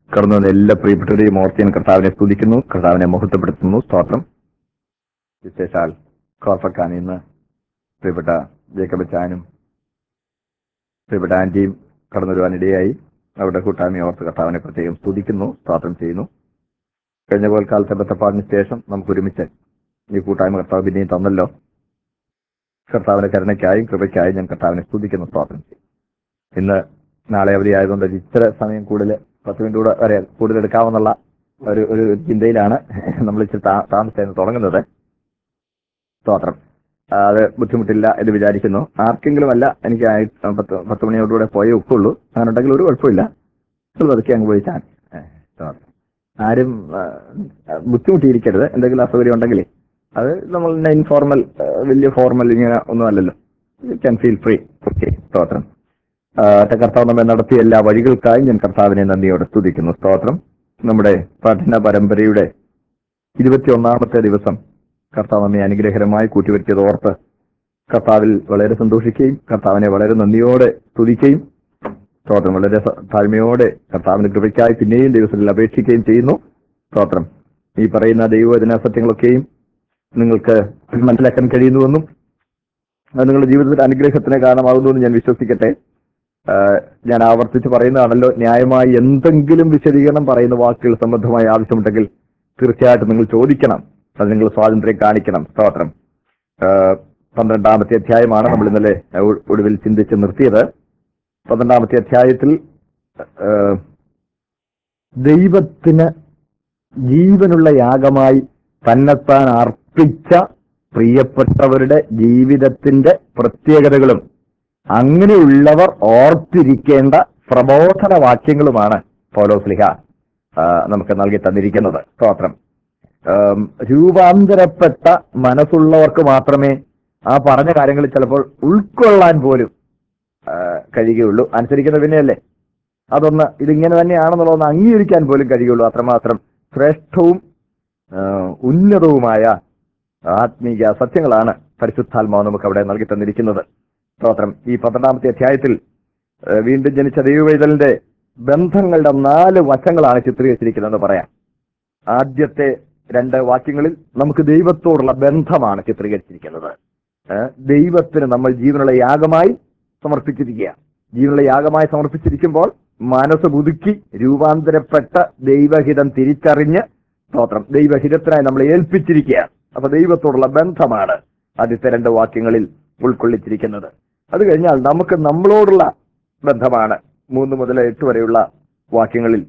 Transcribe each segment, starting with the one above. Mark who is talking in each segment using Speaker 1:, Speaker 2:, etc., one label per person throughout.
Speaker 1: കടന്നു വന്ന എല്ലാ പ്രിയപ്പെട്ടവരെയും ഓർത്ത് ഞാൻ കർത്താവിനെ സ്തുതിക്കുന്നു കർത്താവിനെ മഹത്വപ്പെടുത്തുന്നു സ്തോത്രം വിശേഷാൽ കോർഫക്കാൻ ഇന്ന് പ്രിയപ്പെട്ട ജേക്കബ് ചാനും പ്രിയപ്പെട്ട ആന്റിയും കടന്നു വരുവാനിടയായി അവരുടെ കൂട്ടായ്മയെ ഓർത്ത് കർത്താവിനെ പ്രത്യേകം സ്തുതിക്കുന്നു സ്തോത്രം ചെയ്യുന്നു കഴിഞ്ഞ പോൽ കാലത്തെ ബന്ധപ്പാടിന് ശേഷം നമുക്ക് ഒരുമിച്ച് ഈ കൂട്ടായ്മ കർത്താവ് പിന്നെയും തന്നല്ലോ കർത്താവിന്റെ കരുണയ്ക്കായും കൃപയ്ക്കായും ഞാൻ കർത്താവിനെ സ്തുതിക്കുന്നു സ്തോത്രം ചെയ്യും ഇന്ന് നാളെ അവധി ആയതുകൊണ്ട് ഒരു ഇച്ചിരി സമയം കൂടുതൽ പത്ത് മിനിറ്റ് കൂടെ വരെ കൂടുതൽ എടുക്കാമെന്നുള്ള ഒരു ഒരു ചിന്തയിലാണ് നമ്മൾ ഇച്ചിരി താ- താമസിച്ചാണ് തുടങ്ങുന്നത് സ്തോത്രം ആ, അത് ബുദ്ധിമുട്ടില്ല എന്ന് വിചാരിക്കുന്നു ആർക്കെങ്കിലും അല്ല എനിക്ക് ആയി- പത്ത് പത്ത് മണിയോടുകൂടെ പോയേ ഒക്കുള്ളൂ അങ്ങനെ ഉണ്ടെങ്കിൽ ഒരു കുഴപ്പമില്ല നിങ്ങൾ പതുക്കെ അങ്ങ് പോയി ചാൻ സ്തോത്രം ആരും ആ, ബുദ്ധിമുട്ടിയിരിക്കരുത് എന്തെങ്കിലും അസൗകര്യം ഉണ്ടെങ്കിൽ അത് നമ്മൾ ഇൻഫോർമൽ വലിയ ഫോർമൽ ഇങ്ങനെ ഒന്നും അല്ലല്ലോ you can feel free okay സ്തോത്രം ആ, കർത്താവ് നമ്മെ നടത്തിയ എല്ലാ വഴികൾക്കായും ഞാൻ കർത്താവിനെ നന്ദിയോടെ സ്തുതിക്കുന്നു സ്തോത്രം നമ്മുടെ പഠന പരമ്പരയുടെ ഇരുപത്തിയൊന്നാമത്തെ ദിവസം കർത്താവ് നമ്മെ അനുഗ്രഹകരമായി കൂട്ടിവരുത്തിയത് ഓർത്ത് കർത്താവിൽ വളരെ സന്തോഷിക്കുകയും കർത്താവിനെ വളരെ നന്ദിയോടെ സ്തുതിക്കുകയും സ്തോത്രം വളരെ സ- താഴ്മയോടെ കർത്താവിന്റെ കൃപയ്ക്കായി പിന്നെയും ദിവസത്തിൽ അപേക്ഷിക്കുകയും ചെയ്യുന്നു സ്തോത്രം ഈ പറയുന്ന ദൈവവചന സത്യങ്ങളൊക്കെയും നിങ്ങൾക്ക് മനസ്സിലാക്കാൻ കഴിയുന്നുവെന്നും അത് നിങ്ങളുടെ ജീവിതത്തിൽ അനുഗ്രഹത്തിന് കാരണമാകുന്നുവെന്ന് ഞാൻ വിശ്വസിക്കട്ടെ ആഹ് ഞാൻ ആവർത്തിച്ച് പറയുന്നതാണല്ലോ ന്യായമായി എന്തെങ്കിലും വിശദീകരണം പറയുന്ന വാക്കുകൾ സംബന്ധമായ ആവശ്യമുണ്ടെങ്കിൽ തീർച്ചയായിട്ടും നിങ്ങൾ ചോദിക്കണം അത് നിങ്ങൾ സ്വാതന്ത്ര്യം കാണിക്കണം സ്തോത്രം ആഹ് പന്ത്രണ്ടാമത്തെ അധ്യായമാണ് നമ്മൾ ഇന്നലെ ഒ- ഒടുവിൽ ചിന്തിച്ച് നിർത്തിയത് പന്ത്രണ്ടാമത്തെ അധ്യായത്തിൽ ആഹ് ദൈവത്തിന് ജീവനുള്ള യാഗമായി തന്നെത്താൻ അർപ്പിച്ച പ്രിയപ്പെട്ടവരുടെ ജീവിതത്തിന്റെ പ്രത്യേകതകളും അങ്ങനെയുള്ളവർ ഓർത്തിരിക്കേണ്ട പ്രബോധന വാക്യങ്ങളുമാണ് പൗലോസ്ലിഹ ആ, നമുക്ക് നൽകി തന്നിരിക്കുന്നത് സ്തോത്രം ആം, രൂപാന്തരപ്പെട്ട മനസ്സുള്ളവർക്ക് മാത്രമേ ആ പറഞ്ഞ കാര്യങ്ങൾ ചിലപ്പോൾ ഉൾക്കൊള്ളാൻ പോലും ആ, കഴിയുകയുള്ളൂ അനുസരിക്കുന്നത് പിന്നെയല്ലേ അതൊന്ന് ഇതിങ്ങനെ തന്നെയാണെന്നുള്ളതൊന്ന് അംഗീകരിക്കാൻ പോലും കഴിയുള്ളൂ അത്രമാത്രം ശ്രേഷ്ഠവും ആ, ഉന്നതവുമായ ആത്മീയ സത്യങ്ങളാണ് പരിശുദ്ധാത്മാവ് നമുക്ക് അവിടെ നൽകി തന്നിരിക്കുന്നത് സ്തോത്രം ഈ പന്ത്രണ്ടാമത്തെ അധ്യായത്തിൽ ആ, വീണ്ടും ജനിച്ച ദൈവവൈതലിന്റെ ബന്ധങ്ങളുടെ നാല് വശങ്ങളാണ് ചിത്രീകരിച്ചിരിക്കുന്നതെന്ന് പറയാം ആദ്യത്തെ രണ്ട് വാക്യങ്ങളിൽ നമുക്ക് ദൈവത്തോടുള്ള ബന്ധമാണ് ചിത്രീകരിച്ചിരിക്കുന്നത് ഏ, ദൈവത്തിന് നമ്മൾ ജീവനുള്ള യാഗമായി സമർപ്പിച്ചിരിക്കുക ജീവനുള്ള യാഗമായി സമർപ്പിച്ചിരിക്കുമ്പോൾ മനസ്സ് പുതുക്കി രൂപാന്തരപ്പെട്ട ദൈവഹിതം തിരിച്ചറിഞ്ഞ് സ്തോത്രം ദൈവഹിതത്തിനായി നമ്മൾ ഏൽപ്പിച്ചിരിക്കുക അപ്പൊ ദൈവത്തോടുള്ള ബന്ധമാണ് ആദ്യത്തെ രണ്ട് വാക്യങ്ങളിൽ ഉൾക്കൊള്ളിച്ചിരിക്കുന്നത് അത് കഴിഞ്ഞാൽ നമുക്ക് നമ്മളോടുള്ള ബന്ധമാണ് മൂന്ന് മുതൽ എട്ട് വരെയുള്ള വാക്യങ്ങളിൽ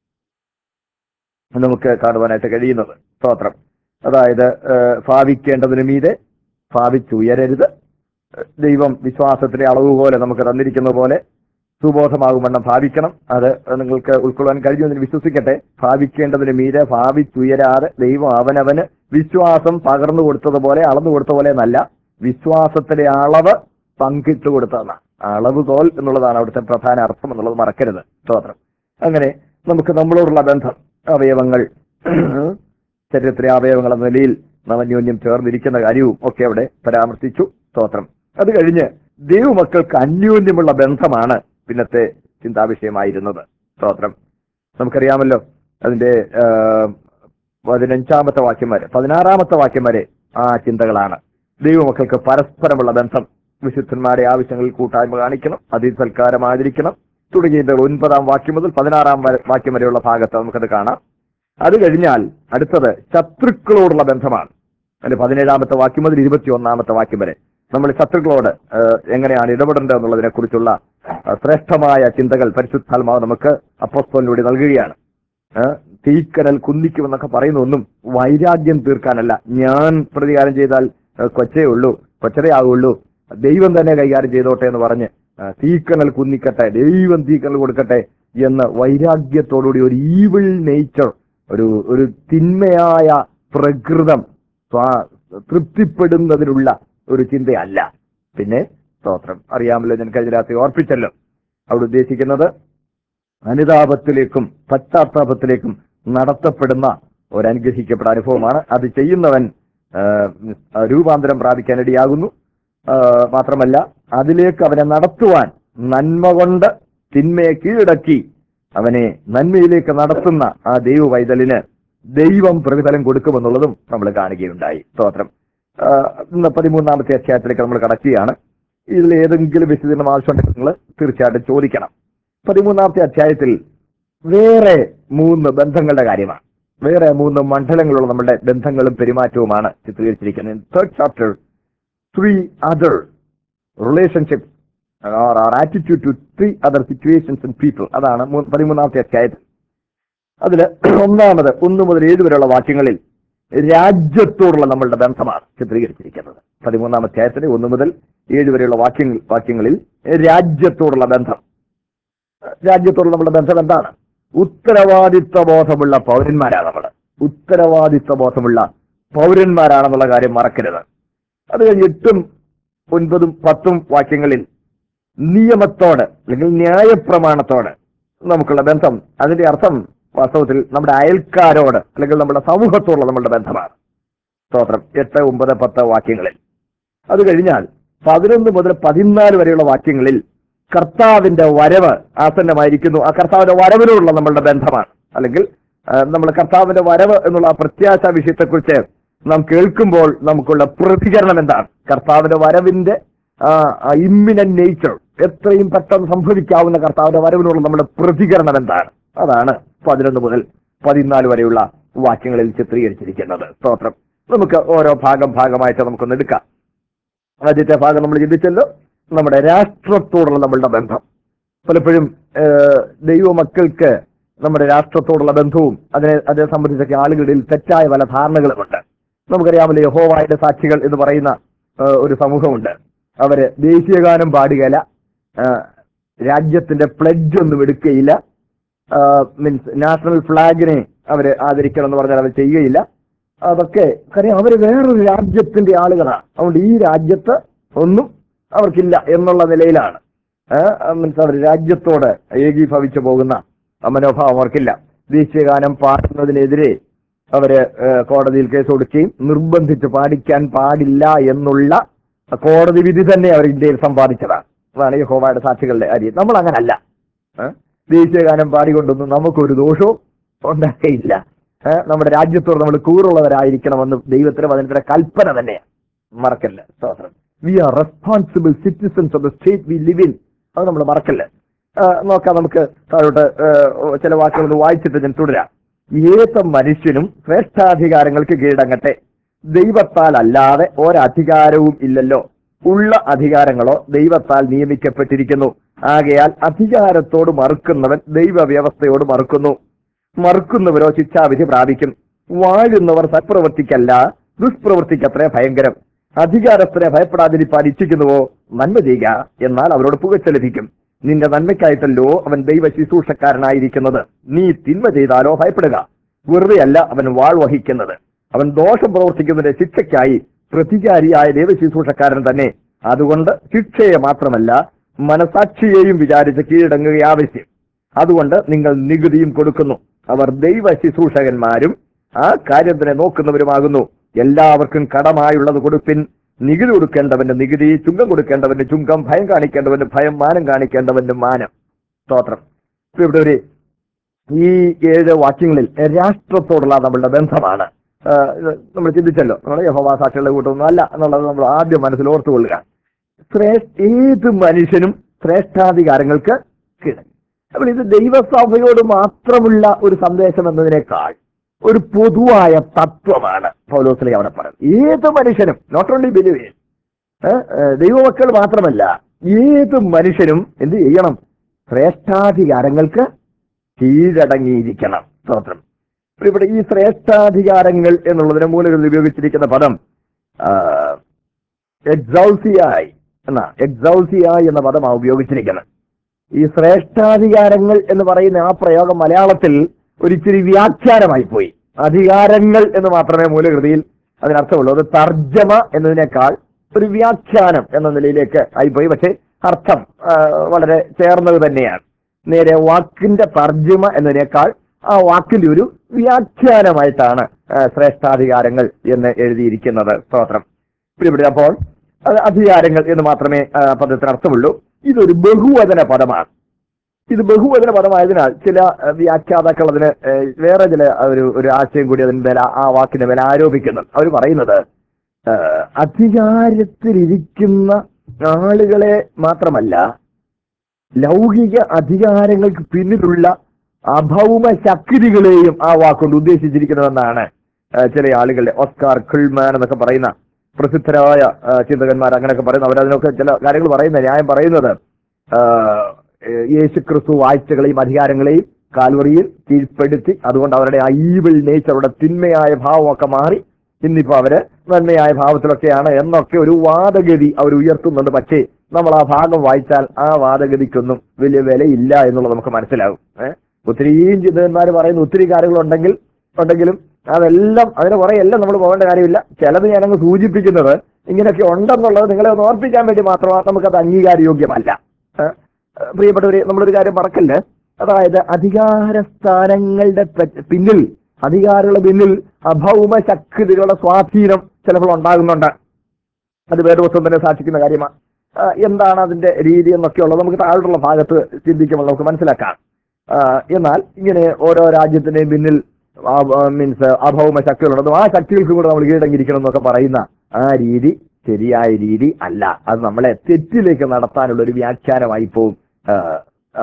Speaker 1: നമുക്ക് കാണുവാനായിട്ട് കഴിയുന്നത് സ്തോത്രം അതായത് ഏഹ്, ഭാവിക്കേണ്ടതിന് മീതെ ഭാവിച്ചുയരരുത് ഏഹ്, ദൈവം വിശ്വാസത്തിന്റെ അളവ് പോലെ നമുക്ക് തന്നിരിക്കുന്ന പോലെ സുബോധമാകുമെണ്ണം ഭാവിക്കണം അത് നിങ്ങൾക്ക് ഉൾക്കൊള്ളാൻ കഴിയുമെന്ന് വിശ്വസിക്കട്ടെ ഭാവിക്കേണ്ടതിന് മീതെ ഭാവിച്ചുയരാതെ ദൈവം അവനവന് വിശ്വാസം പകർന്നു കൊടുത്തതുപോലെ അളന്നു കൊടുത്ത പോലെ എന്നല്ല വിശ്വാസത്തിന്റെ അളവ് പങ്കിട്ട് കൊടുത്തതാണ് അളവ് തോൽ എന്നുള്ളതാണ് അവിടുത്തെ പ്രധാന അർത്ഥം എന്നുള്ളത് മറക്കരുത് സ്തോത്രം അങ്ങനെ നമുക്ക് നമ്മളോടുള്ള ബന്ധം അവയവങ്ങൾ ശരീരത്തിലെ അവയവങ്ങൾ എന്ന നിലയിൽ നവന്യോന്യം ചേർന്നിരിക്കുന്ന കാര്യവും ഒക്കെ അവിടെ പരാമർശിച്ചു സ്തോത്രം അത് കഴിഞ്ഞ് ദൈവമക്കൾക്ക് അന്യോന്യമുള്ള ബന്ധമാണ് പിന്നത്തെ ചിന്താവിഷയമായിരുന്നത് സ്തോത്രം നമുക്കറിയാമല്ലോ അതിന്റെ ആ, പതിനഞ്ചാമത്തെ വാക്യം വരെ പതിനാറാമത്തെ വാക്യം വരെ ആ ചിന്തകളാണ് ദൈവമക്കൾക്ക് പരസ്പരമുള്ള ബന്ധം വിശുദ്ധന്മാരുടെ ആവശ്യങ്ങളിൽ കൂട്ടായ്മ കാണിക്കണം അതിൽ സൽക്കാരം ആചരിക്കണം തുടങ്ങിയ ഒൻപതാം വാക്യം മുതൽ പതിനാറാം വരെ- വാക്യം വരെയുള്ള ഭാഗത്ത് നമുക്കത് കാണാം അത് കഴിഞ്ഞാൽ അടുത്തത് ശത്രുക്കളോടുള്ള ബന്ധമാണ് അതിന്റെ പതിനേഴാമത്തെ വാക്യം മുതൽ ഇരുപത്തി ഒന്നാമത്തെ വാക്യം വരെ നമ്മൾ ശത്രുക്കളോട് ആ, എങ്ങനെയാണ് ഇടപെടേണ്ടത് എന്നുള്ളതിനെ കുറിച്ചുള്ള ശ്രേഷ്ഠമായ ചിന്തകൾ പരിശുദ്ധാത്മാവ് നമുക്ക് അപ്പോസ്തോലിലൂടെ നൽകുകയാണ് ആ, തീക്കനൽ കുന്നിക്കുമെന്നൊക്കെ പറയുന്ന ഒന്നും വൈരാഗ്യം തീർക്കാനല്ല ഞാൻ പ്രതികാരം ചെയ്താൽ ആ, കൊച്ചേ ഉള്ളൂ കൊച്ചരയാകുള്ളൂ ദൈവം തന്നെ കൈകാര്യം ചെയ്തോട്ടെ എന്ന് പറഞ്ഞ് ആ, തീക്കനൽ കുന്നിക്കട്ടെ ദൈവം തീക്കനൽ കൊടുക്കട്ടെ എന്ന് വൈരാഗ്യത്തോടുകൂടി ഒരു ഈവിൾ നേച്ചർ ഒരു ഒരു തിന്മയായ പ്രകൃതം സ്വാ- തൃപ്തിപ്പെടുന്നതിനുള്ള ഒരു ചിന്തയല്ല പിന്നെ സ്തോത്രം അറിയാമല്ലോ ഞാൻ കഴിഞ്ഞ രാത്രി ഓർപ്പിച്ചല്ലോ അവിടെ ഉദ്ദേശിക്കുന്നത് അനുതാപത്തിലേക്കും പശ്ചാത്താപത്തിലേക്കും നടത്തപ്പെടുന്ന ഒരു അനുഗ്രഹിക്കപ്പെട്ട അനുഭവമാണ് അത് ചെയ്യുന്നവൻ ആ, രൂപാന്തരം പ്രാപിക്കാനിടയാകുന്നു ആ, മാത്രമല്ല അതിലേക്ക് അവനെ നടത്തുവാൻ നന്മ കൊണ്ട് തിന്മയെ കീഴടക്കി അവനെ നന്മയിലേക്ക് നടത്തുന്ന ആ ദൈവ വൈതലിന് ദൈവം പ്രതിഫലം കൊടുക്കുമെന്നുള്ളതും നമ്മൾ കാണുകയുണ്ടായി സ്തോത്രം ആ, ഇന്ന് പതിമൂന്നാമത്തെ അധ്യായത്തിലേക്ക് നമ്മൾ കടക്കുകയാണ് ഇതിൽ ഏതെങ്കിലും വിശദീകരണം ആവശ്യമുണ്ടെങ്കിൽ നിങ്ങൾ തീർച്ചയായിട്ടും ചോദിക്കണം പതിമൂന്നാമത്തെ അധ്യായത്തിൽ വേറെ മൂന്ന് ബന്ധങ്ങളുടെ കാര്യമാണ് വേറെ മൂന്ന് മണ്ഡലങ്ങളുള്ള നമ്മുടെ ബന്ധങ്ങളും പെരുമാറ്റവുമാണ് ചിത്രീകരിച്ചിരിക്കുന്നത് third chapter three other relationship or our attitude to three other situations and people അതാണ് മൂ- പതിമൂന്നാമത്തെ അധ്യായത്തിൽ അതിൽ ഒന്നാമത് ഒന്ന് മുതൽ ഏഴ് വരെയുള്ള വാക്യങ്ങളിൽ രാജ്യത്തോടുള്ള നമ്മളുടെ ബന്ധമാണ് ചിത്രീകരിച്ചിരിക്കുന്നത് പതിമൂന്നാം അധ്യായത്തിന്റെ ഒന്ന് മുതൽ ഏഴ് വരെയുള്ള വാക്യങ്ങൾ വാക്യങ്ങളിൽ രാജ്യത്തോടുള്ള ബന്ധം രാജ്യത്തോടുള്ള നമ്മുടെ ബന്ധം എന്താണ് ഉത്തരവാദിത്വ ബോധമുള്ള പൗരന്മാരാണ് നമ്മൾ ഉത്തരവാദിത്വ ബോധമുള്ള പൗരന്മാരാണെന്നുള്ള കാര്യം മറക്കരുത് അത് കഴിഞ്ഞ് എട്ടും ഒൻപതും പത്തും വാക്യങ്ങളിൽ നിയമത്തോട് അല്ലെങ്കിൽ ന്യായപ്രമാണത്തോട് നമുക്കുള്ള ബന്ധം അതിന്റെ അർത്ഥം വാസ്തവത്തിൽ നമ്മുടെ അയൽക്കാരോട് അല്ലെങ്കിൽ നമ്മുടെ സമൂഹത്തോടുള്ള നമ്മുടെ ബന്ധമാണ് സ്തോത്രം എട്ട് ഒമ്പത് പത്ത് വാക്യങ്ങളിൽ അത് കഴിഞ്ഞാൽ പതിനൊന്ന് മുതൽ പതിനാല് വരെയുള്ള വാക്യങ്ങളിൽ കർത്താവിന്റെ വരവ് ആസന്നമായിരിക്കുന്നു ആ കർത്താവിന്റെ വരവിനോടുള്ള നമ്മളുടെ ബന്ധമാണ് അല്ലെങ്കിൽ നമ്മൾ കർത്താവിന്റെ വരവ് എന്നുള്ള ആ പ്രത്യാശ വിഷയത്തെക്കുറിച്ച് നാം കേൾക്കുമ്പോൾ നമുക്കുള്ള പ്രതികരണം എന്താണ് കർത്താവിന്റെ വരവിന്റെ ഇമ്മിനന്റ് നേച്ചർ എത്രയും പെട്ടെന്ന് സംഭവിക്കാവുന്ന കർത്താവിന്റെ വരവിനോടുള്ള നമ്മുടെ പ്രതികരണം എന്താണ് അതാണ് പതിനൊന്ന് മുതൽ പതിനാല് വരെയുള്ള വാക്യങ്ങളിൽ ചിത്രീകരിച്ചിരിക്കുന്നത് സ്തോത്രം നമുക്ക് ഓരോ ഭാഗം ഭാഗമായിട്ട് നമുക്കൊന്ന് എടുക്കാം ആദ്യത്തെ ഭാഗം നമ്മൾ ചിന്തിച്ചല്ലോ നമ്മുടെ രാഷ്ട്രത്തോടുള്ള നമ്മളുടെ ബന്ധം പലപ്പോഴും ഏഹ്, ദൈവമക്കൾക്ക് നമ്മുടെ രാഷ്ട്രത്തോടുള്ള ബന്ധവും അതിനെ അതിനെ സംബന്ധിച്ചൊക്കെ ആളുകളിൽ തെറ്റായ പല ധാരണകളുമുണ്ട് നമുക്കറിയാമല്ലോ യഹോവായുടെ സാക്ഷികൾ എന്ന് പറയുന്ന ഏഹ്, ഒരു സമൂഹമുണ്ട് അവര് ദേശീയഗാനം പാടുകയില്ല ഏഹ്, രാജ്യത്തിന്റെ പ്ലഡ്ജ് ഒന്നും എടുക്കുകയില്ല മീൻസ് നാഷണൽ ഫ്ലാഗിനെ അവര് ആദരിക്കണം എന്ന് പറഞ്ഞാൽ അവർ ചെയ്യുകയില്ല അതൊക്കെ കാര്യം അവര് വേറൊരു രാജ്യത്തിന്റെ ആളുകളാണ് അതുകൊണ്ട് ഈ രാജ്യത്ത് ഒന്നും അവർക്കില്ല എന്നുള്ള നിലയിലാണ് മീൻസ് അവർ രാജ്യത്തോട് ഏകീഭവിച്ചു പോകുന്ന ആ മനോഭാവം അവർക്കില്ല ദേശീയഗാനം പാടുന്നതിനെതിരെ അവര് ഏഹ്, കോടതിയിൽ കേസ് കൊടുക്കുകയും നിർബന്ധിച്ച് പാടിക്കാൻ പാടില്ല എന്നുള്ള കോടതി വിധി തന്നെ അവർ ഇന്ത്യയിൽ സമ്പാദിച്ചതാണ് അതാണ് യഹോവയുടെ സാക്ഷികളുടെ അരി നമ്മൾ അങ്ങനല്ല ഏഹ്? ദേശീയഗാനം പാടിക്കൊണ്ടൊന്നും നമുക്കൊരു ദോഷവും ഉണ്ടായില്ല ഏഹ്? നമ്മുടെ രാജ്യത്തോട് നമ്മൾ കൂറുള്ളവരായിരിക്കണമെന്ന് ദൈവത്തിന് അതിന്റെ കൽപ്പന തന്നെയാണ് മറക്കല്ല സ്തോത്രം we are responsible citizens of the state we live in അത് നമ്മൾ മറക്കല്ല ഏഹ് നോക്കാം നമുക്ക് താഴോട്ട് ഏഹ് ചില വാക്കുകൾ ഒന്ന് വായിച്ചിട്ട് ഞാൻ തുടരാം ഏത് മനുഷ്യനും ശ്രേഷ്ഠാധികാരങ്ങൾക്ക് കീഴടങ്ങട്ടെ ദൈവത്താൽ അല്ലാതെ ഒരധികാരവും ഇല്ലല്ലോ ഉള്ള അധികാരങ്ങളോ ദൈവത്താൽ നിയമിക്കപ്പെട്ടിരിക്കുന്നു ആകയാൽ അധികാരത്തോട് മറുക്കുന്നവൻ ദൈവവ്യവസ്ഥയോട് മറുക്കുന്നു മറുക്കുന്നവരോ ശിക്ഷാവിധി പ്രാപിക്കും വാഴുന്നവർ സത്പ്രവൃത്തിക്കല്ല ദുഷ്പ്രവൃത്തിക്കത്രേ ഭയങ്കരം അധികാരത്തിനെ ഭയപ്പെടാതിരിപ്പാൻ ഇച്ഛിക്കുന്നുവോ നന്മ ചെയ്യുക എന്നാൽ അവരോട് പുകച്ച ലഭിക്കും നിന്റെ നന്മയ്ക്കായിട്ടല്ലോ അവൻ ദൈവ ശുശ്രൂഷക്കാരനായിരിക്കുന്നത് നീ തിന്മ ചെയ്താലോ ഭയപ്പെടുക വെറുതെയല്ല അവൻ വാൾ വഹിക്കുന്നത് അവൻ ദോഷം പ്രവർത്തിക്കുന്നതിന്റെ ശിക്ഷയ്ക്കായി പ്രതികാരിയായ ദൈവ ശുശ്രൂഷക്കാരൻ തന്നെ അതുകൊണ്ട് ശിക്ഷയെ മാത്രമല്ല മനസാക്ഷിയെയും വിചാരിച്ച് കീഴടങ്ങുക ആവശ്യം അതുകൊണ്ട് നിങ്ങൾ നികുതിയും കൊടുക്കുന്നു അവർ ദൈവ ശുശ്രൂഷകന്മാരും ആ കാര്യത്തിനെ നോക്കുന്നവരുമാകുന്നു എല്ലാവർക്കും കടമായുള്ളത് കൊടുപ്പിൻ നികുതി കൊടുക്കേണ്ടവന്റെ നികുതി ചുങ്കം കൊടുക്കേണ്ടവന്റെ ചുങ്കം ഭയം കാണിക്കേണ്ടവന്റെ ഭയം മാനം കാണിക്കേണ്ടവന്റെ മാനം സ്തോത്രം ഇപ്പൊ ഇവിടെ ഒരു ഈ ഏഴ് വാക്യങ്ങളിൽ രാഷ്ട്രത്തോടുള്ള നമ്മളുടെ ബന്ധമാണ് ആ, ഇത് നമ്മൾ ചിന്തിച്ചല്ലോ നമ്മൾ യഹോവാസാക്ഷികളുടെ കൂട്ടമൊന്നും അല്ല എന്നുള്ളത് നമ്മൾ ആദ്യം മനസ്സിൽ ഓർത്തുകൊള്ളുക ശ്രേഷ്ഠ ഏത് മനുഷ്യനും ശ്രേഷ്ഠാധികാരങ്ങൾക്ക് കീഴടങ്ങി അപ്പോൾ ഇത് ദൈവസഭയോട് മാത്രമുള്ള ഒരു സന്ദേശം എന്നതിനേക്കാൾ ഒരു പൊതുവായ തത്വമാണ് പൗലോസിലെ അവിടെ പറയുന്നത് ഏത് മനുഷ്യനും നോട്ട് ഓൺലി ബിലീവേഴ്സ് ദൈവമക്കൾ മാത്രമല്ല ഏത് മനുഷ്യനും എന്ത് ചെയ്യണം ശ്രേഷ്ഠാധികാരങ്ങൾക്ക് കീഴടങ്ങിയിരിക്കണം സ്തോത്രം അപ്പോൾ ഇവിടെ ഈ ശ്രേഷ്ഠാധികാരങ്ങൾ എന്നുള്ളതിന് മൂലകളിൽ ഉപയോഗിച്ചിരിക്കുന്ന പദം എക്സൗസിയായി എന്നാ എക്സൗസിയായി എന്ന പദമാണ് ഉപയോഗിച്ചിരിക്കുന്നത് ഈ ശ്രേഷ്ഠാധികാരങ്ങൾ എന്ന് പറയുന്ന ആ പ്രയോഗം മലയാളത്തിൽ ഒരിച്ചിരി വ്യാഖ്യാനമായി പോയി അധികാരങ്ങൾ എന്ന് മാത്രമേ മൂലകൃതിയിൽ അതിനർത്ഥമുള്ളൂ അത് തർജ്ജമ എന്നതിനേക്കാൾ ഒരു വ്യാഖ്യാനം എന്ന നിലയിലേക്ക് ആയിപ്പോയി പക്ഷേ അർത്ഥം ആ, വളരെ ചേർന്നത് തന്നെയാണ് നേരെ വാക്കിന്റെ തർജ്ജമ എന്നതിനേക്കാൾ ആ വാക്കിന്റെ ഒരു വ്യാഖ്യാനമായിട്ടാണ് ആ, ശ്രേഷ്ഠാധികാരങ്ങൾ എന്ന് എഴുതിയിരിക്കുന്നത് സ്തോത്രം ഇവിടെ അപ്പോൾ അത് അധികാരങ്ങൾ എന്ന് മാത്രമേ ആ, പദത്തിന് അർത്ഥമുള്ളൂ ഇതൊരു ബഹുവചന പദമാണ് ഇത് ബഹുവചന പദമായതിനാൽ ചില ഏഹ്, വ്യാഖ്യാതാക്കൾ അതിന് ഏഹ്, വേറെ ചില ഒരു ഒരു ആശയം കൂടി അതിന് വില ആ വാക്കിന് വില ആരോപിക്കുന്നു അവർ പറയുന്നത് ഏഹ്, അധികാരത്തിലിരിക്കുന്ന ആളുകളെ മാത്രമല്ല ലൗകിക അധികാരങ്ങൾക്ക് പിന്നിലുള്ള അഭൗമ ശക്തികളെയും ആ വാക്കുകൊണ്ട് ഉദ്ദേശിച്ചിരിക്കുന്നതെന്നാണ് ഏഹ്, ചില ആളുകളുടെ ഓസ്കാർ ഖിൾമാൻ എന്നൊക്കെ പറയുന്ന പ്രസിദ്ധരായ ഏഹ്, ചിന്തകന്മാർ അങ്ങനെയൊക്കെ പറയുന്ന അവരതിനൊക്കെ ചില കാര്യങ്ങൾ പറയുന്ന ന്യായം പറയുന്നത് ഏഹ്, യേശു ക്രിസ്തു വാഴ്ചകളെയും അധികാരങ്ങളെയും കാൽവറിയിൽ കീഴ്പ്പെടുത്തി അതുകൊണ്ട് അവരുടെ ആ ഈവിൾ നേച്ചറുടെ തിന്മയായ ഭാവമൊക്കെ മാറി ഇന്നിപ്പോ അവര് നന്മയായ ഭാവത്തിലൊക്കെയാണ് എന്നൊക്കെ ഒരു വാദഗതി അവർ ഉയർത്തുന്നുണ്ട് പക്ഷേ നമ്മൾ ആ ഭാഗം വായിച്ചാൽ ആ വാദഗതിക്കൊന്നും വലിയ വിലയില്ല എന്നുള്ളത് നമുക്ക് മനസ്സിലാകും ഏഹ് ഒത്തിരിയും ചിന്തകന്മാർ പറയുന്ന ഒത്തിരി കാര്യങ്ങളുണ്ടെങ്കിൽ ഉണ്ടെങ്കിലും അതെല്ലാം അതിന് കുറെ എല്ലാം നമ്മൾ പോകേണ്ട കാര്യമില്ല ചിലത് ഞാനങ്ങ് സൂചിപ്പിക്കുന്നത് ഇങ്ങനെയൊക്കെ ഉണ്ടെന്നുള്ളത് നിങ്ങളെ ഒന്ന് ഓർപ്പിക്കാൻ വേണ്ടി മാത്രമാണ് നമുക്കത് അംഗീകാരയോഗ്യമല്ല ഏഹ് പ്രിയപ്പെട്ടവരെ നമ്മളൊരു കാര്യം മറക്കല്ല് അതായത് അധികാര സ്ഥാനങ്ങളുടെ പെ- പിന്നിൽ അധികാരികളുടെ പിന്നിൽ അഭൗമ ശക്തികളുടെ സ്വാധീനം ചിലപ്പോൾ ഉണ്ടാകുന്നുണ്ട് അത് വേദവസ്വം തന്നെ സാക്ഷിക്കുന്ന കാര്യമാണ് ആ, എന്താണ് അതിന്റെ രീതി എന്നൊക്കെ ഉള്ളത് നമുക്ക് താഴോട്ടുള്ള ഭാഗത്ത് ചിന്തിക്കുമ്പോൾ നമുക്ക് മനസ്സിലാക്കാം ആ, എന്നാൽ ഇങ്ങനെ ഓരോ രാജ്യത്തിന്റെയും പിന്നിൽ മീൻസ് അഭൗമ ശക്തികളുണ്ടെന്നും ആ ശക്തികൾക്ക് കൂടെ നമ്മൾ കീഴടങ്ങിയിരിക്കണം എന്നൊക്കെ പറയുന്ന ആ രീതി ശരിയായ രീതി അല്ല അത് നമ്മളെ തെറ്റിലേക്ക് നടത്താനുള്ള ഒരു വ്യാഖ്യാനമായി പോവും ആ, ആ.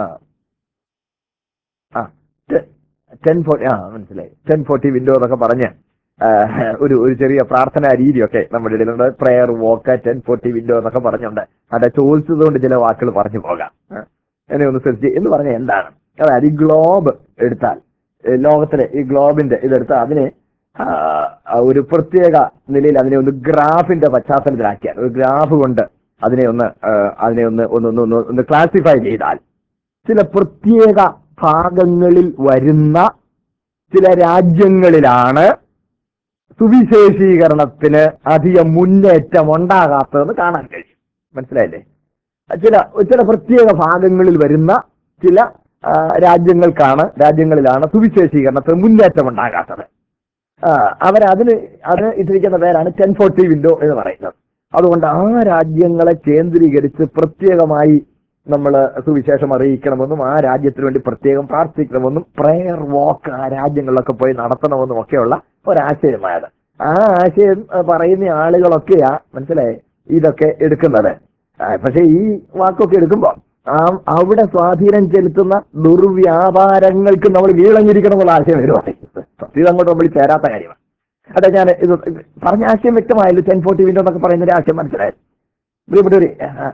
Speaker 1: ആ ടെൻ ഫോർട്ടി ആ മനസ്സിലായി ടെൻ ഫോർട്ടി വിൻഡോ എന്നൊക്കെ പറഞ്ഞ് ആ, ഒരു ഒരു ചെറിയ പ്രാർത്ഥനാ രീതിയൊക്കെ നമ്മുടെ ഇടയിലുണ്ട് prayer walk ten forty window എന്നൊക്കെ പറഞ്ഞുണ്ട് അതെ ചോദിച്ചത് കൊണ്ട് ചില വാക്കുകൾ പറഞ്ഞു പോകാം ആ, എന്നെ ഒന്ന് ശ്രദ്ധിച്ച് എന്ന് പറഞ്ഞാൽ എന്താണ് അതായത് ഈ ഗ്ലോബ് എടുത്താൽ ഏ, ലോകത്തിലെ ഈ ഗ്ലോബിന്റെ ഇതെടുത്താൽ അതിനെ ആ, ആ, ഒരു പ്രത്യേക നിലയിൽ അതിനെ ഒന്ന് ഗ്രാഫിന്റെ പശ്ചാത്തലത്തിലാക്കിയാൽ ഒരു ഗ്രാഫ് കൊണ്ട് അതിനെ ഒന്ന് ആ, അതിനെ ഒന്ന് ഒന്ന് ഒന്ന് ഒന്ന് ഒന്ന് ക്ലാസിഫൈ ചെയ്താൽ ചില പ്രത്യേക ഭാഗങ്ങളിൽ വരുന്ന ചില രാജ്യങ്ങളിലാണ് സുവിശേഷീകരണത്തിന് അധികം മുന്നേറ്റം ഉണ്ടാകാത്തതെന്ന് കാണാൻ കഴിയും മനസ്സിലായില്ലേ ചില ചില പ്രത്യേക ഭാഗങ്ങളിൽ വരുന്ന ചില ആ, രാജ്യങ്ങൾക്കാണ് രാജ്യങ്ങളിലാണ് സുവിശേഷീകരണത്തിന് മുന്നേറ്റം ഉണ്ടാകാത്തത് ആ, അവരതിന് അത് ഇട്ടിരിക്കുന്ന പേരാണ് ടെൻ ഫോർട്ടി വിൻഡോ എന്ന് പറയുന്നത് അതുകൊണ്ട് ആ രാജ്യങ്ങളെ കേന്ദ്രീകരിച്ച് പ്രത്യേകമായി നമ്മൾ സുവിശേഷം അറിയിക്കണമെന്നും ആ രാജ്യത്തിന് വേണ്ടി പ്രത്യേകം പ്രാർത്ഥിക്കണമെന്നും പ്രെയർ വാക്ക് ആ രാജ്യങ്ങളിലൊക്കെ പോയി നടത്തണമെന്നും ഒക്കെയുള്ള ഒരാശയമായത് ആ ആശയം ആ, പറയുന്ന ആളുകളൊക്കെയാ മനസ്സിലായേ ഇതൊക്കെ എടുക്കുന്നത് ആ, പക്ഷെ ഈ വാക്കൊക്കെ എടുക്കുമ്പോൾ ആ അവിടെ സ്വാധീനം ചെലുത്തുന്ന ദുർവ്യാപാരങ്ങൾക്ക് നമ്മൾ കീഴടങ്ങിയിരിക്കണം എന്നുള്ള ആശയം വരുവാണെങ്കിൽ ഇത് അങ്ങോട്ട് നമ്മൾ ചേരാത്ത കാര്യമാണ് അതെ ഞാൻ ഇത് പറഞ്ഞ ആശയം വ്യക്തമായല്ലോ ടെൻ ഫോർട്ടി വിൻഡോ എന്നൊക്കെ പറയുന്ന ഒരു ആശയം മനസ്സിലായത് പ്രിയപ്പെട്ടവര്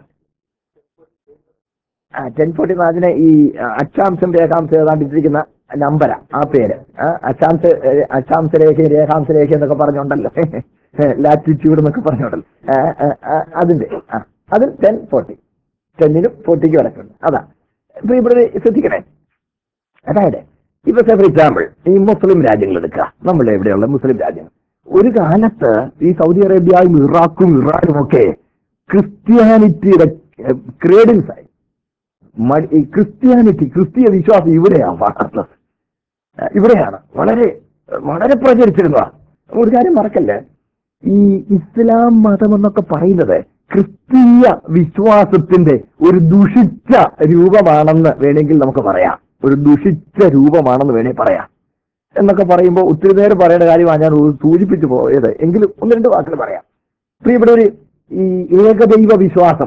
Speaker 1: ആ ടെൻ ഫോർട്ടി അതിന് ഈ ആ, അക്ഷാംശം രേഖാംശം ഏതാണ്ട് ഇട്ടിരിക്കുന്ന നമ്പരാ ആ പേര് ആ, അക്ഷാംശ ഏ, അക്ഷാംശ രേഖ രേഖാംശ രേഖ എന്നൊക്കെ പറഞ്ഞുണ്ടല്ലോ ലാറ്റിറ്റ്യൂഡ് എന്നൊക്കെ പറഞ്ഞുണ്ടല്ലോ ആ, ആ, ആ, അതിന്റെ ആ അത് ടെൻ ഫോർട്ടി ടെന്നിനും ഫോർട്ടിക്കും ഇടയ്ക്കുണ്ട് അതാ ഇപ്പൊ ഇവിടെ ശ്രദ്ധിക്കണേ അതായത് ഇപ്പൊ ഫോർ എക്സാമ്പിൾ ഈ മുസ്ലിം രാജ്യങ്ങൾ എടുക്കുക നമ്മൾ എവിടെയുള്ള മുസ്ലിം രാജ്യങ്ങൾ ഒരു കാലത്ത് ഈ സൗദി അറേബ്യയും ഇറാഖും ഇറാനും ഒക്കെ ക്രിസ്ത്യാനിറ്റിയുടെ ക്രേഡിൽസ് ആയി മ- ഈ ക്രിസ്ത്യാനിറ്റി ക്രിസ്തീയ വിശ്വാസം ഇവിടെയാണ് വളർന്നത് ഏഹ് ഇവിടെയാണ് വളരെ വളരെ പ്രചരിച്ചിരുന്നതാണ് ഒരു കാര്യം മറക്കല്ലേ ഈ ഇസ്ലാം മതം എന്നൊക്കെ പറയുന്നത് ക്രിസ്തീയ വിശ്വാസത്തിന്റെ ഒരു ദുഷിച്ച രൂപമാണെന്ന് വേണമെങ്കിൽ നമുക്ക് പറയാം ഒരു ദുഷിച്ച രൂപമാണെന്ന് വേണേൽ പറയാം എന്നൊക്കെ പറയുമ്പോൾ ഒത്തിരി നേരം പറയേണ്ട കാര്യമാണ് ഞാൻ ഒരു സൂചിപ്പിച്ചു പോയത് എങ്കിലും ഒന്ന് രണ്ട് വാക്കുകൾ പറയാം പ്രിയപ്പെട്ടവര് ഈ ഏകദൈവ വിശ്വാസം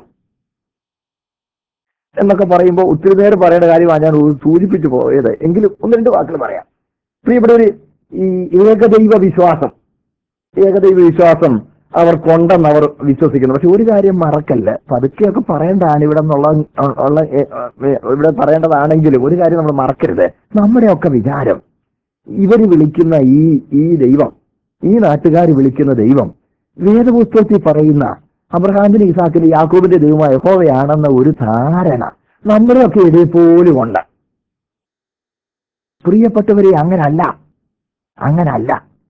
Speaker 1: എന്നൊക്കെ പറയുമ്പോൾ ഒത്തിരി നേരം പറയേണ്ട കാര്യമാണ് ഞാൻ ഒരു സൂചിപ്പിച്ചു പോയത് എങ്കിലും ഒന്ന് രണ്ട് വാക്കുകൾ പറയാം പ്രിയപ്പെട്ടവര് ഈ ഏകദൈവ വിശ്വാസം ഏകദൈവ വിശ്വാസം അവർക്കുണ്ടെന്ന് അവർ വിശ്വസിക്കുന്നു പക്ഷെ ഒരു കാര്യം മറക്കല്ല പതുക്കെയൊക്കെ പറയേണ്ടതാണ് ഇവിടെ നിന്നുള്ള ഉള്ള ഏ, ഏ, ഇവിടെ പറയേണ്ടതാണെങ്കിലും ഒരു കാര്യം നമ്മൾ മറക്കരുത് നമ്മുടെയൊക്കെ വിചാരം ഇവര് വിളിക്കുന്ന ഈ ഈ ദൈവം ഈ നാട്ടുകാർ വിളിക്കുന്ന ദൈവം വേദപുസ്തകത്തിൽ പറയുന്ന അബ്രഹാമിന്റെ ഇസാക്കിന്റെ യാക്കോബിന്റെ ദൈവമായ യഹോവയാണെന്ന ഒരു ധാരണ നമ്മുടെയൊക്കെ ഇടയിൽ പോലും ഉണ്ട് പ്രിയപ്പെട്ടവരെ അങ്ങനല്ല അങ്ങനല്ല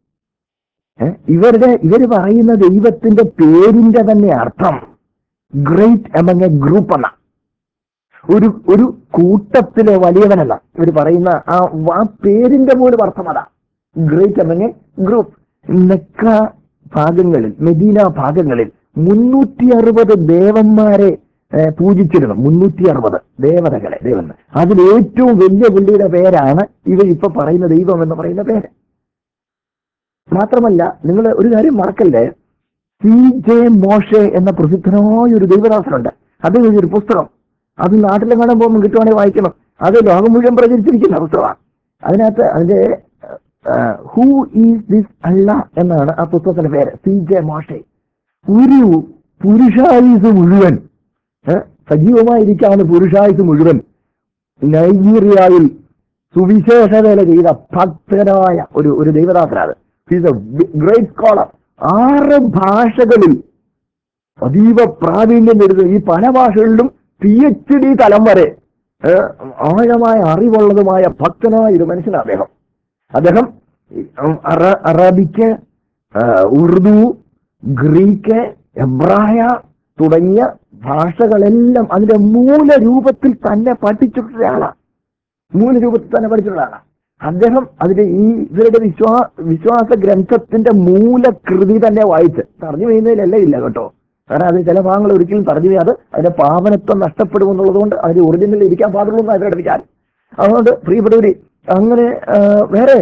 Speaker 1: ഏ? ഇവരുടെ ഇവര് പറയുന്ന ദൈവത്തിന്റെ പേരിന്റെ തന്നെ അർത്ഥം ഗ്രേറ്റ് എമംഗ് എ ഗ്രൂപ്പ് എന്ന ഒരു ഒരു കൂട്ടത്തിലെ വലിയവനല്ല ഇവർ പറയുന്ന ആ ആ പേരിന്റെ പോലും അർത്ഥം അതാ great among a group Mecca ഭാഗങ്ങളിൽ മെദീന ഭാഗങ്ങളിൽ മുന്നൂറ്റി അറുപത് ദേവന്മാരെ ഏ, പൂജിച്ചിരുന്നു മുന്നൂറ്റി അറുപത് ദേവതകളെ ദൈവം അതിൽ ഏറ്റവും വലിയ പുള്ളിയുടെ പേരാണ് ഇവർ ഇപ്പൊ പറയുന്ന ദൈവം എന്ന് പറയുന്ന പേര് മാത്രമല്ല നിങ്ങൾ ഒരു കാര്യം മറക്കല്ലേ സി ജെ മോഷെ എന്ന പ്രസിദ്ധനായ ഒരു ദൈവദാസനുണ്ട് അത് ഒരു പുസ്തകം അത് നാട്ടിലെങ്ങാനും പോകുമ്പോൾ കിട്ടുവാണെങ്കിൽ വായിക്കണം അത് ലോകം മുഴുവൻ പ്രചരിച്ചിരിക്കുന്ന പുസ്തകമാണ് അതിനകത്ത് അതിന്റെ ഹൂ ഈസ് ദിസ് അല്ല എന്നാണ് ആ പുസ്തകത്തിന്റെ പേര് സി ജെ മോഷെ ഒരു പുരുഷായുസ് മുഴുവൻ ഏ, സജീവമായിരിക്കാവുന്ന പുരുഷായുസ് മുഴുവൻ നൈജീരിയയിൽ സുവിശേഷ വേല ചെയ്ത ഭക്തനായ ഒരു ഒരു ദൈവദാസനാണ് ഹീസ് എ ഗ്രേറ്റ് സ്കോളർ ആറ് ഭാഷകളിൽ അതീവ പ്രാവീണ്യം വരുന്ന ഈ പല ഭാഷകളിലും പി എച്ച് ഡി തലം വരെ ഏ, ആഴമായ അറിവുള്ളതുമായ ഭക്തനായ ഒരു മനുഷ്യനാണ് അദ്ദേഹം അദ്ദേഹം ഉം, അറ- അറബിക്ക് ആ, ഉറുദു ഗ്രീക്ക് എബ്രായ തുടങ്ങിയ ഭാഷകളെല്ലാം അതിന്റെ മൂലരൂപത്തിൽ തന്നെ പഠിച്ചിട്ടുള്ള ആളാണ് മൂലരൂപത്തിൽ തന്നെ പഠിച്ചിട്ടുള്ള ആളാണ് അദ്ദേഹം അതിന്റെ ഈ ഇവരുടെ വിശ്വാ വിശ്വാസ ഗ്രന്ഥത്തിന്റെ മൂലകൃതി തന്നെ വായിച്ച് തർജ്ജമ ചെയ്യുന്നതിലല്ല ഇല്ല കേട്ടോ കാരണം അത് ചില ഭാഗങ്ങൾ ഒരിക്കലും തർജ്ജമ ചെയ്യാതെ അതിന്റെ പാവനത്വം നഷ്ടപ്പെടുമെന്നുള്ളത് കൊണ്ട് അതിന്റെ ഒറിജിനൽ ഇരിക്കാൻ പാടുള്ളൂ എന്ന് അവരുടെ വിചാരം അതുകൊണ്ട് പ്രിയപ്പെട്ടവര് അങ്ങനെ ആ, വേറെ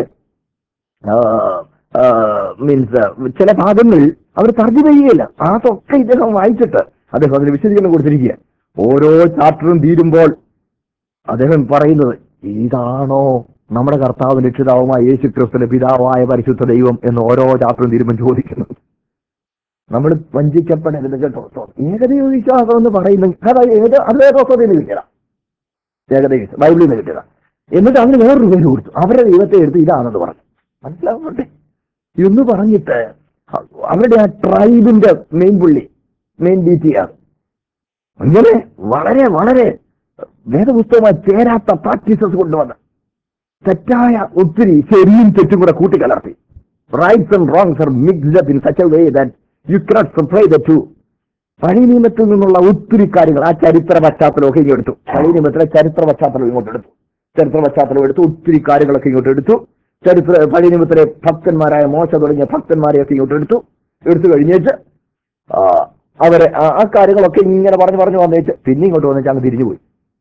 Speaker 1: മീൻസ് ചില ഭാഗങ്ങളിൽ അവർ തർജ്ജമ ചെയ്യുകയില്ല അതൊക്കെ ഇദ്ദേഹം വായിച്ചിട്ട് അദ്ദേഹം അതിന് വിശദീകരണം കൊടുത്തിരിക്കുക ഓരോ ചാപ്റ്ററും തീരുമ്പോൾ അദ്ദേഹം പറയുന്നത് ഇതാണോ നമ്മുടെ കർത്താവ് രക്ഷിതാവുമായ യേശു ക്രിസ്തുവിന്റെ പിതാവായ പരിശുദ്ധ ദൈവം എന്ന് ഓരോ ചാപ്റ്ററും തീരുമ്പോൾ ചോദിക്കുന്നത് നമ്മൾ വഞ്ചിക്കപ്പെടരുത് കേട്ടോ ഏകദൈവ വിശ്വാസം എന്ന് പറയുന്നത് അതായത് ഏത് അത് വേദോസ്വതയിൽ നിന്ന് കിട്ടിയതാ ഏകദൈവ വിശ്വാസം ബൈബിളിൽ നിന്ന് കിട്ടിയതാ എന്നിട്ട് അതിന് വേറൊരു പേര് കൊടുത്തു അവരുടെ ദൈവത്തെ എടുത്ത് ഇതാണെന്ന് പറഞ്ഞു മനസ്സിലാവുന്നുണ്ട് എന്ന് പറഞ്ഞിട്ട് അവരുടെ ആ ട്രൈബിന്റെ മെയിൻ പുള്ളി മെയിൻ ഡീറ്റിയാണ് അങ്ങനെ വളരെ വളരെ വേദപുസ്തകമായി ചേരാത്ത പ്രാക്ടീസസ് കൊണ്ടുവന്ന് തെറ്റായ ഒത്തിരി ശരിയും തെറ്റും കൂടെ കൂട്ടിക്കലർത്തി rights and wrongs are mixed up in such a way that you cannot separate the two പഴയ നിയമത്തിൽ നിന്നുള്ള ഒത്തിരി കാര്യങ്ങൾ ആ ചരിത്ര പശ്ചാത്തലമൊക്കെ ഇങ്ങോട്ട് എടുത്തു പഴയ നിയമത്തിലെ ചരിത്ര പശ്ചാത്തലം ഇങ്ങോട്ട് എടുത്തു ചരിത്ര പശ്ചാത്തലം എടുത്തു ഒത്തിരി കാര്യങ്ങളൊക്കെ ഇങ്ങോട്ട് എടുത്തു ചരിത്ര പഴയ നിയമത്തിലെ ഭക്തന്മാരായ മോശ തുടങ്ങിയ ഭക്തന്മാരെയൊക്കെ ഇങ്ങോട്ട് എടുത്തു എടുത്തു കഴിഞ്ഞേച്ച് ആ, അവരെ ആ- ആ കാര്യങ്ങളൊക്കെ ഇങ്ങനെ പറഞ്ഞു പറഞ്ഞു വന്നേച്ച് പിന്നെ ഇങ്ങോട്ട് വന്നേച്ച് അങ്ങ് തിരിഞ്ഞു പോയി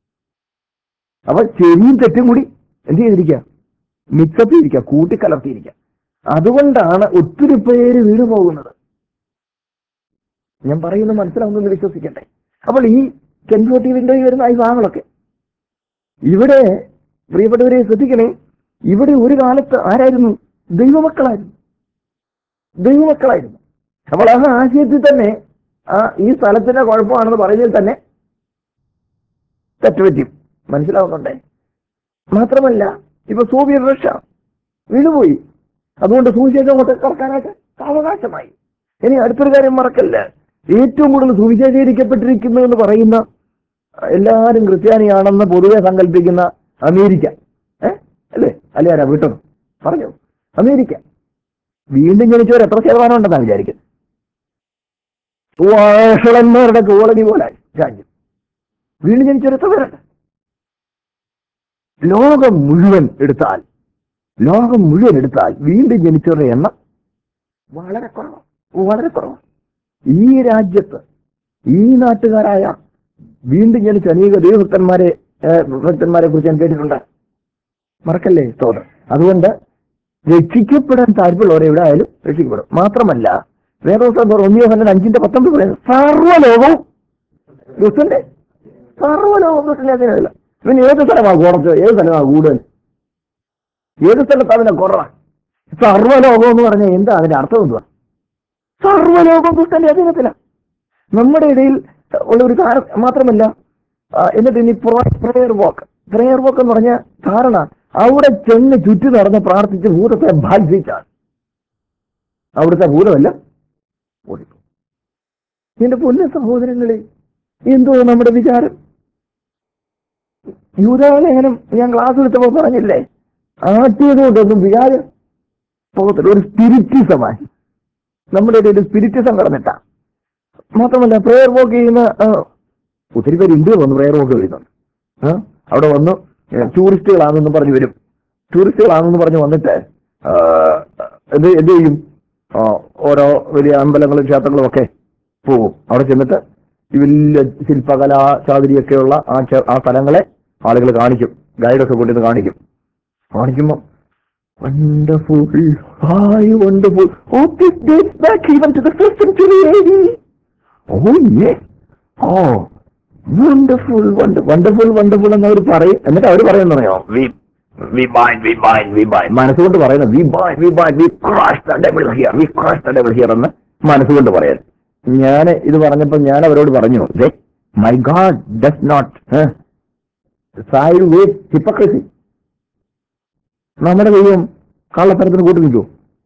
Speaker 1: അപ്പൊ ശരിയും തെറ്റും കൂടി എന്ത് ചെയ്തിരിക്കുക മിക്സപ്പ് ചെയ്തിരിക്കുക കൂട്ടിക്കലർത്തിയിരിക്കുക അതുകൊണ്ടാണ് ഒത്തിരി പേര് വീണു പോകുന്നത് ഞാൻ പറയുന്നത് മനസ്സിലാവുന്നെന്ന് വിശ്വസിക്കട്ടെ അപ്പോൾ ഈ കെൻഫോർട്ടി വിൻഡോയിൽ വരുന്ന ഈ ഭാഗങ്ങളൊക്കെ ഇവിടെ പ്രിയപ്പെട്ടവരെ ശ്രദ്ധിക്കണേ ഇവിടെ ഒരു കാലത്ത് ആരായിരുന്നു ദൈവമക്കളായിരുന്നു ദൈവമക്കളായിരുന്നു അപ്പോൾ ആ ആശയത്തിൽ തന്നെ ആ ഈ സ്ഥലത്തിന്റെ കുഴപ്പമാണെന്ന് പറയുന്നതിൽ തന്നെ തെറ്റുപറ്റി മനസ്സിലാവുന്നുണ്ടേ മാത്രമല്ല ഇപ്പൊ സോവിയറ്റ് റഷ്യ വീണുപോയി അതുകൊണ്ട് സുവിശേഷം കൊണ്ട് കറക്കാനായിട്ട് അവകാശമായി ഇനി അടുത്തൊരു കാര്യം മറക്കല്ല ഏറ്റവും കൂടുതൽ സുവിശേഷീകരിക്കപ്പെട്ടിരിക്കുന്നു എന്ന് പറയുന്ന എല്ലാവരും ക്രിസ്ത്യാനിയാണെന്ന് പൊതുവെ സങ്കല്പിക്കുന്ന അമേരിക്ക ഏ അല്ലേ അല്ലേ ആരാ വീട്ടു പറഞ്ഞു അമേരിക്ക വീണ്ടും ജനിച്ചവർ എത്ര ശതമാനം ഉണ്ടെന്നാണ് വിചാരിക്കുന്നത് വാഷളന്മാരുടെ കോളനി പോലെ രാജ്യം വീണ്ടും ജനിച്ചവർ എത്ര പേരുണ്ട് ലോകം മുഴുവൻ എടുത്താൽ ലോകം മുഴുവൻ എടുത്താൽ വീണ്ടും ജനിച്ചവരുടെ എണ്ണം വളരെ കുറവാണ് വളരെ കുറവാണ് ഈ രാജ്യത്ത് ഈ നാട്ടുകാരായ വീണ്ടും ജനിച്ച അനേക ദൈവഭക്തന്മാരെ ഏഹ്, ഭക്തന്മാരെ കുറിച്ച് ഞാൻ കേട്ടിട്ടുണ്ട് മറക്കല്ലേ സ്തോത്രം അതുകൊണ്ട് രക്ഷിക്കപ്പെടാൻ താല്പര്യമുള്ളവരെ എവിടെ ആയാലും രക്ഷിക്കപ്പെടും മാത്രമല്ല വേദോസം ഒന്നിയോ തന്നെ അഞ്ചിന്റെ പത്തൊമ്പത് പറയുന്നത് സർവ്വലോകവും ക്രിസ്തുന്റെ സർവ്വലോകവും ക്രിസ്തുന്റെ അധീനതയില്ല പിന്നെ ഏത് സ്ഥലമാണ് കുറച്ച് ഏത് സ്ഥലമാണ് കൂടുതൽ ഏത് സ്ഥലത്ത് അതിനെ കുറവാണ് സർവ്വലോകം എന്ന് പറഞ്ഞാൽ എന്താ അതിന്റെ അർത്ഥം എന്തുവാ സർവ്വലോകം ക്രിസ്തുന്റെ അധീനത്തിലാണ് നമ്മുടെ ഇടയിൽ ഉള്ള ഒരു കാര്യം മാത്രമല്ല ആ, എന്നിട്ട് ഇനി പ്രേയർ വോക്ക് പ്രേയർ വോക്ക് എന്ന് പറഞ്ഞ ധാരണ അവിടെ ചെന്ന് ചുറ്റി നടന്ന് പ്രാർത്ഥിച്ച് ഭൂതത്തെ ബാധിച്ചാണ് അവിടുത്തെ ഭൂതമല്ല ഓടിപ്പോ എന്റെ പൊന്ന സഹോദരങ്ങളെ എന്തോ നമ്മുടെ വിചാരം യൂതാലേഖനം ഞാൻ ക്ലാസ് എടുത്തപ്പോ പറഞ്ഞില്ലേ ആട്ടിയത് കൊണ്ടൊന്നും വിചാരം പോകത്തില്ല ഒരു സ്പിരിറ്റിസമായി നമ്മുടെ ഇടയിൽ ഒരു സ്പിരിറ്റിസം കടന്നിട്ടാ മാത്രമല്ല പ്രെയർ വോക്ക് ചെയ്യുന്ന ആ, ഒത്തിരി പേര് ഇന്ത്യയിൽ വന്ന് പ്രെയർ വോക്ക് ചെയ്യുന്നുണ്ട് ആ, അവിടെ വന്ന് ടൂറിസ്റ്റുകളാണെന്ന് പറഞ്ഞു വരും ടൂറിസ്റ്റുകളാണെന്ന് പറഞ്ഞു വന്നിട്ട് ആ, എന്ത് എന്ത് ചെയ്യും ആ, ഓരോ വലിയ അമ്പലങ്ങളും ക്ഷേത്രങ്ങളും ഒക്കെ പോകും അവിടെ ചെന്നിട്ട് ഈ വലിയ ശില്പകലാ ചാതുരിയൊക്കെയുള്ള ആ ചെ- ആ സ്ഥലങ്ങളെ ആളുകൾ കാണിക്കും ഗൈഡൊക്കെ കൊണ്ടുവന്ന് കാണിക്കും കാണിക്കുമ്പോ wonderful hi wonderful oh this dates back even to the first century AD oh yes oh wonderful wonderful wonderful എന്ന് അവർ പറയും എന്നിട്ട് അവർ പറയുന്നത് അറിയോ we we bind we bind we bind മനസ്സുകൊണ്ട് പറയുന്നത് we bind we bind we crush the devil here we crush the devil here എന്ന് മനസ്സുകൊണ്ട് പറയാൻ ഞാൻ ഇത് പറഞ്ഞപ്പോൾ ഞാൻ അവരോട് പറഞ്ഞു my God does not side with ഹിപ്പക്രസി നമ്മുടെ ദൈവം കള്ളത്തരത്തിന് കൂട്ടി നിൽക്കൂ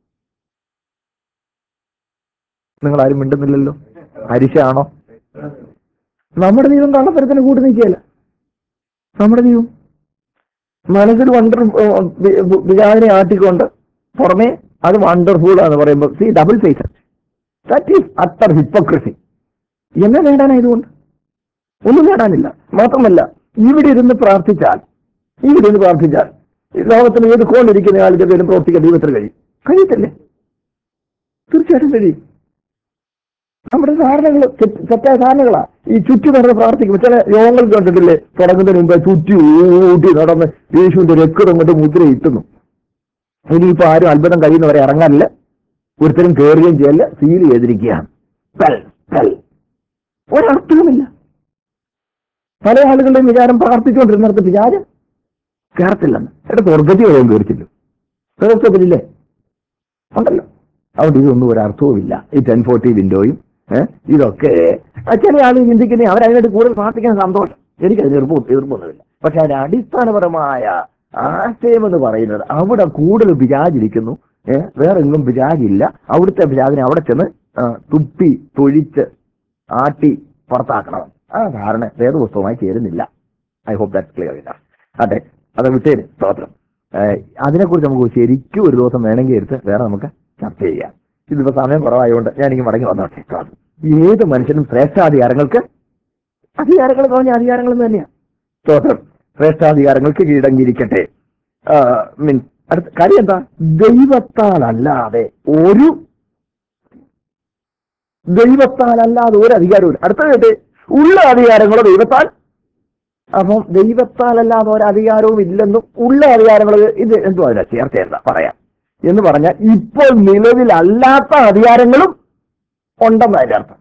Speaker 1: നിങ്ങൾ ആരും മിണ്ടുന്നില്ലല്ലോ അരിശാണോ നമ്മുടെ ദൈവം കള്ളത്തരത്തിന് കൂട്ടി നിൽക്കുകയല്ല നമ്മുടെ ദൈവം മനസ്സിൽ വണ്ടർ വിചാരനെ ആട്ടിക്കൊണ്ട് പുറമെ അത് വണ്ടർഫുൾ എന്ന് പറയുമ്പോൾ see double face that is utter hypocrisy എന്നെ നേടാനാ ഇതുകൊണ്ട് ഒന്നും നേടാനില്ല മാത്രമല്ല ഇവിടെ ഇരുന്ന് പ്രാർത്ഥിച്ചാൽ ഇവിടെ ഇരുന്ന് പ്രാർത്ഥിച്ചാൽ ഈ ലോകത്തിന് ഏത് കോണിരിക്കുന്ന ആൾക്ക് എന്തെങ്കിലും പ്രവർത്തിക്കാൻ ദൈവത്തിന് കഴിയും കഴിയത്തില്ലേ തീർച്ചയായിട്ടും കഴിയും നമ്മുടെ ധാരണകൾ തെറ്റായ ധാരണകളാ ഈ ചുറ്റി നടന്ന് പ്രാർത്ഥിക്കും ചില യോഗങ്ങൾ കണ്ടിട്ടില്ലേ തുടങ്ങുന്നതിന് മുമ്പ് ചുറ്റി ഊട്ടി നടന്ന് യേശുവിന്റെ രക്തം കൊണ്ട് മുദ്ര ഇട്ടുന്നു ഇനിയിപ്പോ ആരും അത്ഭുതം കഴിയുന്നവരെ ഇറങ്ങാനില്ല ഒരുത്തരും കയറുകയും ചെയ്യല്ല സീൽ ചെയ്തിരിക്കുകയാണ് പെൽ, പെൽ. ഒരർത്ഥവുമില്ല പല ആളുകളുടെയും വിചാരം പ്രാർത്ഥിച്ചുകൊണ്ടിരുന്നിടത്ത് വിചാരം കയറത്തില്ലെന്ന് എന്റെ സ്വർഗത്തിൽ വരെയും കയറിച്ചില്ല സ്വർഗത്തിലില്ലേ ഉണ്ടല്ലോ അതുകൊണ്ട് ഇതൊന്നും ഒരു അർത്ഥവുമില്ല ഈ ടെൻ ഫോർട്ടി വിൻഡോയും ഏഹ്, ഇതൊക്കെ ആ, ചില ആളുകൾ ചിന്തിക്കുന്നത് അവരതിനായിട്ട് കൂടുതൽ പ്രാർത്ഥിക്കാൻ സന്തോഷം എനിക്കത് എതിർപ്പ് എതിർപ്പൊന്നുമില്ല പക്ഷെ അതിന്റെ അടിസ്ഥാനപരമായ ആശയം എന്ന് പറയുന്നത് അവിടെ കൂടുതൽ പിശാചിരിക്കുന്നു ഏഹ് വേറെ എങ്ങും പിശാചില്ല അവിടുത്തെ പിശാചിനെ അവിടെ ചെന്ന് ആ, തുപ്പി തൊഴിച്ച് ആട്ടി പുറത്താക്കണം ആ ധാരണ വേദപുസ്തകമായി ചേരുന്നില്ല ഐ ഹോപ്പ് ദാറ്റ് ക്ലിയർ ഇല്ല അതെ അത് വിട്ടേര് സ്തോത്രം ഏഹ് അതിനെക്കുറിച്ച് നമുക്ക് ശരിക്കും ഒരു ദിവസം വേണമെങ്കിൽ എടുത്ത് വേറെ നമുക്ക് ചർച്ച ചെയ്യാം ഇതിപ്പോ സമയം കുറവായതുകൊണ്ട് ഞാൻ എനിക്ക് മടങ്ങി വന്നോട്ടെ സ്തോത്രം. ഏത് മനുഷ്യനും ശ്രേഷ്ഠാധികാരങ്ങൾക്ക് അധികാരങ്ങൾ പറഞ്ഞ അധികാരങ്ങൾ തന്നെയാണ് സ്തോത്രം ശ്രേഷ്ഠാധികാരങ്ങൾക്ക് കീഴടങ്ങിയിരിക്കട്ടെ മീൻ അടുത്ത കാര്യം എന്താ ദൈവത്താൽ അല്ലാതെ ഒരു ദൈവത്താൽ അല്ലാതെ ഒരു അധികാരവും അടുത്ത കേട്ട് ഉള്ള അധികാരങ്ങളോ ദൈവത്താൽ അപ്പം ദൈവത്താൽ അല്ലാതെ ഒരു അധികാരവും ഇല്ലെന്നും ഉള്ള അധികാരങ്ങൾ ഇത് എന്തോ അതിനെ ചേർത്ത് എന്താ പറയാം എന്ന് പറഞ്ഞാൽ ഇപ്പോൾ നിലവിലല്ലാത്ത അധികാരങ്ങളും ഉണ്ടെന്ന് അതിന്റെ അർത്ഥം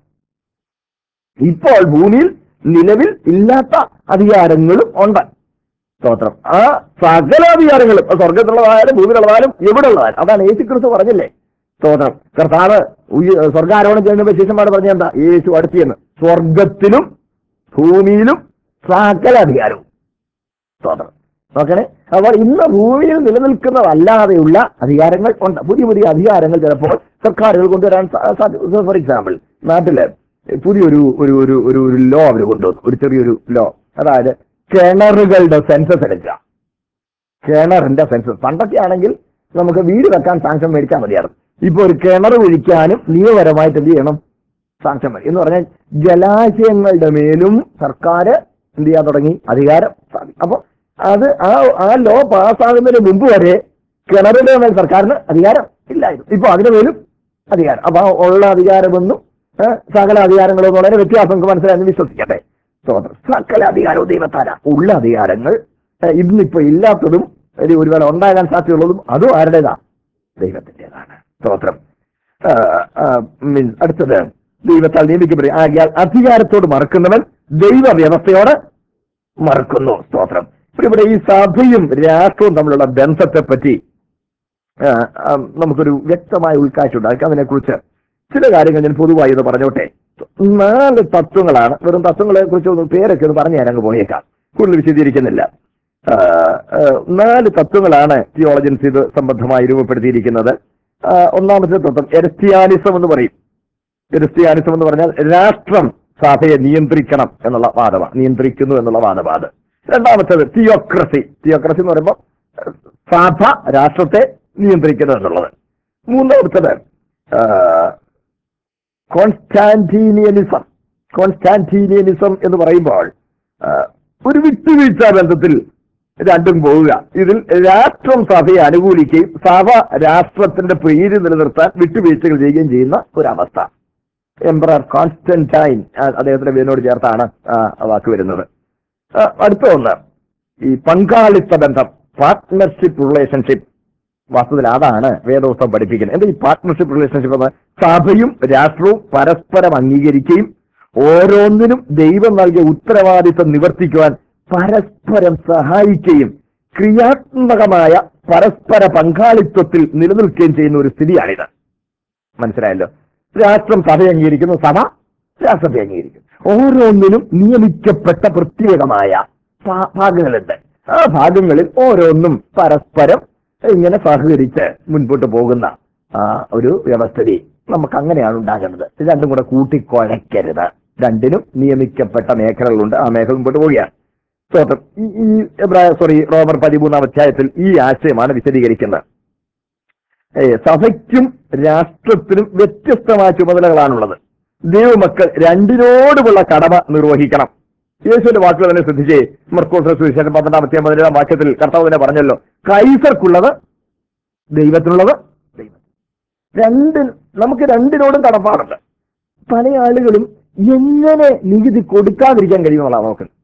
Speaker 1: ഇപ്പോൾ ഭൂമിയിൽ നിലവിൽ ഇല്ലാത്ത അധികാരങ്ങളും ഉണ്ട് സ്തോത്രം ആ സകല അധികാരങ്ങളും അത് സ്വർഗത്തിലുള്ളതായാലും ഭൂമിയിലുള്ളതായാലും എവിടെ ഉള്ളതായാലും അതാണ് യേശു ക്രിസ്തു പറഞ്ഞില്ലേ സ്തോത്രം കർത്താവ് ഉയ- സ്വർഗാരോഹണം ചെയ്യുന്ന ശേഷമാണ് പറഞ്ഞ എന്താ യേശു അടുത്തിയെന്ന് സ്വർഗത്തിലും ഭൂമിയിലും സകല അധികാരവും സ്തോത്രം നോക്കണേ അപ്പോൾ ഇന്ന് ഭൂമിയിൽ നിലനിൽക്കുന്നതല്ലാതെയുള്ള അധികാരങ്ങൾ ഉണ്ട് പുതിയ പുതിയ അധികാരങ്ങൾ ചിലപ്പോൾ സർക്കാരുകൾ കൊണ്ടുവരാൻ സാധ്യത ഫോർ എക്സാമ്പിൾ നാട്ടില് പുതിയൊരു ഒരു ഒരു ഒരു ഒരു ലോ അവർ കൊണ്ടുവന്നു ഒരു ചെറിയൊരു ലോ അതായത് കിണറുകളുടെ സെൻസസ് എടുക്കുക കിണറിന്റെ സെൻസസ് പണ്ടൊക്കെ ആണെങ്കിൽ നമുക്ക് വീട് വെക്കാൻ സാങ്ഷൻ മേടിച്ചാൽ മതിയായിരുന്നു ഇപ്പൊ ഒരു കിണർ ഒഴിക്കാനും നിയമപരമായിട്ട് എന്ത് ചെയ്യണം സാങ്ഷൻ മതി എന്ന് പറഞ്ഞാൽ ജലാശയങ്ങളുടെ മേലും സർക്കാർ എന്ത് ചെയ്യാൻ തുടങ്ങി അധികാരം സ്ഥാപി- അപ്പൊ അത് ആ ആ ലോ പാസ്സാകുന്നതിന് മുമ്പ് വരെ കിണറിന്റെ മേൽ സർക്കാരിന് അധികാരം ഇല്ലായിരുന്നു ഇപ്പൊ അതിന് മേലും അധികാരം അപ്പൊ ആ ഉള്ള അധികാരമൊന്നും ഏ, സകല അധികാരങ്ങളും വളരെ വ്യത്യാസം നമുക്ക് മനസ്സിലായെന്ന് വിശ്വസിക്കട്ടെ സ്തോത്രം സകല അധികാരവും ദൈവത്താല ഉള്ള അധികാരങ്ങൾ ഏ, ഇന്നിപ്പോ ഇല്ലാത്തതും ഒരു ഒരുവേള ഉണ്ടാകാൻ സാധ്യതയുള്ളതും അതും ആരുടേതാ ദൈവത്തിൻ്റെതാണ് സ്തോത്രം ആ, ആ, മീൻ- അടുത്തത് ദൈവത്താൽ നിയമിക്കപ്പെടുക ആകിയാൽ അധികാരത്തോട് മറക്കുന്നവൻ ദൈവ വ്യവസ്ഥയോട് മറക്കുന്നു സ്തോത്രം ഇപ്പോൾ ഇവിടെ ഈ സഭയും രാഷ്ട്രവും തമ്മിലുള്ള ബന്ധത്തെ പറ്റി ആ, ആ, നമുക്കൊരു വ്യക്തമായ ഉൾക്കാഴ്ച ഉണ്ടാക്കാം അതിനെക്കുറിച്ച് ചില കാര്യങ്ങൾ ഞാൻ പൊതുവായി ഇത് പറഞ്ഞോട്ടെ നാല് തത്വങ്ങളാണ് വെറും തത്വങ്ങളെ കുറിച്ച് ഒന്ന് പേരൊക്കെ ഒന്ന് പറഞ്ഞു തരാൻ പോയേക്കാം കൂടുതൽ വിശദീകരിക്കുന്നില്ല ആ, ആ, നാല് തത്വങ്ങളാണ് തിയോളജൻസ് ഇത് സംബന്ധമായി രൂപപ്പെടുത്തിയിരിക്കുന്നത് ആ, ഒന്നാമത്തെ തത്വം എരസ്റ്റിയാനിസം എന്ന് പറയും ക്രിസ്ത്യാനിസം എന്ന് പറഞ്ഞാൽ രാഷ്ട്രം സഭയെ നിയന്ത്രിക്കണം എന്നുള്ള വാദമാണ് നിയന്ത്രിക്കുന്നു എന്നുള്ള വാദമാണ് രണ്ടാമത്തേത് തിയോക്രസി തിയോക്രസി എന്ന് പറയുമ്പോൾ ഏഹ്, സഭ രാഷ്ട്രത്തെ നിയന്ത്രിക്കുന്നു എന്നുള്ളത് മൂന്നാമത്തേത് കോൺസ്റ്റാന്റീനിയനിസം കോൺസ്റ്റാന്റീനിയനിസം എന്ന് പറയുമ്പോൾ ആ, ഒരു വിട്ടുവീഴ്ച ബന്ധത്തിൽ രണ്ടും പോവുക ഇതിൽ രാഷ്ട്രം സഭയെ അനുകൂലിക്കുകയും സഭ രാഷ്ട്രത്തിന്റെ പേര് നിലനിർത്താൻ വിട്ടുവീഴ്ചകൾ ചെയ്യുകയും ചെയ്യുന്ന ഒരവസ്ഥ എംബറർ കോൺസ്റ്റന്റൈൻ ആ, അദ്ദേഹത്തിന്റെ പേരിനോട് ചേർത്താണ് ആ ആ വാക്ക് വരുന്നത് ആ, അടുത്ത ഒന്ന് ഈ പങ്കാളിത്ത ബന്ധം പാർട്ട്ണർഷിപ്പ് റിലേഷൻഷിപ്പ് വാസ്തവത്തിൽ അതാണ് വേദോത്സവം പഠിപ്പിക്കുന്നത് എന്താ ഈ പാർട്ട്ണർഷിപ്പ് റിലേഷൻഷിപ്പ് എന്ന് സഭയും രാഷ്ട്രവും പരസ്പരം അംഗീകരിക്കുകയും ഓരോന്നിനും ദൈവം നൽകിയ ഉത്തരവാദിത്വം നിവർത്തിക്കുവാൻ പരസ്പരം സഹായിക്കുകയും ക്രിയാത്മകമായ പരസ്പര പങ്കാളിത്വത്തിൽ നിലനിൽക്കുകയും ചെയ്യുന്ന ഒരു സ്ഥിതിയാണിത് മനസ്സിലായല്ലോ രാഷ്ട്രം സഭ അംഗീകരിക്കുന്നു സഭ രാഷ്ട്രത്തെ അംഗീകരിക്കുന്നു ഓരോന്നിനും നിയമിക്കപ്പെട്ട പ്രത്യേകമായ ഭാ- ഭാഗങ്ങളുണ്ട് ആ ഭാഗങ്ങളിൽ ഓരോന്നും പരസ്പരം ഇങ്ങനെ സഹകരിച്ച് മുൻപോട്ട് പോകുന്ന ആ, ഒരു വ്യവസ്ഥിതി നമുക്ക് അങ്ങനെയാണ് ഉണ്ടാകേണ്ടത് ഇത് രണ്ടും കൂടെ കൂട്ടിക്കുഴയ്ക്കരുത് രണ്ടിനും നിയമിക്കപ്പെട്ട മേഖലകളുണ്ട് ആ മേഖല മുമ്പോട്ട് പോവുകയാണ് സ്തോത്രം ഈ ഈ എബ്രായ സോറി റോമർ പതിമൂന്നാം അധ്യായത്തിൽ ഈ ആശയമാണ് വിശദീകരിക്കുന്നത് ഏ, സഭയ്ക്കും രാഷ്ട്രത്തിനും വ്യത്യസ്തമായ ചുമതലകളാണുള്ളത് ദൈവമക്കൾ രണ്ടിനോടുമുള്ള കടമ നിർവഹിക്കണം യേശുവിന്റെ വാക്കുകൾ തന്നെ ശ്രദ്ധിച്ചേ മർക്കോസ് സുവിശേഷം പന്ത്രണ്ടാമത്തെ പതിനേഴാം വാക്യത്തിൽ കർത്താവ് തന്നെ പറഞ്ഞല്ലോ കൈസർക്കുള്ളത് ദൈവത്തിനുള്ളത് ദൈവം രണ്ട് നമുക്ക് രണ്ടിനോടും കടപ്പാടുണ്ട് പല ആളുകളും എങ്ങനെ നികുതി കൊടുക്കാതിരിക്കാൻ കഴിയുമെന്നുള്ളതാണ് നോക്കുന്നത്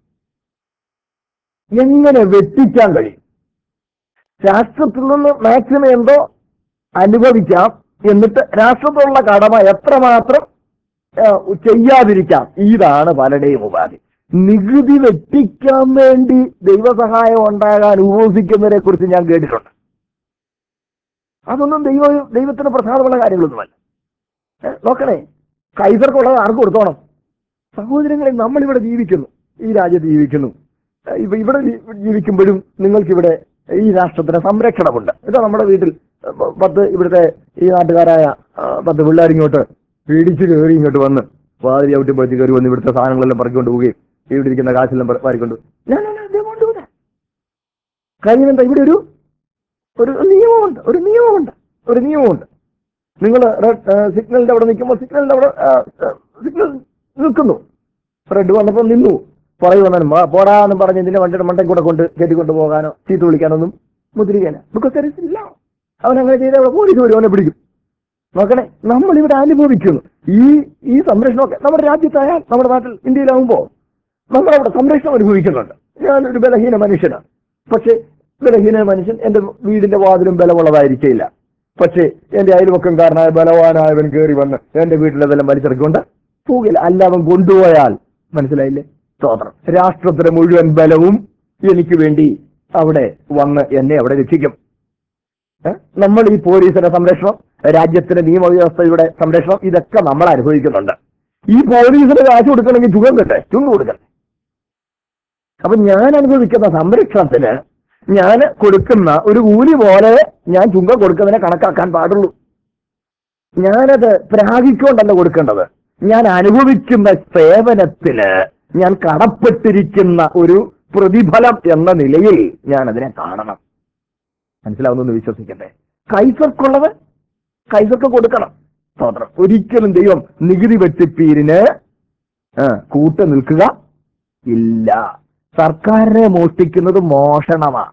Speaker 1: എങ്ങനെ വെട്ടിക്കാൻ കഴിയും രാഷ്ട്രത്തിൽ നിന്ന് മാക്സിമം എന്തോ അനുഭവിക്കാം എന്നിട്ട് രാഷ്ട്രത്തോടുള്ള കടമ എത്രമാത്രം ആ, ചെയ്യാതിരിക്കാം ഇതാണ് പലരുടെയും ഉപാധി നികുതി വെട്ടിക്കാൻ വേണ്ടി ദൈവസഹായം ഉണ്ടാകാൻ ഉപസിക്കുന്നതിനെ കുറിച്ച് ഞാൻ കേട്ടിട്ടുണ്ട് അതൊന്നും ദൈവ ദൈവത്തിന് പ്രസാദമുള്ള കാര്യങ്ങളൊന്നുമല്ല ഏ, നോക്കണേ കൈസർക്കുള്ളത് ആർക്ക് കൊടുത്തോണം സഹോദരങ്ങളെ നമ്മളിവിടെ ജീവിക്കുന്നു ഈ രാജ്യത്ത് ജീവിക്കുന്നു ഏ, ഇപ്പൊ ഇവിടെ ജീ- ജീവിക്കുമ്പോഴും നിങ്ങൾക്കിവിടെ ഈ രാഷ്ട്രത്തിന് സംരക്ഷണമുണ്ട് ഇതാ നമ്മുടെ വീട്ടിൽ ഏ, പ- പത്ത് ഇവിടുത്തെ ഈ നാട്ടുകാരായ ആ, പത്ത് പിള്ളേരിങ്ങോട്ട് പീഡിച്ച് കയറി ഇങ്ങോട്ട് വന്ന് വാതിരി ഔട്ടി പോയി കയറി വന്ന് ഇവിടുത്തെ സാധനങ്ങളെല്ലാം പറക്കൊണ്ട് പോവുകയും ഇവിടെ ഇരിക്കുന്ന കാശെല്ലാം പറ- വാരിക്കൊണ്ട് ഞാൻ കൊണ്ടുപോകുന്നത് കാര്യം എന്താ ഇവിടെ ഒരു ഒരു നിയമമുണ്ട് ഒരു നിയമമുണ്ട് ഒരു നിയമമുണ്ട് നിങ്ങൾ സിഗ്നലിന്റെ അവിടെ നിൽക്കുമ്പോൾ സിഗ്നലിന്റെ അവിടെ സിഗ്നൽ നിൽക്കുന്നു റെഡ് വന്നപ്പോൾ നിന്നു പുറകെ വന്നാലും "വാ, പോടാ എന്ന് പറഞ്ഞ് ഇതിന്റെ വണ്ടിയുടെ മണ്ടയിൽ കൂടെ കൊണ്ട് കയറ്റിക്കൊണ്ട് പോകാനോ ചീത്ത വിളിക്കാനൊന്നും മുദ്രിക്കാനോ ബിക്കോസ് ഇല്ല അവൻ അങ്ങനെ ചെയ്ത അവിടെ പോലീസ് വരും അവനെ പിടിക്കും നോക്കണേ നമ്മൾ ഇവിടെ അനുഭവിക്കുന്നു ഈ ഈ സംരക്ഷണമൊക്കെ നമ്മുടെ രാജ്യത്തായാൽ നമ്മുടെ നാട്ടിൽ ഇന്ത്യയിലാവുമ്പോൾ നമ്മളവിടെ സംരക്ഷണം അനുഭവിക്കുന്നുണ്ട് ഞാനൊരു ബലഹീന മനുഷ്യനാണ് പക്ഷേ ബലഹീന മനുഷ്യൻ എന്റെ വീടിന്റെ വാതിലും ബലമുള്ളതായിരിക്കില്ല പക്ഷേ എന്റെ അയൽവക്കംകാരനായ ബലവാനായവൻ കയറി വന്ന് എന്റെ വീട്ടിലെല്ലാം വലിച്ചെടുക്കൊണ്ട് പോകില്ല അല്ല അവൻ കൊണ്ടുപോയാൽ മനസ്സിലായില്ലേ സ്തോത്രം രാഷ്ട്രത്തിന്റെ മുഴുവൻ ബലവും എനിക്ക് വേണ്ടി അവിടെ വന്ന് എന്നെ അവിടെ രക്ഷിക്കും ഏ? നമ്മൾ ഈ പോലീസിന്റെ സംരക്ഷണം രാജ്യത്തിന്റെ നിയമവ്യവസ്ഥയുടെ സംരക്ഷണം ഇതൊക്കെ നമ്മൾ അനുഭവിക്കുന്നുണ്ട് ഈ പോലീസിന് കാശ് കൊടുക്കണമെങ്കിൽ ചുഖം കിട്ടെ ചുങ്ക് കൊടുക്കണ്ടേ അപ്പൊ ഞാൻ അനുഭവിക്കുന്ന സംരക്ഷണത്തിന് ഞാൻ കൊടുക്കുന്ന ഒരു കൂലി പോലെ ഞാൻ ചുങ്കം കൊടുക്കുന്നതിനെ കണക്കാക്കാൻ പാടുള്ളൂ ഞാനത് പ്രാഗിക്കൊണ്ടല്ല കൊടുക്കേണ്ടത് ഞാൻ അനുഭവിക്കുന്ന സേവനത്തിന് ഞാൻ കടപ്പെട്ടിരിക്കുന്ന ഒരു പ്രതിഫലം എന്ന നിലയിൽ ഞാൻ അതിനെ കാണണം മനസ്സിലാവുന്നു വിശ്വസിക്കട്ടെ കൈസർക്കുള്ളത് കൈസർക്ക് കൊടുക്കണം സ്തോത്രം ഒരിക്കലും ദൈവം നികുതി വെട്ടിപ്പീരിന് ആ, കൂട്ട് നിൽക്കുക ഇല്ല സർക്കാരിനെ മോഷ്ടിക്കുന്നത് മോഷണമാണ്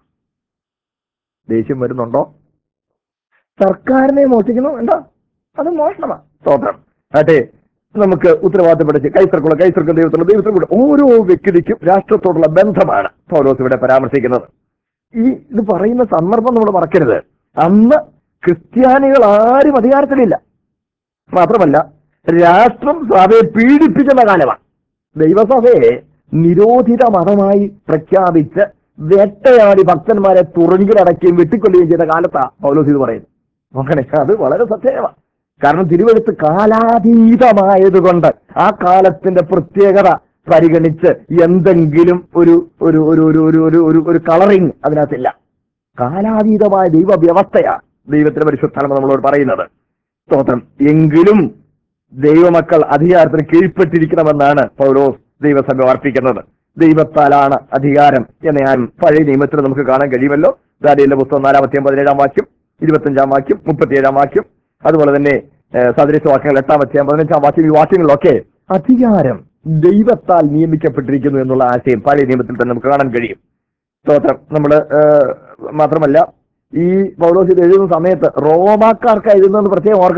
Speaker 1: ദേഷ്യം വരുന്നുണ്ടോ സർക്കാരിനെ മോഷ്ടിക്കുന്നു എന്താ അത് മോഷണമാണ് സ്തോത്രം അതെ നമുക്ക് ഉത്തരവാദിത്തപ്പെടുത്തി കൈസർക്കുള്ള കൈസർക്കും ദൈവത്തിലുള്ള ദൈവത്തിലുള്ള ഓരോ വ്യക്തിക്കും രാഷ്ട്രത്തോടുള്ള ബന്ധമാണ് പൗലോസ് ഇവിടെ പരാമർശിക്കുന്നത് ഈ ഇത് പറയുന്ന സന്ദർഭം നമ്മൾ മറക്കരുത് അന്ന് ക്രിസ്ത്യാനികൾ ആരും അധികാരത്തിലില്ല മാത്രമല്ല രാഷ്ട്രം സഭയെ പീഡിപ്പിക്കുന്ന കാലമാണ് ദൈവസഭയെ നിരോധിത മതമായി പ്രഖ്യാപിച്ച് വേട്ടയാടി ഭക്തന്മാരെ തുറങ്കിലടക്കുകയും വെട്ടിക്കൊല്ലുകയും ചെയ്ത കാലത്താ പൗലോസ് ഇത് പറയുന്നത് നോക്കണേ അത് വളരെ സത്യമാണ് കാരണം തിരുവഴുത്ത് കാലാതീതമായതുകൊണ്ട് ആ കാലത്തിന്റെ പ്രത്യേകത പരിഗണിച്ച് എന്തെങ്കിലും ഒരു ഒരു ഒരു ഒരു ഒരു ഒരു ഒരു ഒരു കളറിങ് അതിനകത്തില്ല കാലാതീതമായ ദൈവ വ്യവസ്ഥയാണ് ദൈവത്തിന്റെ പരിശുദ്ധാണ് നമ്മളോട് പറയുന്നത് സ്തോത്രം എങ്കിലും ദൈവമക്കൾ അധികാരത്തിന് കീഴ്പ്പെട്ടിരിക്കണമെന്നാണ് പൗലോസ് ദൈവസഭ അർപ്പിക്കുന്നത് ദൈവത്താലാണ് അധികാരം എന്ന് ഞാൻ പഴയ നിയമത്തിൽ നമുക്ക് കാണാൻ കഴിയുമല്ലോ ദാരിയിലെ പുസ്തകം നാലാമത്തെയും പതിനേഴാം വാക്യം ഇരുപത്തഞ്ചാം വാക്യം മുപ്പത്തിയേഴാം വാക്യം അതുപോലെ തന്നെ ഏഹ്, സദൃശ വാക്യങ്ങൾ എട്ടാമത്തെയും പതിനഞ്ചാം വാക്യം ഈ വാക്യങ്ങളിലൊക്കെ അധികാരം ദൈവത്താൽ നിയമിക്കപ്പെട്ടിരിക്കുന്നു എന്നുള്ള ആശയം പഴയ നിയമത്തിൽ തന്നെ നമുക്ക് കാണാൻ കഴിയും സ്തോത്രം നമ്മൾ മാത്രമല്ല ഈ പൗലോസ് ഇത് എഴുതുന്ന സമയത്ത് റോമാക്കാർക്ക് എഴുതുന്നത് പ്രത്യേകം ഓർക്കണം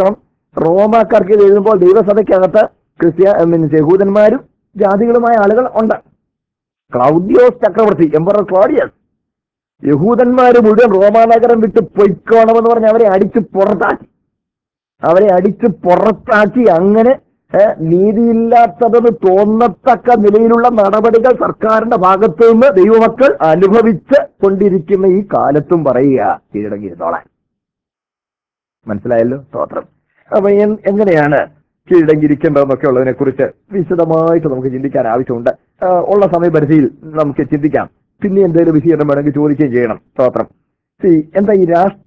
Speaker 1: റോമാക്കാർക്ക് ഇത് എഴുതുമ്പോൾ ദൈവസഭയ്ക്കകത്ത് ക്രിസ്ത്യ മീൻസ് യഹൂദന്മാരും ജാതികളുമായ ആളുകൾ ഉണ്ട് ക്ലൗഡിയോസ് ചക്രവർത്തി എംപറർ ക്ലോഡിയസ് യഹൂദന്മാര് മുഴുവൻ റോമാനഗരം വിട്ട് പൊയ്ക്കോണമെന്ന് പറഞ്ഞ് അവരെ അടിച്ച് പുറത്താക്കി അവരെ അടിച്ച് പുറത്താക്കി അങ്ങനെ ഏ, നീതിയില്ലാത്തതെന്ന് തോന്നത്തക്ക നിലയിലുള്ള നടപടികൾ സർക്കാരിന്റെ ഭാഗത്തു നിന്ന് ദൈവമക്കൾ അനുഭവിച്ച് കൊണ്ടിരിക്കുന്ന ഈ കാലത്തും പറയുക കീഴടങ്ങിയിരുന്നോളാൻ മനസ്സിലായല്ലോ സ്തോത്രം അപ്പൊ എൻ- എങ്ങനെയാണ് കീഴടങ്ങിയിരിക്കേണ്ടതെന്നൊക്കെ ഉള്ളതിനെ കുറിച്ച് വിശദമായിട്ട് നമുക്ക് ചിന്തിക്കാൻ ആവശ്യമുണ്ട് ആ, ഉള്ള സമയപരിധിയിൽ നമുക്ക് ചിന്തിക്കാം പിന്നെ എന്തെങ്കിലും വിശീലനം വേണമെങ്കിൽ ചോദിക്കുകയും ചെയ്യണം സ്തോത്രം See, എന്താ ഈ രാഷ്ട്ര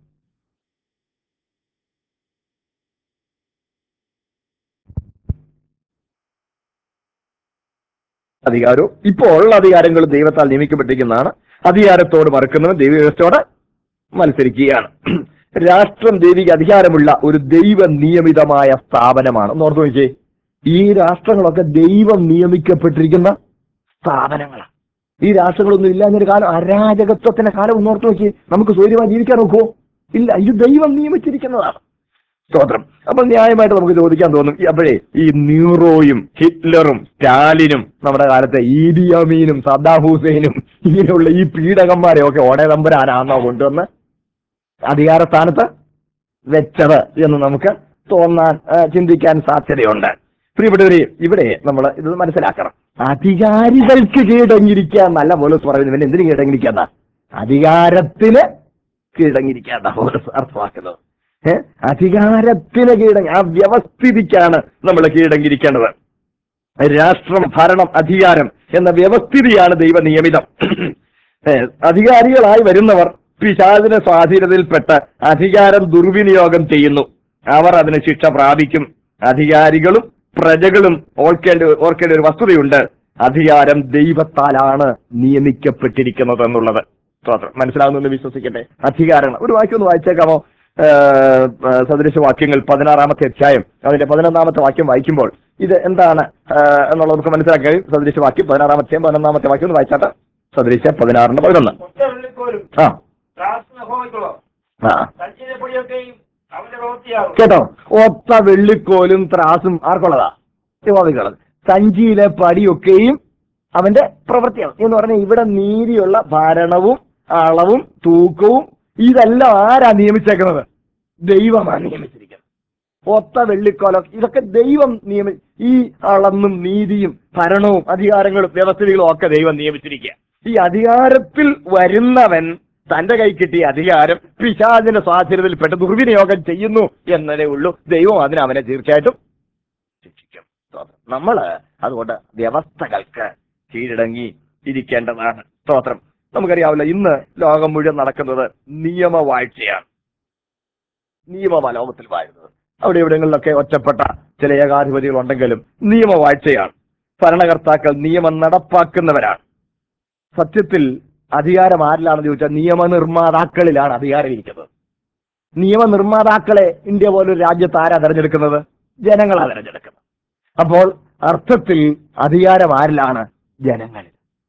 Speaker 1: അധികാരവും ഇപ്പോൾ ഉള്ള അധികാരങ്ങൾ ദൈവത്താൽ നിയമിക്കപ്പെട്ടിരിക്കുന്നതാണ് അധികാരത്തോട് മറക്കുന്നവൻ ദൈവവ്യവസ്ഥയോട് മത്സരിക്കുകയാണ് രാഷ്ട്രം ദൈവിക അധികാരമുള്ള ഒരു ദൈവ നിയമിതമായ സ്ഥാപനമാണ് ഒന്ന് ഓർത്തു നോക്കിയേ ഈ രാഷ്ട്രങ്ങളൊക്കെ ദൈവം നിയമിക്കപ്പെട്ടിരിക്കുന്ന സ്ഥാപനങ്ങളാണ് ഈ രാഷ്ട്രങ്ങളൊന്നും ഇല്ലാഞ്ഞൊരു കാലം അരാജകത്വത്തിന്റെ കാലം ഒന്ന് ഓർത്തു നോക്കി നമുക്ക് സ്വൈര്യമായി ജീവിക്കാൻ നോക്കുമോ ഇല്ല ഇത് ദൈവം നിയമിച്ചിരിക്കുന്നതാണ് സ്തോത്രം അപ്പൊ ന്യായമായിട്ട് നമുക്ക് ചോദിക്കാൻ തോന്നും ഈ അപ്പോഴേ ഈ ന്യൂറോയും ഹിറ്റ്ലറും സ്റ്റാലിനും നമ്മുടെ കാലത്തെ ഈദിയമീനും സദ്ദാം ഹുസൈനും ഇങ്ങനെയുള്ള ഈ പീഡകന്മാരെ ഒക്കെ ഓടേ തമ്പുരാനാണോ കൊണ്ടുവന്ന് അധികാര സ്ഥാനത്ത് വെച്ചത് എന്ന് നമുക്ക് തോന്നാൻ ആ, ചിന്തിക്കാൻ സാധ്യതയുണ്ട് പ്രിയപ്പെട്ടവരെ ഇവിടെ നമ്മൾ ഇത് മനസ്സിലാക്കണം അധികാരികൾക്ക് കീഴടങ്ങിയിരിക്കുക എന്നല്ല പോലീസ് പറയുന്നത് പിന്നെ എന്തിനു കീഴടങ്ങിയിരിക്കാന്ന അധികാരത്തിന് കീഴടങ്ങിയിരിക്കാന്ന പോലീസ് അർത്ഥമാക്കുന്നത് ഏ? അധികാരത്തിന് കീഴടങ്ങി ആ വ്യവസ്ഥിതിക്കാണ് നമ്മൾ കീഴടങ്ങിയിരിക്കേണ്ടത് രാഷ്ട്രം ഭരണം അധികാരം എന്ന വ്യവസ്ഥിതിയാണ് ദൈവ നിയമിതം ഏ, അധികാരികളായി വരുന്നവർ പിശാചിന് സ്വാധീനത്തിൽപ്പെട്ട് അധികാരം ദുർവിനിയോഗം ചെയ്യുന്നു അവർ അതിന് ശിക്ഷ പ്രാപിക്കും അധികാരികളും പ്രജകളും ഓർക്കേണ്ട ഓർക്കേണ്ട ഒരു വസ്തുതയുണ്ട് അധികാരം ദൈവത്താലാണ് നിയമിക്കപ്പെട്ടിരിക്കുന്നത് എന്നുള്ളത് സ്തോത്രം മനസ്സിലാവുന്നെന്ന് വിശ്വസിക്കട്ടെ അധികാരങ്ങൾ ഒരു വാക്യം ഒന്ന് വായിച്ചേക്കാമോ ആ, ആ, സദൃശ വാക്യങ്ങൾ പതിനാറാമത്തെ അധ്യായം അതിന്റെ പതിനൊന്നാമത്തെ വാക്യം വായിക്കുമ്പോൾ ഇത് എന്താണ് ആ, എന്നുള്ളത് നമുക്ക് മനസ്സിലാക്കി കഴിയും സദൃശ വാക്യം പതിനാറാമത്തെ അധ്യായം പതിനൊന്നാമത്തെ വാക്യം ഒന്ന് വായിച്ചാട്ടെ സദൃശ പതിനാറിന്റെ പതിനൊന്ന്
Speaker 2: ഒറ്റ വെള്ളിക്കോലും
Speaker 1: ആ
Speaker 2: ത്രാസിന് ഹോമിക്കുള്ളൂ
Speaker 1: ആ
Speaker 2: സഞ്ചിനെ പൊടിയൊക്കെയും അവന്റെ പ്രവൃത്തിയാകും
Speaker 1: കേട്ടോ ഒത്ത വെള്ളിക്കോലും ത്രാസും ആർക്കുള്ളതാ യുവാവികളത് സഞ്ചിയിലെ പടിയൊക്കെയും അവന്റെ പ്രവൃത്തിയാണ് എന്ന് പറഞ്ഞാൽ ഇവിടെ നീതിയുള്ള ഭരണവും അളവും തൂക്കവും ഇതെല്ലാം ആരാ നിയമിച്ചേക്കുന്നത് ദൈവമാണ് നിയമിച്ചിരിക്കുന്നത് ഒത്ത വെള്ളിക്കോലം ഇതൊക്കെ ദൈവം നിയമി ഈ അളന്നും നീതിയും ഭരണവും അധികാരങ്ങളും വ്യവസ്ഥിതികളും ഒക്കെ ദൈവം നിയമിച്ചിരിക്കുക ഈ അധികാരത്തിൽ വരുന്നവൻ തന്റെ കൈ കിട്ടിയ അധികാരം പിശാചിന്റെ സ്വാധീനത്തിൽപ്പെട്ട് ദുർവിനിയോഗം ചെയ്യുന്നു എന്നതേ ഉള്ളൂ ദൈവം അതിന് അവനെ തീർച്ചയായിട്ടും ശിക്ഷിക്കും സ്തോത്രം നമ്മള് അതുകൊണ്ട് വ്യവസ്ഥകൾക്ക് കീഴടങ്ങി ഇരിക്കേണ്ടതാണ് സ്തോത്രം നമുക്കറിയാവില്ല ഇന്ന് ലോകം മുഴുവൻ നടക്കുന്നത് നിയമവാഴ്ചയാണ് നിയമമാണ് ലോകത്തിൽ വാഴുന്നത് അവിടെ ഇവിടങ്ങളിലൊക്കെ ഒറ്റപ്പെട്ട ചില ഏകാധിപതികൾ ഉണ്ടെങ്കിലും നിയമവാഴ്ചയാണ് ഭരണകർത്താക്കൾ നിയമം നടപ്പാക്കുന്നവരാണ് സത്യത്തിൽ അധികാരം ആരിലാണെന്ന് ചോദിച്ചാൽ നിയമനിർമ്മാതാക്കളിലാണ് അധികാരം ഇരിക്കുന്നത് നിയമനിർമ്മാതാക്കളെ ഇന്ത്യ പോലൊരു രാജ്യത്ത് ആരാ തെരഞ്ഞെടുക്കുന്നത് ജനങ്ങളാ തെരഞ്ഞെടുക്കുന്നത് അപ്പോൾ അർത്ഥത്തിൽ അധികാരം ആരിലാണ് ജനങ്ങളിൽ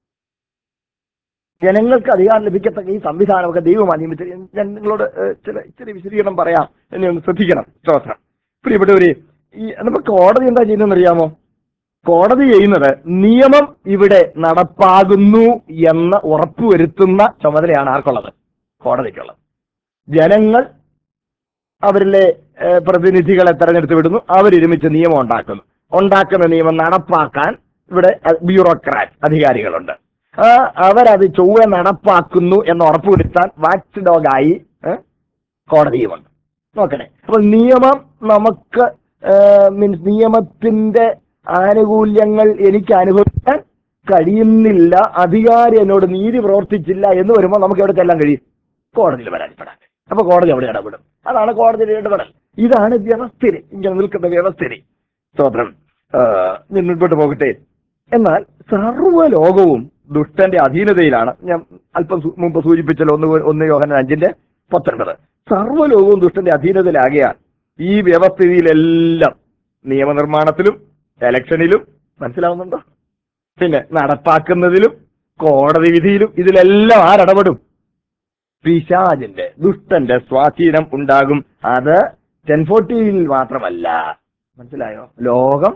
Speaker 1: ജനങ്ങൾക്ക് അധികാരം ലഭിക്കത്തക്ക ഈ സംവിധാനമൊക്കെ ദൈവമാണ് നിയമിച്ചത് ഞാൻ നിങ്ങളോട് ഏഹ്, ചില ഇച്ചിരി വിശദീകരണം പറയാം എന്നെ ഒന്ന് ശ്രദ്ധിക്കണം ശ്രോത്രം പ്രിയപ്പെട്ടവരെ ഈ നമുക്ക് കോടതി എന്താ ചെയ്യുന്നതെന്ന് അറിയാമോ കോടതി ചെയ്യുന്നത് നിയമം ഇവിടെ നടപ്പാകുന്നു എന്ന് ഉറപ്പുവരുത്തുന്ന ചുമതലയാണ് ആർക്കുള്ളത് കോടതിക്കുള്ളത് ജനങ്ങൾ അവരിലെ ഏഹ്, പ്രതിനിധികളെ തെരഞ്ഞെടുത്ത് വിടുന്നു അവരൊരുമിച്ച് നിയമം ഉണ്ടാക്കുന്നു ഉണ്ടാക്കുന്ന നിയമം നടപ്പാക്കാൻ ഇവിടെ ബ്യൂറോക്രാറ്റ് അധികാരികളുണ്ട് ആ അവരത് ചൊവ്വ നടപ്പാക്കുന്നു എന്ന് ഉറപ്പുവരുത്താൻ വാച്ച് ഡോഗായി കോടതിയുമുണ്ട് നോക്കണേ അപ്പൊ നിയമം നമുക്ക് മീൻസ് നിയമത്തിന്റെ ആനുകൂല്യങ്ങൾ എനിക്ക് അനുഭവിക്കാൻ കഴിയുന്നില്ല അധികാരി എന്നോട് നീതി പ്രവർത്തിച്ചില്ല എന്ന് വരുമ്പോൾ നമുക്ക് എവിടെ ചെല്ലാൻ കഴിയും കോടതിയിൽ പരാതിപ്പെടാൻ കഴിയും അപ്പൊ കോടതി അവിടെ ഇടപെടും അതാണ് കോടതിയുടെ ഇടപെടൽ ഇതാണ് വ്യവസ്ഥിതി ഇങ്ങനെ നിൽക്കുന്ന വ്യവസ്ഥിതി സ്തോത്രം ആ, ഞാൻ മുൻപോട്ട് പോകട്ടെ എന്നാൽ സർവ്വലോകവും ദുഷ്ടന്റെ അധീനതയിലാണ് ഞാൻ അല്പം സു- മുമ്പ് സൂചിപ്പിച്ചല്ലോ ഒന്ന് ഒന്ന് യോഹന അഞ്ചിന്റെ പത്തൊൻപത് സർവ്വലോകവും ദുഷ്ടന്റെ അധീനതയിലാകിയാൽ ഈ വ്യവസ്ഥിതിയിലെല്ലാം നിയമനിർമ്മാണത്തിലും എലക്ഷനിലും മനസ്സിലാവുന്നുണ്ടോ പിന്നെ നടപ്പാക്കുന്നതിലും കോടതി വിധിയിലും ഇതിലെല്ലാം ആരിടപെടും പിശാചിന്റെ ദുഷ്ടന്റെ സ്വാധീനം ഉണ്ടാകും അത് ടെൻ ഫോർട്ടിയിൽ മാത്രമല്ല മനസ്സിലായോ ലോകം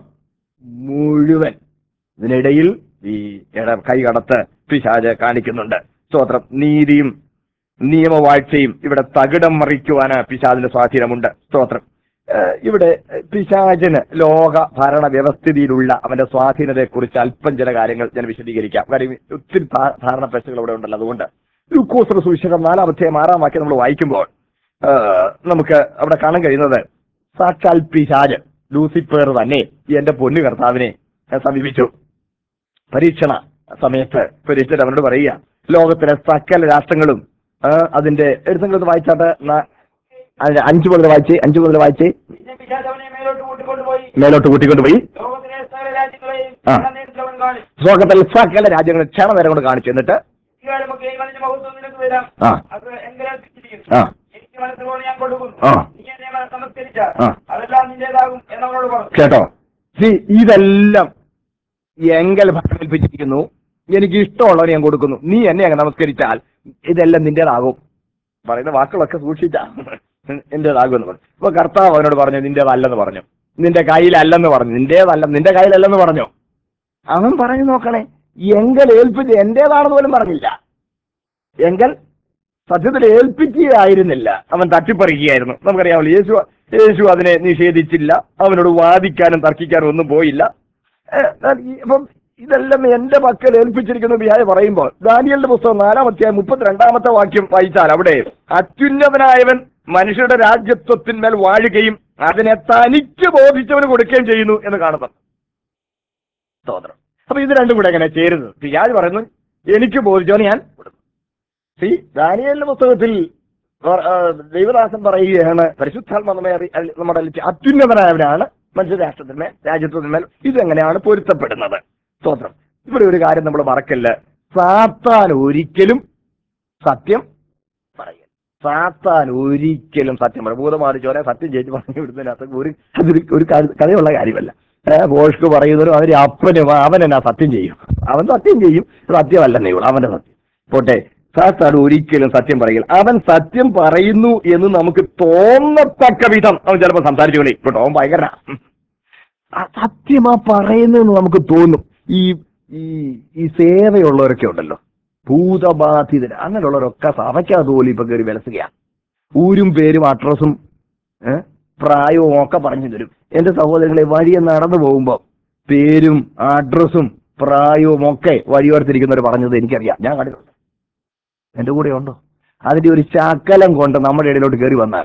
Speaker 1: മുഴുവൻ ഇതിനിടയിൽ ഈ ഇട കൈകടത്ത് പിശാജ് കാണിക്കുന്നുണ്ട് സ്തോത്രം നീതിയും നിയമവാഴ്ചയും ഇവിടെ തകിടം മറിക്കുവാന് പിശാചിന്റെ സ്വാധീനമുണ്ട് സ്തോത്രം ഏഹ് ഇവിടെ പിശാചിന് ലോക ഭരണ വ്യവസ്ഥിതിയിലുള്ള അവന്റെ സ്വാധീനത്തെക്കുറിച്ച് അല്പം ചില കാര്യങ്ങൾ ഞാൻ വിശദീകരിക്കാം കാര്യം ഒത്തിരി ധാ- ധാരണ പ്രശ്നങ്ങൾ ഇവിടെ ഉണ്ടല്ലോ അതുകൊണ്ട് ലൂക്കോസ് സുവിശേഷം നാലാം അധ്യായം ആറാം വാക്യം നമ്മൾ വായിക്കുമ്പോൾ ഏഹ് നമുക്ക് അവിടെ കാണാൻ കഴിയുന്നത് സാക്ഷാൽ പിശാജ് ലൂസിഫർ തന്നെ ഈ എന്റെ പൊന്നു കർത്താവിനെ സമീപിച്ചു പരീക്ഷണ സമയത്ത് പരീക്ഷ അവനോട് പറയുക ലോകത്തിലെ സകല രാഷ്ട്രങ്ങളും ആ, അതിന്റെ എഴുത്തങ്ങളൊന്ന് വായിച്ചാട്ട് ന- അതിന്റെ അഞ്ചു മുതൽ വായിച്ച് അഞ്ചു മുതൽ വായിച്ച്
Speaker 2: പിന്നെ പിശാച് അവനെ മേലോട്ട് കൂട്ടിക്കൊണ്ടുപോയി
Speaker 1: മേലോട്ട് കൂട്ടിക്കൊണ്ടുപോയി
Speaker 2: ലോകത്തിലെ സകല രാജ്യങ്ങളെയും
Speaker 1: ആ.
Speaker 2: നേരിട്ടവൻ കാണിച്ചു
Speaker 1: സ്വർഗത്തിൽ സകല രാജ്യങ്ങളും ക്ഷണനേരം കൊണ്ട് കാണിച്ചു എന്നിട്ട്
Speaker 2: ഇക്കാലമൊക്കെ അതിന്റെ മഹത്വം നിനക്ക് വരാം
Speaker 1: ആ
Speaker 2: അത് എങ്കലേൽപ്പിച്ചിരിക്കുന്നു
Speaker 1: ആ
Speaker 2: എനിക്ക് മനസ്സുകൊണ്ട് ഞാൻ കൊടുക്കുന്നു
Speaker 1: ആ.
Speaker 2: നീ എന്നെ മന- നമസ്കരിച്ച
Speaker 1: ആ.
Speaker 2: അതെല്ലാം നിന്റേതാകും എന്നവനോട് പറഞ്ഞു
Speaker 1: കേട്ടോ See, ഇതെല്ലാം എങ്കൽ ഭരണമേൽപ്പിച്ചിരിക്കുന്നു എനിക്ക് ഇഷ്ടമുള്ളവരെ ഞാൻ കൊടുക്കുന്നു നീ എന്നെ അങ്ങ് നമസ്കരിച്ചാൽ ഇതെല്ലാം നിന്റേതാകും പറയുന്ന വാക്കുകളൊക്കെ സൂക്ഷിച്ചാ എന്റേതാകും എന്ന് പറഞ്ഞു അപ്പൊ കർത്താവ് അവനോട് പറഞ്ഞു നിന്റേതല്ലെന്ന് പറഞ്ഞു നിന്റെ കയ്യിലല്ലെന്ന് പറഞ്ഞു നിന്റേതല്ല നിന്റെ കയ്യിലല്ലെന്ന് പറഞ്ഞു അവൻ പറഞ്ഞു നോക്കണേ എങ്കൽ ഏൽപ്പിച്ച് എന്റേതാണെന്ന് പോലും പറഞ്ഞില്ല എങ്കൽ സത്യത്തിൽ ഏൽപ്പിക്കുകയായിരുന്നില്ല അവൻ തട്ടിപ്പറിക്കുകയായിരുന്നു നമുക്കറിയാമല്ലോ യേശു യേശു അതിനെ നിഷേധിച്ചില്ല അവനോട് വാദിക്കാനും തർക്കിക്കാനും ഒന്നും പോയില്ല ഏഹ്, ഈ- അപ്പം ഇതെല്ലാം എന്റെ പക്കൽ ഏൽപ്പിച്ചിരിക്കുന്ന ബിഹായ പറയുമ്പോൾ ദാനിയലിന്റെ പുസ്തകം നാലാം അധ്യായം മുപ്പത്തിരണ്ടാമത്തെ വാക്യം വായിച്ചാൽ അവിടെ അത്യുന്നതനായവൻ മനുഷ്യരുടെ രാജ്യത്വത്തിന്മേൽ വാഴുകയും അതിനെ തനിക്ക് ബോധിച്ചവന് കൊടുക്കുകയും ചെയ്യുന്നു എന്ന് കാണുന്നു സ്തോത്രം അപ്പൊ ഇത് രണ്ടും കൂടെ എങ്ങനെ ചേരുന്നത് പിയാജ് പറയുന്നു എനിക്ക് ബോധിച്ചവന് ഞാൻ കൊടുക്കും സി ദാനിയലിന്റെ പുസ്തകത്തിൽ വ- ആ, ദൈവദാസൻ പറയുകയാണ് പരിശുദ്ധാത്മ നമ്മെ അറി- അറി- നമ്മുടെ അല്ല- അത്യുന്നതനായവനാണ് മനുഷ്യരാഷ്ട്രത്തിന്മേൽ രാജ്യത്വത്തിന്മേൽ ഇതെങ്ങനെയാണ് പൊരുത്തപ്പെടുന്നത് സ്തോത്രം ഇവിടെ ഒരു കാര്യം നമ്മൾ മറക്കല്ല സാത്താൻ ഒരിക്കലും സത്യം പറയില്ല സാത്താൻ ഒരിക്കലും സത്യം പറയും ഭൂതമാറിച്ചോനെ സത്യം ചേച്ചി പറഞ്ഞു വിടുന്നതിനകത്ത് ഒരു അതൊരു ഒരു കാര്യം- കഥയുള്ള കാര്യമല്ല ഏഹ് ബോഷ്ക്ക് പറയുന്നവരും അവര് അപ്പനും അവൻ എന്നാ സത്യം ചെയ്യും അവൻ സത്യം ചെയ്യും സത്യമല്ലെന്നേ ഉള്ളൂ അവന്റെ സത്യം പോട്ടെ സാത്താൻ ഒരിക്കലും സത്യം പറയില്ല അവൻ സത്യം പറയുന്നു എന്ന് നമുക്ക് തോന്നത്തക്ക വിധം അവൻ ചിലപ്പോൾ സംസാരിച്ചു കളി കേട്ടോ അവൻ ഭയങ്കര ആ സത്യമാ പറയുന്നതെന്ന് നമുക്ക് തോന്നും ഈ ഈ ഈ സേവയുള്ളവരൊക്കെ ഉണ്ടല്ലോ ഭൂതബാധിതർ അങ്ങനെയുള്ളവരൊക്കെ സഭയ്ക്കകത്ത് പോലും ഇപ്പൊ കയറി വിലസുകയാണ് ഊരും പേരും അഡ്രസ്സും ഏഹ് പ്രായവും ഒക്കെ പറഞ്ഞു തരും എന്റെ സഹോദരങ്ങളെ വഴിയെ നടന്നു പോകുമ്പോൾ പേരും അഡ്രസ്സും പ്രായവും ഒക്കെ വഴിയോർത്തിരിക്കുന്നവർ പറഞ്ഞത് എനിക്കറിയാം ഞാൻ കണ്ടിട്ടുണ്ട് എന്റെ കൂടെ ഉണ്ടോ അതിന്റെ ഒരു ശകലം കൊണ്ട് നമ്മുടെ ഇടയിലോട്ട് കയറി വന്നാൽ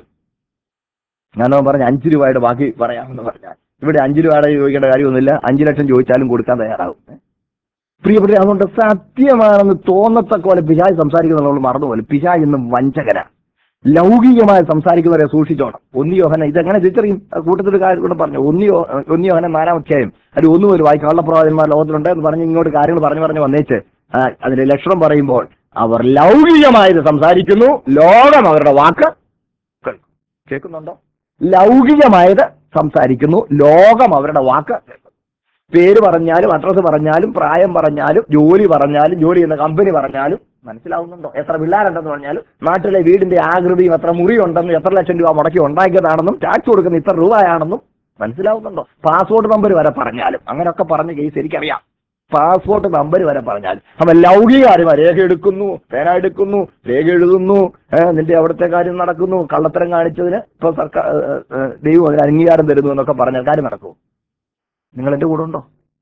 Speaker 1: ഞാനോ പറഞ്ഞ അഞ്ചു രൂപയുടെ ബാക്കി പറയാമെന്ന് പറഞ്ഞാൽ ഇവിടെ അഞ്ചു രൂപയുടെ ചോദിക്കേണ്ട കാര്യമൊന്നുമില്ല അഞ്ചു ലക്ഷം ചോദിച്ചാലും കൊടുക്കാൻ തയ്യാറാവും ഏ? പ്രിയപ്പെട്ട അതുകൊണ്ട് സത്യമാണെന്ന് തോന്നത്തക്ക പോലെ പിശാജ് സംസാരിക്കുന്ന നമ്മൾ മറന്നുപോലെ പിശാജ് ഇന്ന് വഞ്ചകനാണ് ലൗകികമായി സംസാരിക്കുന്നവരെ സൂക്ഷിച്ചോണം ഒന്നിയോഹന ഇതെങ്ങനെ തിരിച്ചറിയും ആ കൂട്ടത്തിൽ കാര്യം കൂടെ പറഞ്ഞു ഒന്നിയോ ഒന്നിയോഹന നാലാം അധ്യായം അത് ഒന്നു പോലും വായിക്കും കള്ളപ്രവാചന്മാർ ലോകത്തിലുണ്ട് എന്ന് പറഞ്ഞ് ഇങ്ങോട്ട് കാര്യങ്ങൾ പറഞ്ഞു പറഞ്ഞു വന്നേച്ച് ആ, അതിന്റെ ലക്ഷണം പറയുമ്പോൾ അവർ ലൗകികമായത് സംസാരിക്കുന്നു ലോകം അവരുടെ വാക്ക് കേൾക്കും കേൾക്കുന്നുണ്ടോ ലൗകികമായത് സംസാരിക്കുന്നു ലോകം അവരുടെ വാക്ക് കേൾക്കുന്നു പേര് പറഞ്ഞാലും അഡ്രസ്സ് പറഞ്ഞാലും പ്രായം പറഞ്ഞാലും ജോലി പറഞ്ഞാലും ജോലി ചെയ്യുന്ന കമ്പനി പറഞ്ഞാലും മനസ്സിലാവുന്നുണ്ടോ എത്ര പിള്ളേരുണ്ടെന്ന് പറഞ്ഞാലും നാട്ടിലെ വീടിന്റെ ആകൃതിയും എത്ര മുറിയുണ്ടെന്നും എത്ര ലക്ഷം രൂപ മുടക്കി ഉണ്ടാക്കിയതാണെന്നും ടാക്സ് കൊടുക്കുന്ന ഇത്ര രൂപയാണെന്നും മനസ്സിലാവുന്നുണ്ടോ പാസ്പോർട്ട് നമ്പർ വരെ പറഞ്ഞാലും അങ്ങനെയൊക്കെ പറഞ്ഞ കേസ് എനിക്കറിയാം പാസ്പോർട്ട് നമ്പർ വരെ പറഞ്ഞാലും അവൻ ലൗകിക കാര്യമാണ് രേഖ എടുക്കുന്നു പേന എടുക്കുന്നു രേഖ എഴുതുന്നു ഏഹ് നിന്റെ അവിടുത്തെ കാര്യം നടക്കുന്നു കള്ളത്തരം കാണിച്ചതിന് ഇപ്പൊ സർക്കാർ ഏഹ്, ഏഹ്, ദൈവം അതിന് അംഗീകാരം തരുന്നു എന്നൊക്കെ പറഞ്ഞാൽ കാര്യം നടക്കുമോ നിങ്ങൾ എന്റെ കൂടെ ഉണ്ടോ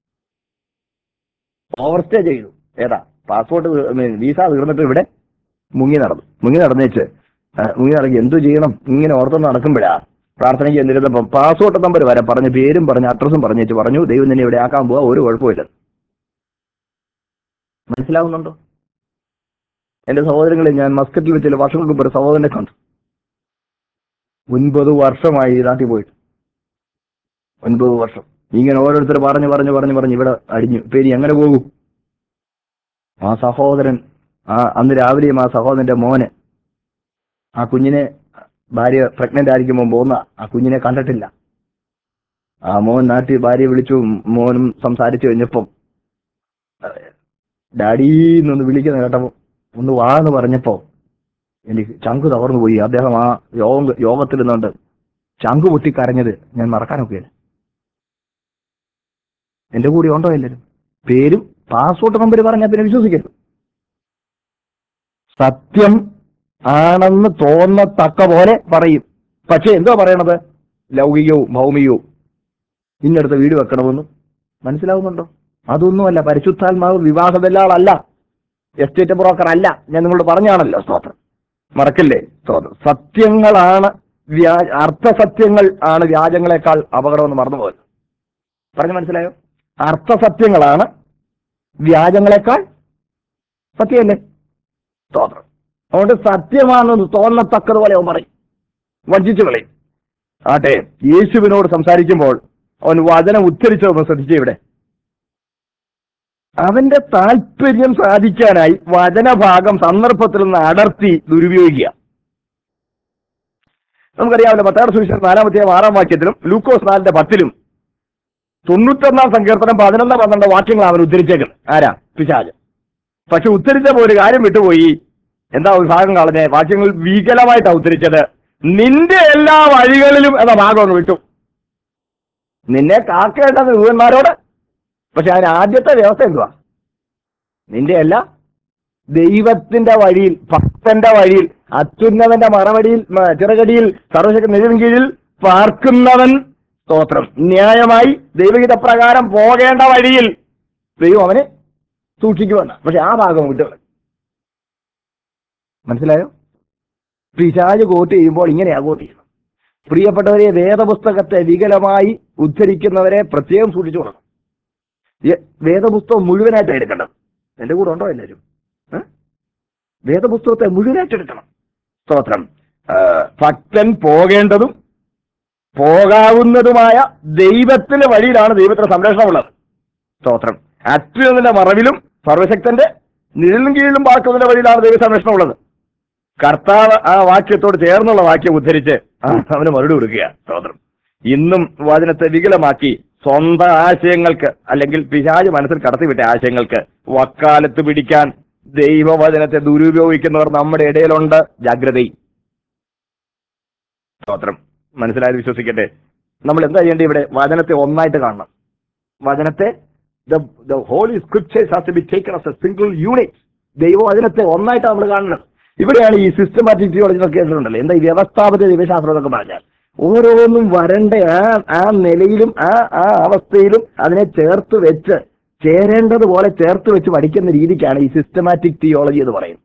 Speaker 1: ഓവർസ്റ്റേ ചെയ്തു ഏതാ പാസ്പോർട്ട് വീസ തീർന്നിട്ട് ഇവിടെ മുങ്ങി നടന്നു മുങ്ങി നടന്നേച്ച് ആ, മുങ്ങി നടക്കി എന്തു ചെയ്യണം ഇങ്ങനെ ഓർത്ത് നടക്കുമ്പോഴാ പ്രാർത്ഥനയ്ക്ക് എന്നിരുന്നപ്പം പാസ്പോർട്ട് നമ്പർ വരെ പറഞ്ഞ് പേരും പറഞ്ഞ് അഡ്രസ്സും പറഞ്ഞേച്ച് പറഞ്ഞു ദൈവം നിന്നെ ഇവിടെ ആക്കാൻ പോവാ ഒരു കുഴപ്പമില്ല മനസ്സിലാവുന്നുണ്ടോ എന്റെ സഹോദരങ്ങളെ ഞാൻ മസ്കറ്റിൽ വെച്ച് ചില വർഷങ്ങൾക്ക് മുമ്പ് ഒരു സഹോദരനെ കണ്ടു ഒൻപത് വർഷമായി ഈ നാട്ടിൽ പോയിട്ട് ഒൻപത് വർഷം ഇങ്ങനെ ഓരോരുത്തർ പറഞ്ഞു പറഞ്ഞു പറഞ്ഞു പറഞ്ഞു ഇവിടെ അടിഞ്ഞു പേര് എങ്ങനെ പോകും ആ സഹോദരൻ ആ അന്ന് രാവിലെയും ആ സഹോദരന്റെ മോന് ആ കുഞ്ഞിനെ ഭാര്യ പ്രഗ്നന്റ് ആയിരിക്കുമ്പോൾ പോന്ന ആ കുഞ്ഞിനെ കണ്ടിട്ടില്ല ആ മോൻ നാട്ടിൽ ഭാര്യയെ വിളിച്ചു മോനും സംസാരിച്ചു കഴിഞ്ഞപ്പം ഡാഡി എന്നൊന്ന് വിളിക്കുന്ന കേട്ടപ്പോ ഒന്ന് വാ എന്ന് പറഞ്ഞപ്പോ എനിക്ക് ചങ്ക് തകർന്നു പോയി അദ്ദേഹം ആ യോഗ യോഗത്തിൽ നിന്നുണ്ട് ചങ്ക് പൊട്ടി കരഞ്ഞത് ഞാൻ മറക്കാനൊക്കെയില്ല എന്റെ കൂടെ ഉണ്ടോ എല്ലാവരും പേരും പാസ്പോർട്ട് നമ്പർ പറഞ്ഞാൽ പിന്നെ വിശ്വസിക്കരുത് സത്യം ആണെന്ന് തോന്നത്തക്ക പോലെ പറയും പക്ഷെ എന്തോ പറയണത് ലൗകികവും ഭൗമികവും ഇന്നടുത്ത് വീട് വെക്കണമെന്നും മനസ്സിലാവുന്നുണ്ടോ അതൊന്നുമല്ല പരിശുദ്ധാത്മാവ് വിവാഹ ദല്ലാളല്ല എസ്റ്റേറ്റ് ബ്രോക്കർ അല്ല ഞാൻ നിങ്ങളോട് പറഞ്ഞാണല്ലോ സ്തോത്രം മറക്കില്ലേ സ്തോത്രം സത്യങ്ങളാണ് വ്യാ അർത്ഥസത്യങ്ങൾ ആണ് വ്യാജങ്ങളെക്കാൾ അപകടമെന്ന് മറന്നുപോയത് പറഞ്ഞു മനസ്സിലായോ അർത്ഥസത്യങ്ങളാണ് വ്യാജങ്ങളെക്കാൾ സത്യമല്ലേ സ്തോത്രം അതുകൊണ്ട് സത്യമാണെന്ന് തോന്നത്തക്കതുപോലെ അവൻ പറയും വഞ്ചിച്ചു കളയും ആട്ടെ യേശുവിനോട് സംസാരിക്കുമ്പോൾ അവൻ വചനം ഉച്ചരിച്ചതൊന്ന് ശ്രദ്ധിച്ചേ ഇവിടെ അവന്റെ താല്പര്യം സാധിക്കാനായി വചനഭാഗം സന്ദർഭത്തിൽ നിന്ന് അടർത്തി ദുരുപയോഗിക്കുക നമുക്കറിയാമല്ലോ പത്താറ് സുവിശേഷം നാലാമത്തെ ആറാം വാക്യത്തിലും ലൂക്കോസ് നാലിന്റെ പത്തിലും തൊണ്ണൂറ്റൊന്നാം സങ്കീർത്തനം പതിനൊന്ന് പന്ത്രണ്ട് വാക്യങ്ങൾ അവൻ ഉദ്ധരിച്ചേക്കുന്നത് ആരാ പിശാജ് പക്ഷെ ഉദ്ധരിച്ചപ്പോൾ ഒരു കാര്യം വിട്ടുപോയി എന്താ ഒരു ഭാഗം കളഞ്ഞേ വാക്യങ്ങൾ വികലമായിട്ടാണ് ഉദ്ധരിച്ചത് നിന്റെ എല്ലാ വഴികളിലും എന്ന ഭാഗം ഒന്ന് വിട്ടു നിന്നെ കാക്കേണ്ടത് ദൂതന്മാരോട് പക്ഷെ അതിന് ആദ്യത്തെ വ്യവസ്ഥ എന്തുവാ നിന്റെ എല്ലാ ദൈവത്തിന്റെ വഴിയിൽ ഭക്തന്റെ വഴിയിൽ അത്യുന്നതന്റെ മറവടിയിൽ മ- ചിറകടിയിൽ സർവശക്തി നിഴലിൻ കീഴിൽ പാർക്കുന്നവൻ സ്തോത്രം ന്യായമായി ദൈവഹിത പ്രകാരം പോകേണ്ട വഴിയിൽ ദൈവം അവനെ സൂക്ഷിക്കുമെന്ന് പക്ഷെ ആ ഭാഗം വിട്ടുകളെ മനസ്സിലായോ പിശാജ് കോട്ട് ചെയ്യുമ്പോൾ ഇങ്ങനെയാ കോട്ട് ചെയ്യുന്നത് പ്രിയപ്പെട്ടവരെ വേദപുസ്തകത്തെ വികലമായി ഉദ്ധരിക്കുന്നവരെ പ്രത്യേകം സൂക്ഷിച്ചു കൊടുക്കണം ഈ- വേദപുസ്തകം മുഴുവനായിട്ട് എടുക്കേണ്ടത് എന്റെ കൂടെ ഉണ്ടോ എല്ലാവരും ഏ? വേദപുസ്തകത്തെ മുഴുവനായിട്ട് എടുക്കണം സ്തോത്രം ആ, ഭക്തൻ പോകേണ്ടതും പോകാവുന്നതുമായ ദൈവത്തിന്റെ വഴിയിലാണ് ദൈവത്തിന്റെ സംരക്ഷണമുള്ളത് സ്തോത്രം അത്യുന്നതിന്റെ മറവിലും സർവശക്തന്റെ നിഴലിലും കീഴിലും പാർക്കുന്നതിന്റെ വഴിയിലാണ് ദൈവ സംരക്ഷണം ഉള്ളത് കർത്താവ് ആ വാക്യത്തോട് ചേർന്നുള്ള വാക്യം ഉദ്ധരിച്ച് ആ, അവന് മറുപടി കൊടുക്കുക സ്തോത്രം ഇന്നും വചനത്തെ വികലമാക്കി സ്വന്തം ആശയങ്ങൾക്ക് അല്ലെങ്കിൽ പിശാജ് മനസ്സിൽ കടത്തിവിട്ട ആശയങ്ങൾക്ക് വക്കാലത്ത് പിടിക്കാൻ ദൈവവചനത്തെ ദുരുപയോഗിക്കുന്നവർ നമ്മുടെ ഇടയിലുണ്ട് ജാഗ്രതയും സ്തോത്രം മനസ്സിലായത് വിശ്വസിക്കട്ടെ നമ്മൾ എന്താ ചെയ്യേണ്ടത് ഇവിടെ വചനത്തെ ഒന്നായിട്ട് കാണണം വചനത്തെ the holy scriptures has to be taken as a single unit ദൈവവചനത്തെ ഒന്നായിട്ട് നമ്മൾ കാണണം ഇവിടെയാണ് ഈ സിസ്റ്റമാറ്റിക് തിയോളജി എന്നൊക്കെ കേട്ടിട്ടുണ്ടല്ലോ എന്താ ഈ വ്യവസ്ഥാപിത ദൈവശാസ്ത്രം എന്നൊക്കെ പറഞ്ഞാൽ ഓരോന്നും വരണ്ട ആ ആ നിലയിലും ആ ആ അവസ്ഥയിലും അതിനെ ചേർത്ത് വെച്ച് ചേരേണ്ടതുപോലെ ചേർത്ത് വെച്ച് പഠിക്കുന്ന രീതിക്കാണ് ഈ സിസ്റ്റമാറ്റിക് തിയോളജി എന്ന് പറയുന്നത്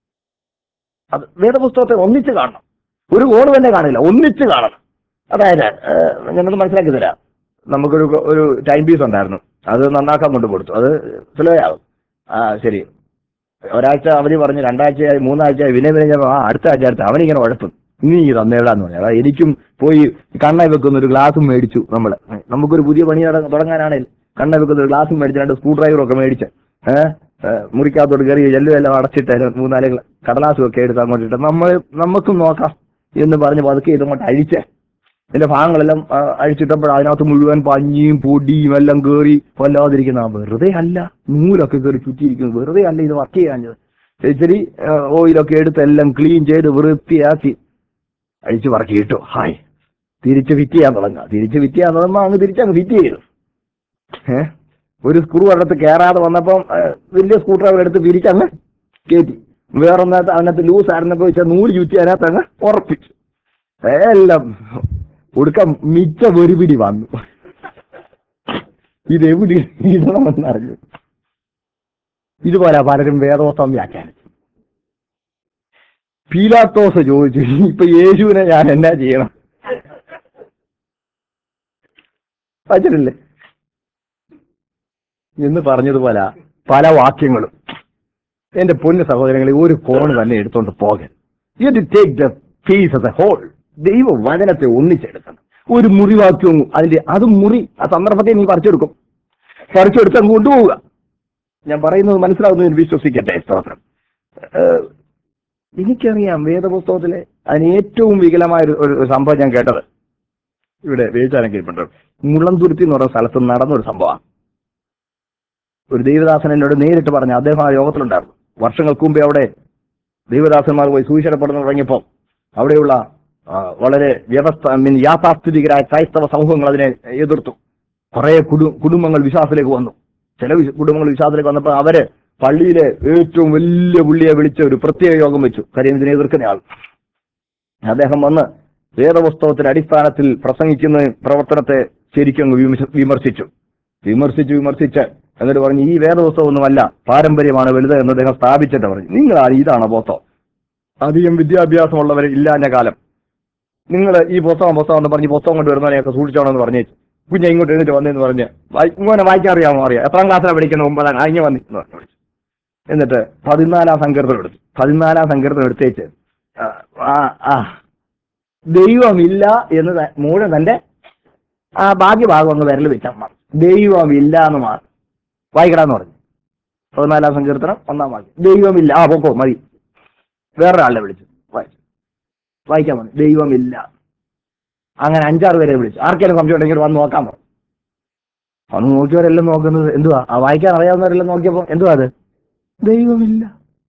Speaker 1: അത് വേദപുസ്തകത്തെ ഒന്നിച്ച് കാണണം ഒരു കോണ് തന്നെ കാണില്ല ഒന്നിച്ച് കാണണം അതായത് ഏഹ്, ഞാനത് മനസ്സിലാക്കി തരാം നമുക്കൊരു ഒരു ടൈം പീസ് ഉണ്ടായിരുന്നു അത് നന്നാക്കാൻ കൊണ്ട് കൊടുത്തു അത് സ്ലോ ആവും ആ ശരി ഒരാഴ്ച അവധി പറഞ്ഞ് രണ്ടാഴ്ചയായി മൂന്നാഴ്ചയായി വിനയ വിനയ ആ അടുത്ത ആഴ്ച അടുത്ത അവനിങ്ങനെ ഉഴപ്പും ഇനി ഈ തന്നേടാന്ന് പറഞ്ഞു അതായത് എനിക്കും പോയി കണ്ണ വെക്കുന്ന ഒരു ഗ്ലാസും മേടിച്ചു നമ്മൾ നമുക്കൊരു പുതിയ പണി നട- തുടങ്ങാനാണെങ്കിൽ കണ്ണ വെക്കുന്ന ഒരു ഗ്ലാസും മേടിച്ച് രണ്ട് സ്ക്രൂ ഡ്രൈവറും ഒക്കെ മേടിച്ച് ഏഹ് മുറിക്കകത്തോട്ട് കയറി എല്ലാം എല്ലാം അടച്ചിട്ട് അതിന് മൂന്നാല് ഗ്ല- കടലാസും ഒക്കെ എടുത്ത് അങ്ങോട്ട് ഇട്ട് നമ്മൾ നമുക്കും നോക്കാം എന്ന് പറഞ്ഞ് പതുക്കെ ഇതങ്ങോട്ട് അഴിച്ച് ഇതിന്റെ ഭാഗങ്ങളെല്ലാം ആ, അഴിച്ചിട്ടപ്പോൾ അതിനകത്ത് മുഴുവൻ പഞ്ഞിയും പൊടിയും എല്ലാം കയറി വല്ലാതിരിക്കുന്ന വെറുതെ അല്ല നൂലൊക്കെ കയറി ചുറ്റിയിരിക്കുന്നു വെറുതെ അല്ല ഇത് വർക്ക് ചെയ്യാഞ്ഞത് ഇച്ചിരി ആ, ഓയിലൊക്കെ എടുത്ത് എല്ലാം ക്ലീൻ ചെയ്ത് വൃത്തിയാക്കി അഴിച്ച് പറക്കി ഇട്ടു ഹായ് തിരിച്ച് ഫിറ്റ് ചെയ്യാൻ തുടങ്ങുക തിരിച്ച് ഫിറ്റ് ചെയ്യാൻ തുടങ്ങുമ്പോൾ അങ്ങ് തിരിച്ചങ്ങ് ഫിറ്റ് ചെയ്തു ഏഹ് ഒരു സ്ക്രൂ ഒരിടത്ത് കയറാതെ വന്നപ്പം ആ, വലിയ സ്ക്രൂ ഡ്രൈവർ എടുത്ത് തിരിച്ചങ്ങ് കയറ്റി വേറൊന്നകത്ത് അതിനകത്ത് ലൂസ് ആയിരുന്നപ്പോൾ വെച്ചാൽ നൂല് ചുറ്റി അതിനകത്ത് അങ്ങ് ഉറപ്പിച്ചു എല്ലാം ഒടുക്കം മിച്ച ഒരു പിടി വന്നു ഇതെവിടെ ഇടണമെന്നറിഞ്ഞു ഇതുപോലെ പലരും വേദോസ്തം വ്യാഖ്യാനിച്ചു പീലാത്തോസ് ചോദിച്ചു ഇപ്പൊ യേശുവിനെ ഞാൻ എന്നാ ചെയ്യണം വച്ചിട്ടില്ലേ എന്ന് പറഞ്ഞതുപോലെ പല വാക്യങ്ങളും എന്റെ പൊന്നു സഹോദരങ്ങളെ ഒരു കോൺ തന്നെ എടുത്തോണ്ട് പോകൻ you take the fees a whole ദൈവ വചനത്തെ ഒന്നിച്ചെടുക്കണം ഒരു മുറിവാക്യവും അതിന്റെ അത് മുറി ആ സന്ദർഭത്തെ നീ പറിച്ചെടുക്കും പറിച്ചെടുത്ത് അങ്ങ് കൊണ്ടുപോവുക ഞാൻ പറയുന്നത് മനസ്സിലാവുന്നു എന്ന് വിശ്വസിക്കട്ടെ സ്തോത്രം ഏഹ്, എനിക്കറിയാം വേദപുസ്തകത്തിലെ അതിന് ഏറ്റവും വികലമായ ഒരു- ഒരു സംഭവം ഞാൻ കേട്ടത് ഇവിടെ വേവിച്ചാനെങ്കിലും മുള്ളംതുരുത്തി എന്ന് പറയുന്ന സ്ഥലത്ത് നടന്നൊരു സംഭവമാണ് ഒരു ദൈവദാസൻ എന്നോട് നേരിട്ട് പറഞ്ഞു അദ്ദേഹം ആ യോഗത്തിലുണ്ടായിരുന്നു വർഷങ്ങൾക്ക് മുമ്പേ അവിടെ ദൈവദാസന്മാർ പോയി സൂചിച്ചടപ്പെടുന്ന തുടങ്ങിയപ്പോൾ അവിടെയുള്ള ആ, വളരെ വ്യവസ്ഥ I mean, യാഥാസ്ഥിതികരായ ക്രൈസ്തവ സമൂഹങ്ങൾ അതിനെ എതിർത്തു കുറെ കുടു കുടുംബങ്ങൾ വിശ്വാസത്തിലേക്ക് വന്നു ചില വിശ- കുടുംബങ്ങൾ വിശ്വാസത്തിലേക്ക് വന്നപ്പോൾ അവര് പള്ളിയിലെ ഏറ്റവും വലിയ പുള്ളിയെ വിളിച്ച ഒരു പ്രത്യേക യോഗം വെച്ചു കാര്യം ഇതിനെ എതിർക്കുന്ന ആൾ അദ്ദേഹം വന്ന് വേദപുസ്തകത്തിന്റെ അടിസ്ഥാനത്തിൽ പ്രസംഗിക്കുന്ന പ്രവർത്തനത്തെ ശരിക്കും അങ്ങ് വിമർശ- വിമർശിച്ചു വിമർശിച്ചു വിമർശിച്ച് എന്നിട്ട് പറഞ്ഞു ഈ വേദപുസ്തകമൊന്നുമല്ല പാരമ്പര്യമാണ് വലുത് എന്ന് അദ്ദേഹം സ്ഥാപിച്ചിട്ട് പറഞ്ഞു നിങ്ങളാണ് ഇതാണ് പുസ്തകം അധികം വിദ്യാഭ്യാസമുള്ളവർ ഇല്ലാഞ്ഞ കാലം നിങ്ങൾ ഈ പുസ്തകം പുസ്തകം എന്ന് പറഞ്ഞ് ഈ പുസ്തകം കൊണ്ട് വരുന്നവനെയൊക്കെ സൂക്ഷിച്ചോണെന്ന് പറഞ്ഞു കുഞ്ഞ ഇങ്ങോട്ട് എഴുന്നിട്ട് വന്നെന്ന് പറഞ്ഞ് വായി- ഇങ്ങനെ വായിക്കാൻ അറിയാമോ അറിയാം എത്രാം ക്ലാസ്സിലാണ് പഠിക്കുന്നത് ഒമ്പതാം ആ, ഇങ്ങനെ വന്നി എന്ന് പറഞ്ഞു വിളിച്ചു. എന്നിട്ട് പതിനാലാം സങ്കീർത്തനം എടുത്തു പതിനാലാം സങ്കീർത്തനം എടുത്തേച്ച് ആ, ആ ആ ദൈവമില്ല എന്ന് ത- മൂഴ തന്റെ ആ ബാക്കി ഭാഗം ഒന്ന് വിരൽ വെച്ചാൽ മതി ദൈവമില്ല എന്ന് മാത്രം വായിക്കടാന്ന് പറഞ്ഞു പതിനാലാം സങ്കീർത്തനം ഒന്നാം വാക്യം ദൈവമില്ല ആ പോക്കോ മതി വേറൊരാളെ വിളിച്ചു വായിച്ചു വായിക്കാൻ മതി ദൈവമില്ല അങ്ങനെ അഞ്ചാറ് പേരെ വിളിച്ചു ആർക്കെങ്കിലും സംശയം ഉണ്ടെങ്കിൽ വന്ന് നോക്കാൻ പറഞ്ഞു അന്ന് നോക്കിയവരെല്ലാം നോക്കുന്നത് എന്തുവാ ആ വായിക്കാൻ അറിയാവുന്നവരെല്ലാം നോക്കിയപ്പോ എന്തുവാ അത് ദൈവമില്ല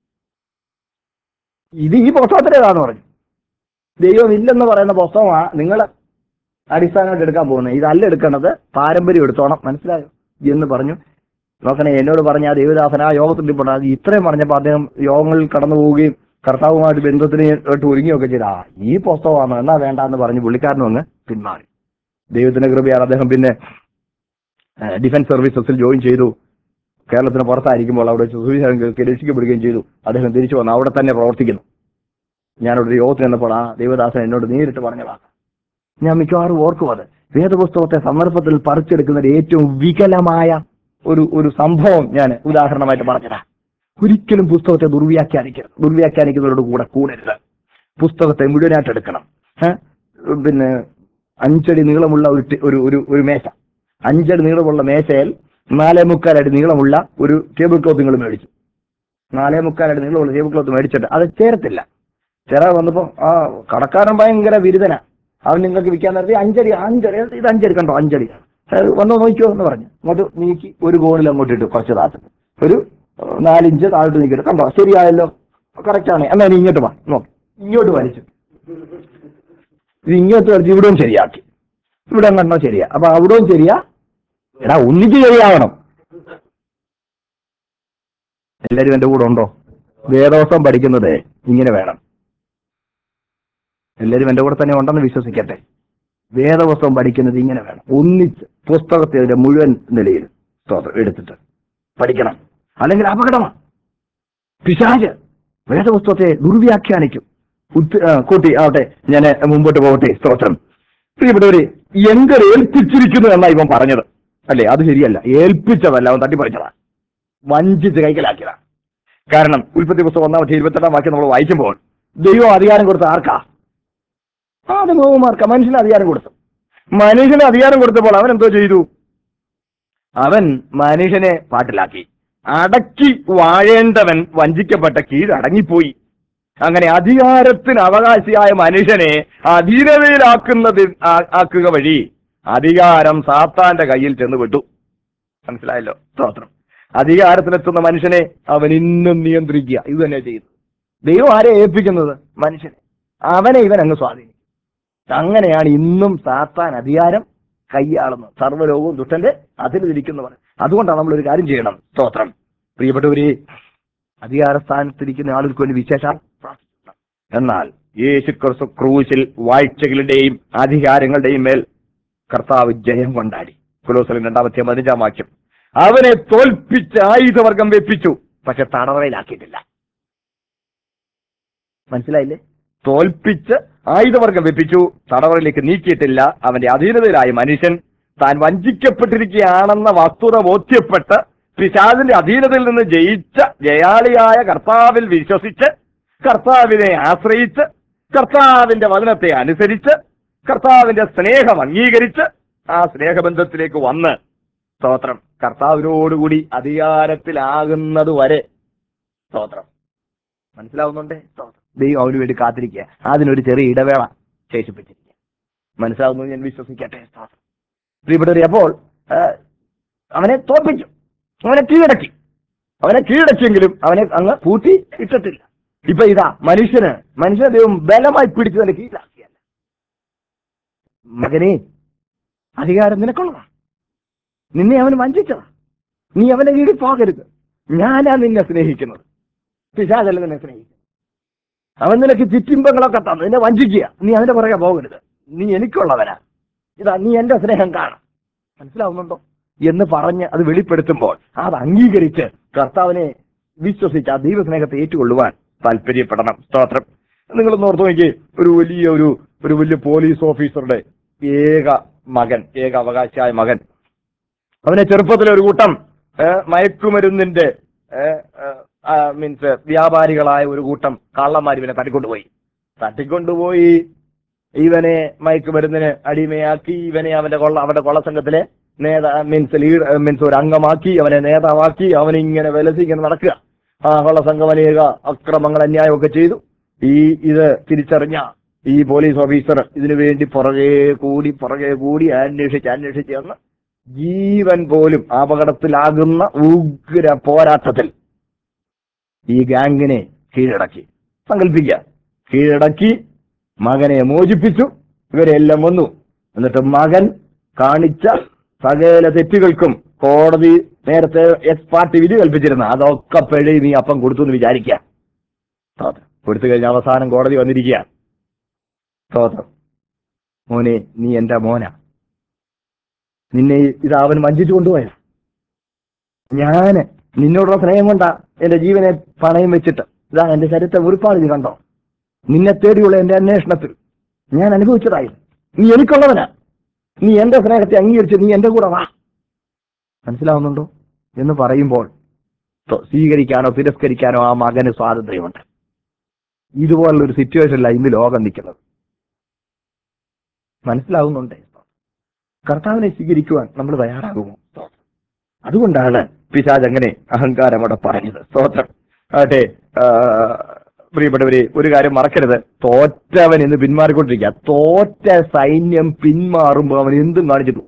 Speaker 1: ഇത് ഈ പുസ്തകത്തിലേതാന്ന് പറഞ്ഞു ദൈവമില്ലെന്ന് പറയുന്ന പുസ്തകമാ നിങ്ങൾ അടിസ്ഥാനമായിട്ട് എടുക്കാൻ പോകുന്നത് ഇതല്ല എടുക്കേണ്ടത് പാരമ്പര്യം എടുത്തോണം മനസ്സിലായോ എന്ന് പറഞ്ഞു നോക്കണേ എന്നോട് പറഞ്ഞ ആ ദേവദാസൻ ആ യോഗത്തിൽ ഇപ്പോൾ അത് ഇത്രയും പറഞ്ഞപ്പോൾ അദ്ദേഹം യോഗങ്ങളിൽ കടന്നു പോവുകയും കർത്താവുമായിട്ട് ബന്ധത്തിന് ആയിട്ട് ഒരുങ്ങുകയൊക്കെ ചെയ്ത ആ ഈ പുസ്തകമാണ് എന്നാ വേണ്ട എന്ന് പറഞ്ഞ് പുള്ളിക്കാരനും അങ്ങ് പിന്മാറി ദൈവത്തിന്റെ കൃപയാണ് അദ്ദേഹം പിന്നെ ഏഹ്, ഡിഫൻസ് സർവീസസിൽ ജോയിൻ ചെയ്തു കേരളത്തിന് പുറത്തായിരിക്കുമ്പോൾ അവിടെ വെച്ച് സുവിശേഷം കേൾക്കുകയും രക്ഷിക്കപ്പെടുകയും ചെയ്തു അദ്ദേഹം തിരിച്ചു വന്നു അവിടെ തന്നെ പ്രവർത്തിക്കുന്നു ഞാനവിടെ ഒരു യോഗത്തിൽ നിന്നപ്പോൾ ആ ദേവദാസൻ എന്നോട് നേരിട്ട് പറഞ്ഞതാ ഞാൻ മിക്കവാറും ഓർക്കും അത് വേദപുസ്തകത്തെ സന്ദർഭത്തിൽ പറിച്ചെടുക്കുന്ന ഒരു ഏറ്റവും വികലമായ ഒരു ഒരു സംഭവം ഞാൻ ഉദാഹരണമായിട്ട് പറഞ്ഞതാ ഒരിക്കലും പുസ്തകത്തെ ദുർവ്യാഖ്യാനിക്കരുത് ദുർവ്യാഖ്യാനിക്കുന്നവരോട് കൂടെ കൂടരുത് പുസ്തകത്തെ മുഴുവനായിട്ട് എടുക്കണം ഏ? പിന്നെ അഞ്ചടി നീളമുള്ള ഒരു ടി- ഒരു ഒരു ഒരു മേശ അഞ്ചടി നീളമുള്ള മേശയിൽ നാലേ മുക്കാലടി നീളമുള്ള ഒരു ടേബിൾ ക്ലോത്ത് നിങ്ങൾ മേടിച്ചു നാലേ മുക്കാലടി നീളമുള്ള ടേബിൾ ക്ലോത്ത് മേടിച്ചിട്ട് അത് ചേരത്തില്ല ചേരാ വന്നപ്പോ ആ കടക്കാരൻ ഭയങ്കര ബിരുദന അവൻ നിങ്ങൾക്ക് വിൽക്കാൻ നിർത്തി അഞ്ചടി അഞ്ചടി ഇത് അഞ്ചടി കണ്ടോ അഞ്ചടി ഏ, വന്നോ നോക്കിയോ എന്ന് പറഞ്ഞു അങ്ങോട്ട് നീക്കി ഒരു കോണിൽ അങ്ങോട്ട് ഇട്ടു കുറച്ച് താത്ത് ഒരു ഏഹ്, നാലിഞ്ച് താഴോട്ട് നീക്കിയിട്ട് കണ്ടോ ശരിയായല്ലോ കറക്റ്റ് ആണ് എന്നാ നീ ഇങ്ങോട്ട് വാ നോക്ക് ഇങ്ങോട്ട് വലിച്ചു ഇത് ഇങ്ങോട്ട് വലിച്ച് ഇവിടെയും ശരിയാക്കി ഇവിടെ കണ്ടോ ശരിയാ അപ്പൊ അവിടെയും ശരിയാ എടാ ഒന്നിച്ച് ശരിയാവണം എല്ലാരും എന്റെ കൂടെ ഉണ്ടോ വേദോസം പഠിക്കുന്നത് ഇങ്ങനെ വേണം എല്ലാരും എന്റെ കൂടെ തന്നെ ഉണ്ടെന്ന് വിശ്വസിക്കട്ടെ വേദപുസ്തകം പഠിക്കുന്നത് ഇങ്ങനെ വേണം ഒന്നിച്ച് പുസ്തകത്തെ അതിന്റെ മുഴുവൻ നിലയിൽ സ്തോത്രം എടുത്തിട്ട് പഠിക്കണം അല്ലെങ്കിൽ അപകടമാണ് പിശാച് വേദപുസ്തകത്തെ ദുർവ്യാഖ്യാനിക്കും ഉത്ത് ആ, കൂട്ടി ആവട്ടെ ഞാൻ മുമ്പോട്ട് പോകട്ടെ സ്തോത്രം പ്രിയപ്പെട്ടവര് എങ്കർ ഏൽപ്പിച്ചിരിക്കുന്നു എന്നാ ഇവൻ പറഞ്ഞത് അല്ലേ അത് ശരിയല്ല ഏൽപ്പിച്ചതല്ല അവൻ തട്ടിപ്പറിച്ചതാ വഞ്ചിച്ച് കൈക്കലാക്കിയതാ കാരണം ഉൽപ്പത്തി പുസ്തകം ഒന്നാമത്തെ ഇരുപത്തെട്ടാം വാക്യം നമ്മൾ വായിക്കുമ്പോൾ ദൈവം അധികാരം കൊടുത്ത ആർക്കാ അത് ബഹുമാർക്ക മനുഷ്യന് അധികാരം കൊടുത്തു മനുഷ്യന് അധികാരം കൊടുത്തപ്പോൾ അവൻ എന്തോ ചെയ്തു അവൻ മനുഷ്യനെ പാട്ടിലാക്കി അടക്കി വാഴേണ്ടവൻ വഞ്ചിക്കപ്പെട്ട കീഴടങ്ങിപ്പോയി അങ്ങനെ അധികാരത്തിന് അവകാശിയായ മനുഷ്യനെ അധീനതയിലാക്കുന്നത് ആ- ആക്കുക വഴി അധികാരം സാത്താന്റെ കയ്യിൽ ചെന്ന് വിട്ടു മനസ്സിലായല്ലോ സ്തോത്രം അധികാരത്തിലെത്തുന്ന മനുഷ്യനെ അവൻ ഇന്നും നിയന്ത്രിക്കുക ഇത് തന്നെ ചെയ്യുന്നു ദൈവം ആരെ ഏൽപ്പിക്കുന്നത് മനുഷ്യനെ അവനെ ഇവൻ അങ്ങ് സ്വാധീനിക്കും അങ്ങനെയാണ് ഇന്നും സാത്താൻ അധികാരം കൈയാളുന്നത് സർവ്വലോകവും ദുഷ്ടന്റെ അതിലിരിക്കുന്നവർ അതുകൊണ്ടാണ് നമ്മൾ ഒരു കാര്യം ചെയ്യണം സ്തോത്രം പ്രിയപ്പെട്ടവരെ അധികാരസ്ഥാനത്തിരിക്കുന്ന ആളുകൾക്ക് വേണ്ടി വിശേഷം പ്രാർത്ഥിക്കണം എന്നാൽ യേശു ക്രിസ്തു ക്രൂശിൽ വാഴ്ചകളുടെയും അധികാരങ്ങളുടെയും മേൽ കർത്താവ് ജയം കൊണ്ടാടി കുലോസലിൻ രണ്ടാമത്തെ പതിനഞ്ചാം വാക്യം അവനെ തോൽപ്പിച്ച് ആയുധവർഗം വെപ്പിച്ചു പക്ഷെ തടവറയിലാക്കിയിട്ടില്ല മനസ്സിലായില്ലേ തോൽപ്പിച്ച് ആയുധവർഗം വെപ്പിച്ചു തടവറയിലേക്ക് നീക്കിയിട്ടില്ല അവന്റെ അധീനതയിലായ മനുഷ്യൻ താൻ വഞ്ചിക്കപ്പെട്ടിരിക്കുകയാണെന്ന വസ്തുത ബോധ്യപ്പെട്ട് പിശാദിന്റെ അധീനതയിൽ നിന്ന് ജയിച്ച ജയാളിയായ കർത്താവിൽ വിശ്വസിച്ച് കർത്താവിനെ ആശ്രയിച്ച് കർത്താവിന്റെ വചനത്തെ അനുസരിച്ച് കർത്താവിന്റെ സ്നേഹം അംഗീകരിച്ച് ആ സ്നേഹബന്ധത്തിലേക്ക് വന്ന് സ്തോത്രം കർത്താവിനോടുകൂടി അധികാരത്തിലാകുന്നത് വരെ സ്തോത്രം മനസ്സിലാവുന്നുണ്ടേ സ്തോത്രം ദൈവം അവന് വേണ്ടി കാത്തിരിക്കുക അതിനൊരു ചെറിയ ഇടവേള ശേഷിപ്പിച്ചിരിക്കുക മനസ്സിലാവുന്നു ഞാൻ വിശ്വസിക്കട്ടെ സ്തോത്രം പ്രിയപ്പെട്ടവരെ അപ്പോൾ ആ, അവനെ തോൽപ്പിച്ചു അവനെ കീഴടക്കി അവനെ കീഴടക്കിയെങ്കിലും അവനെ അങ്ങ് പൂട്ടി ഇട്ടിട്ടില്ല ഇപ്പൊ ഇതാ മനുഷ്യന് മനുഷ്യനെ ദൈവം ബലമായി പിടിച്ചതിന്റെ കീഴിലാക്കിയല്ല മകനെ അധികാരം നിനക്കുള്ളതാ നിന്നെ അവൻ വഞ്ചിച്ചതാ നീ അവനെ കീഴിൽ പോകരുത് ഞാനാ നിന്നെ സ്നേഹിക്കുന്നത് പിശാചല്ല നിന്നെ സ്നേഹിക്കുന്നത് അവൻ നിനക്ക് ചിറ്റിമ്പങ്ങളൊക്കെ തന്നു നിന്നെ വഞ്ചിക്കുക നീ അവന്റെ പുറകെ പോകരുത് നീ എനിക്കുള്ളവനാ ഇതാ നീ എന്റെ സ്നേഹം കാണാം മനസ്സിലാവുന്നുണ്ടോ എന്ന് പറഞ്ഞ് അത് വെളിപ്പെടുത്തുമ്പോൾ അത് അംഗീകരിച്ച് കർത്താവിനെ വിശ്വസിച്ച് ആ ദൈവസ്നേഹത്തെ ഏറ്റുകൊള്ളുവാൻ താല്പര്യപ്പെടണം സ്തോത്രം നിങ്ങളൊന്ന് ഓർത്തു നോക്കി ഒരു വലിയ ഒരു ഒരു വലിയ പോലീസ് ഓഫീസറുടെ ഏക മകൻ ഏക അവകാശിയായ മകൻ അവനെ ചെറുപ്പത്തിലെ ഒരു കൂട്ടം ഏ, മയക്കുമരുന്നിന്റെ മീൻസ് വ്യാപാരികളായ ഒരു കൂട്ടം കള്ളന്മാർ ഇവനെ തട്ടിക്കൊണ്ടുപോയി തട്ടിക്കൊണ്ടുപോയി ഇവനെ മയക്കുമരുന്നിന് അടിമയാക്കി ഇവനെ അവന്റെ കൊള്ള അവന്റെ കൊള്ളസംഘത്തിലെ നേതാ മീൻസ് ലീഡ് മീൻസ് ഒരു അംഗമാക്കി അവനെ നേതാവാക്കി അവനിങ്ങനെ വിലസി ഇങ്ങനെ നടക്കുക ആ കൊള്ളസംഘം അനേക അക്രമങ്ങൾ അന്യായമൊക്കെ ചെയ്തു ഈ ഇത് തിരിച്ചറിഞ്ഞ ഈ പോലീസ് ഓഫീസർ ഇതിനു വേണ്ടി പുറകെ കൂടി പുറകെ കൂടി അന്വേഷിച്ച് അന്വേഷിച്ച് വന്ന് ജീവൻ പോലും അപകടത്തിലാകുന്ന ഉഗ്ര പോരാട്ടത്തിൽ ഈ ഗാങ്ങിനെ കീഴടക്കി സങ്കല്പിക്കുക കീഴടക്കി മകനെ മോചിപ്പിച്ചു ഇവരെല്ലാം വന്നു എന്നിട്ട് മകൻ കാണിച്ച സകല തെറ്റുകൾക്കും കോടതി നേരത്തെ എക്സ് പാർട്ടി വിധി കൽപ്പിച്ചിരുന്ന അതൊക്കെ പിഴി നീ അപ്പം കൊടുത്തു എന്ന് വിചാരിക്കുക സ്തോത്രം കൊടുത്തു കഴിഞ്ഞ അവസാനം കോടതി വന്നിരിക്കുക സ്തോത്രം മോനെ നീ എന്റെ മോനാ നിന്നെ ഇത് അവൻ വഞ്ചിച്ചു കൊണ്ടുപോയ ഞാന് നിന്നോടുള്ള സ്നേഹം കൊണ്ടാ എന്റെ ജീവനെ പണയം വെച്ചിട്ട് ഇതാ എന്റെ ശരീരത്തെ ഉരുപ്പാട് നീ കണ്ടോ നിന്നെ തേടിയുള്ള എന്റെ അന്വേഷണത്തിൽ ഞാൻ അനുഭവിച്ചതായി നീ എനിക്കുള്ളവനാ നീ എന്റെ സ്നേഹത്തെ അംഗീകരിച്ച് നീ എന്റെ കൂടെ വാ മനസ്സിലാവുന്നുണ്ടോ എന്ന് പറയുമ്പോൾ ത- സ്വീകരിക്കാനോ തിരസ്കരിക്കാനോ ആ മകന് സ്വാതന്ത്ര്യമുണ്ട് ഇതുപോലുള്ള ഒരു സിറ്റുവേഷനില്ല ഇന്ന് ലോകം നിൽക്കുന്നത് മനസ്സിലാവുന്നുണ്ട് കർത്താവിനെ സ്വീകരിക്കുവാൻ നമ്മൾ തയ്യാറാകുമോ അതുകൊണ്ടാണ് പിശാജ് അങ്ങനെ അഹങ്കാരം അവിടെ പറഞ്ഞത് സ്തോത്രം ആട്ടെ ആ, പ്രിയപ്പെട്ടവരെ ഒരു കാര്യം മറക്കരുത് തോറ്റവൻ എന്ന് പിന്മാറിക്കൊണ്ടിരിക്കുക തോറ്റ സൈന്യം പിന്മാറുമ്പോൾ അവൻ എന്തും കാണിച്ചിട്ടു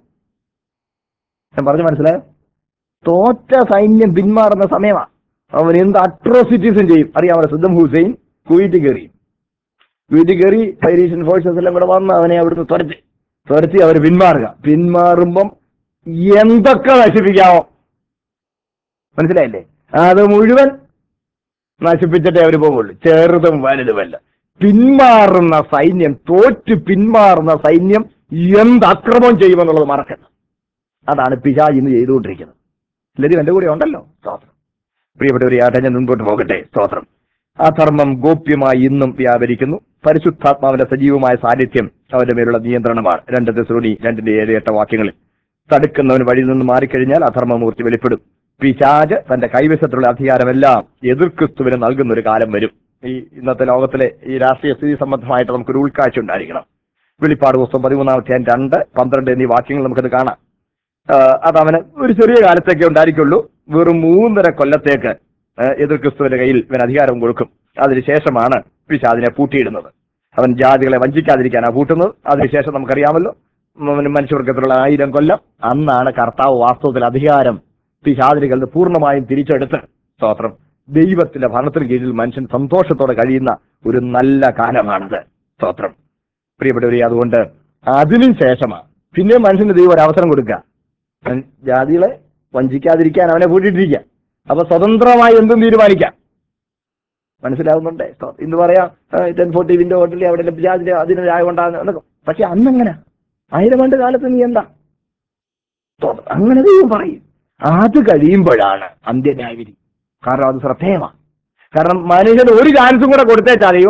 Speaker 1: ഞാൻ പറഞ്ഞു മനസ്സിലായോ തോറ്റ സൈന്യം പിന്മാറുന്ന സമയമാണ് അവൻ എന്ത് അട്രോസിറ്റീസും ചെയ്യും അറിയാമല്ലോ സദ്ദം ഹുസൈൻ കുവൈറ്റ് കയറി കുവൈറ്റ് കയറി പൈരീഷ്യൻ ഫോഴ്സസ് എല്ലാം കൂടെ വന്ന് അവനെ അവിടുന്ന് തുരത്തി തുരത്തി അവർ പിന്മാറുക പിന്മാറുമ്പം എന്തൊക്കെ നശിപ്പിക്കാമോ മനസ്സിലായില്ലേ അത് മുഴുവൻ നശിപ്പിച്ചിട്ടേ അവർ പോകുള്ളൂ ചെറുതും വലുതുമല്ല പിന്മാറുന്ന സൈന്യം തോറ്റ് പിന്മാറുന്ന സൈന്യം എന്ത് അക്രമം ചെയ്യുമെന്നുള്ളത് മറക്കണം അതാണ് പിശാജ് ഇന്ന് ചെയ്തുകൊണ്ടിരിക്കുന്നത് എല്ലാവരും എന്റെ കൂടെ ഉണ്ടല്ലോ സ്തോത്രം പ്രിയപ്പെട്ടവരെ ആട്ടെ ഞാൻ മുൻപോട്ട് പോകട്ടെ സ്തോത്രം അധർമ്മം ഗോപ്യമായി ഇന്നും വ്യാപരിക്കുന്നു പരിശുദ്ധാത്മാവിന്റെ സജീവമായ സാന്നിധ്യം അവന്റെ മേലുള്ള നിയന്ത്രണമാണ് രണ്ട് തെസ്രോണി രണ്ടിന്റെ ഏഴ് എട്ട് വാക്യങ്ങളിൽ തടുക്കുന്നവൻ വഴിയിൽ നിന്ന് മാറിക്കഴിഞ്ഞാൽ അധർമ്മമൂർത്തി വെളിപ്പെടും പിശാജ് തന്റെ കൈവശത്തിലുള്ള അധികാരമെല്ലാം എതിർക്രിസ്തുവിന് നൽകുന്ന ഒരു കാലം വരും ഈ ഇന്നത്തെ ലോകത്തിലെ ഈ രാഷ്ട്രീയ സ്ഥിതി സംബന്ധമായിട്ട് നമുക്കൊരു ഉൾക്കാഴ്ച ഉണ്ടായിരിക്കണം വെളിപ്പാട് പുസ്തകം പതിമൂന്നാമത്തെ രണ്ട് പന്ത്രണ്ട് എന്നീ വാക്യങ്ങൾ നമുക്കത് കാണാം ആ, അത് അവന് ഒരു ചെറിയ കാലത്തേക്കേ ഉണ്ടായിരിക്കുള്ളൂ വെറും മൂന്നര കൊല്ലത്തേക്ക് ആ, എതിർ ക്രിസ്തുവിന്റെ കയ്യിൽ ഇവൻ അധികാരം കൊടുക്കും അതിനുശേഷമാണ് പിശാദിനെ പൂട്ടിയിടുന്നത് അവൻ ജാതികളെ വഞ്ചിക്കാതിരിക്കാനാ പൂട്ടുന്നത് അതിനുശേഷം നമുക്കറിയാമല്ലോ അവന് മനുഷ്യവർഗത്തിലുള്ള ആയിരം കൊല്ലം അന്നാണ് കർത്താവ് വാസ്തവത്തിൽ അധികാരം പിശാദികളിൽ നിന്ന് പൂർണ്ണമായും തിരിച്ചെടുത്ത് സ്തോത്രം ദൈവത്തിന്റെ ഭരണത്തിന് കീഴിൽ മനുഷ്യൻ സന്തോഷത്തോടെ കഴിയുന്ന ഒരു നല്ല കാലമാണത് സ്തോത്രം പ്രിയപ്പെട്ടവരെ അതുകൊണ്ട് അതിനു ശേഷമാണ് പിന്നെ മനുഷ്യന് ദൈവം ഒരു അവസരം കൊടുക്കുക അവൻ ജാതികളെ വഞ്ചിക്കാതിരിക്കാൻ അവനെ പൂട്ടിയിട്ടിരിക്കുക അപ്പൊ സ്വതന്ത്രമായി എന്തും തീരുമാനിക്കാം മനസ്സിലാവുന്നുണ്ടേ സ്തോ- ഇന്ന് പറയാം ടെൻ ഫോർട്ടി വിൻഡോ ഹോട്ടലിൽ അവിടെ ജാതി അതിന് രായ കൊണ്ടാന്ന് എന്നൊക്കെ പക്ഷെ അന്നങ്ങനെ ആയിരം ആണ്ട് കാലത്ത് നീ എന്താ സ്തോത്രം. അങ്ങനെ ദൈവം പറയും അത് കഴിയുമ്പോഴാണ് അന്ത്യന്യായവിധി കാരണം അത് ശ്രദ്ധേയമാണ് കാരണം മനുഷ്യന് ഒരു ചാൻസും കൂടെ കൊടുത്തേച്ചാലെയോ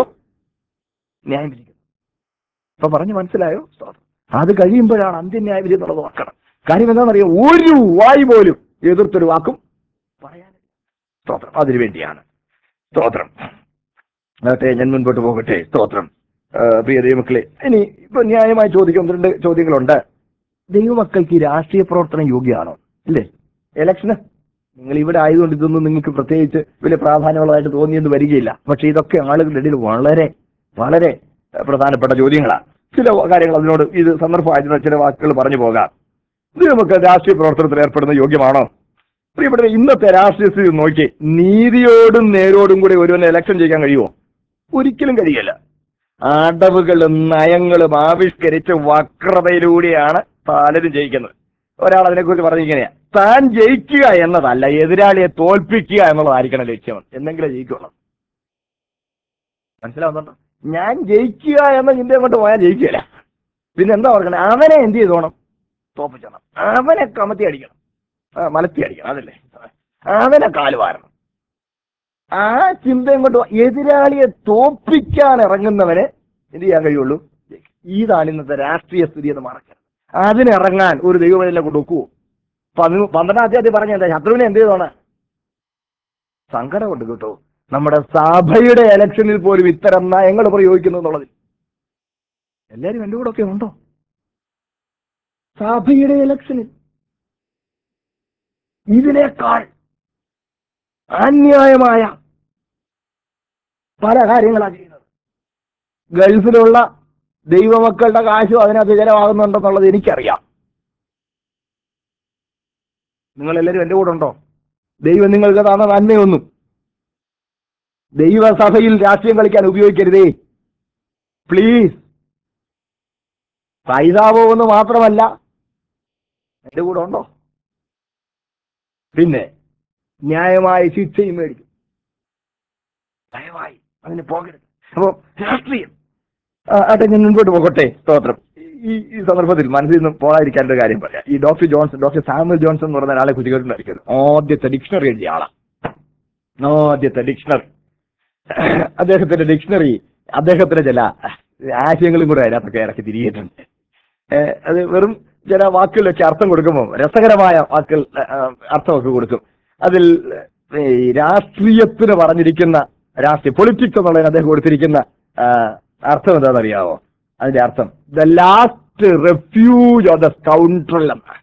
Speaker 1: ന്യായം വിധിക്കും ഇപ്പൊ പറഞ്ഞു മനസ്സിലായോ സ്തോത്രം. അത് കഴിയുമ്പോഴാണ് അന്ത്യന്യായവിധി എന്നുള്ളത് ഓർക്കണം കാര്യം എന്താണെന്നറിയോ ഒരു വായി പോലും എതിർത്തൊരു വാക്കും പറയാനില്ല സ്തോത്രം അതിനു വേണ്ടിയാണ് സ്തോത്രം അതെ ഞാൻ മുൻപോട്ട് പോകട്ടെ സ്തോത്രം ആ, പ്രിയ ദൈവമക്കളെ ഇനി ഇപ്പൊ ന്യായമായി ചോദിക്കും ഒന്ന് രണ്ട് ചോദ്യങ്ങളുണ്ട് ദൈവമക്കൾക്ക് ഈ രാഷ്ട്രീയ പ്രവർത്തനം യോഗ്യമാണോ ഇല്ലേ ഇലക്ഷന് നിങ്ങൾ ഇവിടെ ആയതുകൊണ്ട് ഇതൊന്നും നിങ്ങൾക്ക് പ്രത്യേകിച്ച് വലിയ പ്രാധാന്യമുള്ളതായിട്ട് തോന്നിയെന്ന് വരികയില്ല പക്ഷെ ഇതൊക്കെ ആളുകളുടെ ഇടയിൽ വളരെ വളരെ ഏഹ്, പ്രധാനപ്പെട്ട ചോദ്യങ്ങളാണ് ചില കാര്യങ്ങൾ അതിനോട് ഇത് സന്ദർഭമായിരുന്ന ചില വാക്കുകൾ പറഞ്ഞു പോകാം ദൈവമക്കൾ രാഷ്ട്രീയ പ്രവർത്തനത്തിൽ ഏർപ്പെടുന്ന യോഗ്യമാണോ പ്രിയപ്പെട്ട ഇന്നത്തെ രാഷ്ട്രീയ സ്ഥിതി നോക്കി നീതിയോടും നേരോടും കൂടി ഒരുവനെ ഇലക്ഷൻ ചെയ്യാൻ കഴിയുമോ ഒരിക്കലും കഴിയില്ല അടവുകളും നയങ്ങളും ആവിഷ്കരിച്ച് വക്രതയിലൂടെയാണ് പലരും ജയിക്കുന്നത് ഒരാൾ അതിനെക്കുറിച്ച് പറഞ്ഞിരിക്കണെയാ താൻ ജയിക്കുക എന്നതല്ല എതിരാളിയെ തോൽപ്പിക്കുക എന്നുള്ളതായിരിക്കണം ലക്ഷ്യം എന്തെങ്കിലും ജയിക്കുള്ളൂ മനസ്സിലാവുന്നുണ്ടോ ഞാൻ ജയിക്കുക എന്ന ചിന്തയും കൊണ്ട് പോയാൽ ജയിക്കുകയില്ല പിന്നെ എന്താ ഓർക്കണേ അവനെ എന്ത് ചെയ്തോണം തോപ്പിച്ചോണം അവനെ കമത്തി അടിക്കണം ആ, മലത്തി അടിക്കണം അതല്ലേ അവനെ കാല് വാരണം ആ ചിന്തയും കൊണ്ട് പോ- എതിരാളിയെ തോപ്പിക്കാൻ ഇറങ്ങുന്നവനെ എന്ത് ചെയ്യാൻ കഴിയുള്ളൂ ഇതാണ് ഇന്നത്തെ രാഷ്ട്രീയ സ്ഥിതി എന്ന് മറക്കരുത് അതിനിറങ്ങാൻ ഒരു ദൈവമതിലെ കൊണ്ട് ഒക്കുവോ പതിനു- പന്ത്രണ്ടാം അധ്യായത്തിൽ പറഞ്ഞ എന്താ ശത്രുവിനെ എന്ത് ചെയ്തോണ സങ്കടമുണ്ട് കേട്ടോ നമ്മുടെ സഭയുടെ ഇലക്ഷനിൽ പോലും ഇത്തരം നയങ്ങൾ പ്രയോഗിക്കുന്നു എന്നുള്ളതിൽ എല്ലാരും എന്റെ കൂടെ ഒക്കെ ഉണ്ടോ സഭയുടെ ഇലക്ഷനിൽ ഇതിനേക്കാൾ അന്യായമായ പല കാര്യങ്ങളാണ് ചെയ്യുന്നത് ഗൾഫിലുള്ള ദൈവമക്കളുടെ കാശും അതിനകത്ത് ചെലവാകുന്നുണ്ടെന്നുള്ളത് എനിക്കറിയാം നിങ്ങളെല്ലാവരും എൻ്റെ കൂടെ ഉണ്ടോ ദൈവം നിങ്ങൾക്ക് തന്ന നന്മയൊന്നും ദൈവസഭയിൽ രാഷ്ട്രീയം കളിക്കാൻ ഉപയോഗിക്കരുതേ പ്ലീസ് പൈസ പോകുന്നു മാത്രമല്ല എൻ്റെ കൂടെ ഉണ്ടോ പിന്നെ ന്യായമായ ശിക്ഷയും മേടിക്കും ദയവായി അതിന് പോകരുത് അപ്പോ രാഷ്ട്രീയം ആ, ആട്ടെ ഞാൻ മുൻപോട്ട് പോകട്ടെ സ്തോത്രം ഈ ഈ സന്ദർഭത്തിൽ മനസ്സിൽ നിന്ന് പോകാതിരിക്കാൻ ഒരു കാര്യം പറയാം ഈ doctor Johnson doctor Samuel Johnson എന്ന് പറഞ്ഞ ഒരാളെ കുറിച്ച് കേട്ടിട്ടുണ്ടായിരിക്കും ആദ്യത്തെ ഡിക്ഷണറി എഴുതിയ ആളാ ആദ്യത്തെ ഡിക്ഷണറി അദ്ദേഹത്തിന്റെ ഡിക്ഷണറി അദ്ദേഹത്തിന്റെ ചില ആശയങ്ങളും കൂടെ അതിനകത്തൊക്കെ ഇറക്കി തിരികെയിട്ടുണ്ട് ഏഹ് അത് വെറും ചില വാക്കുകളിലൊക്കെ അർത്ഥം കൊടുക്കുമ്പോൾ രസകരമായ വാക്കുകൾ ഏഹ്, അർത്ഥമൊക്കെ കൊടുക്കും അതിൽ ഈ രാഷ്ട്രീയത്തിന് പറഞ്ഞിരിക്കുന്ന രാഷ്ട്രീയ പൊളിറ്റിക്സ് എന്നുള്ളതിന് അദ്ദേഹം കൊടുത്തിരിക്കുന്ന ആ, അർത്ഥം എന്താണെന്ന് അറിയാവോ അതിന്റെ അർത്ഥം the last refuge of the scoundrel എന്നാണ്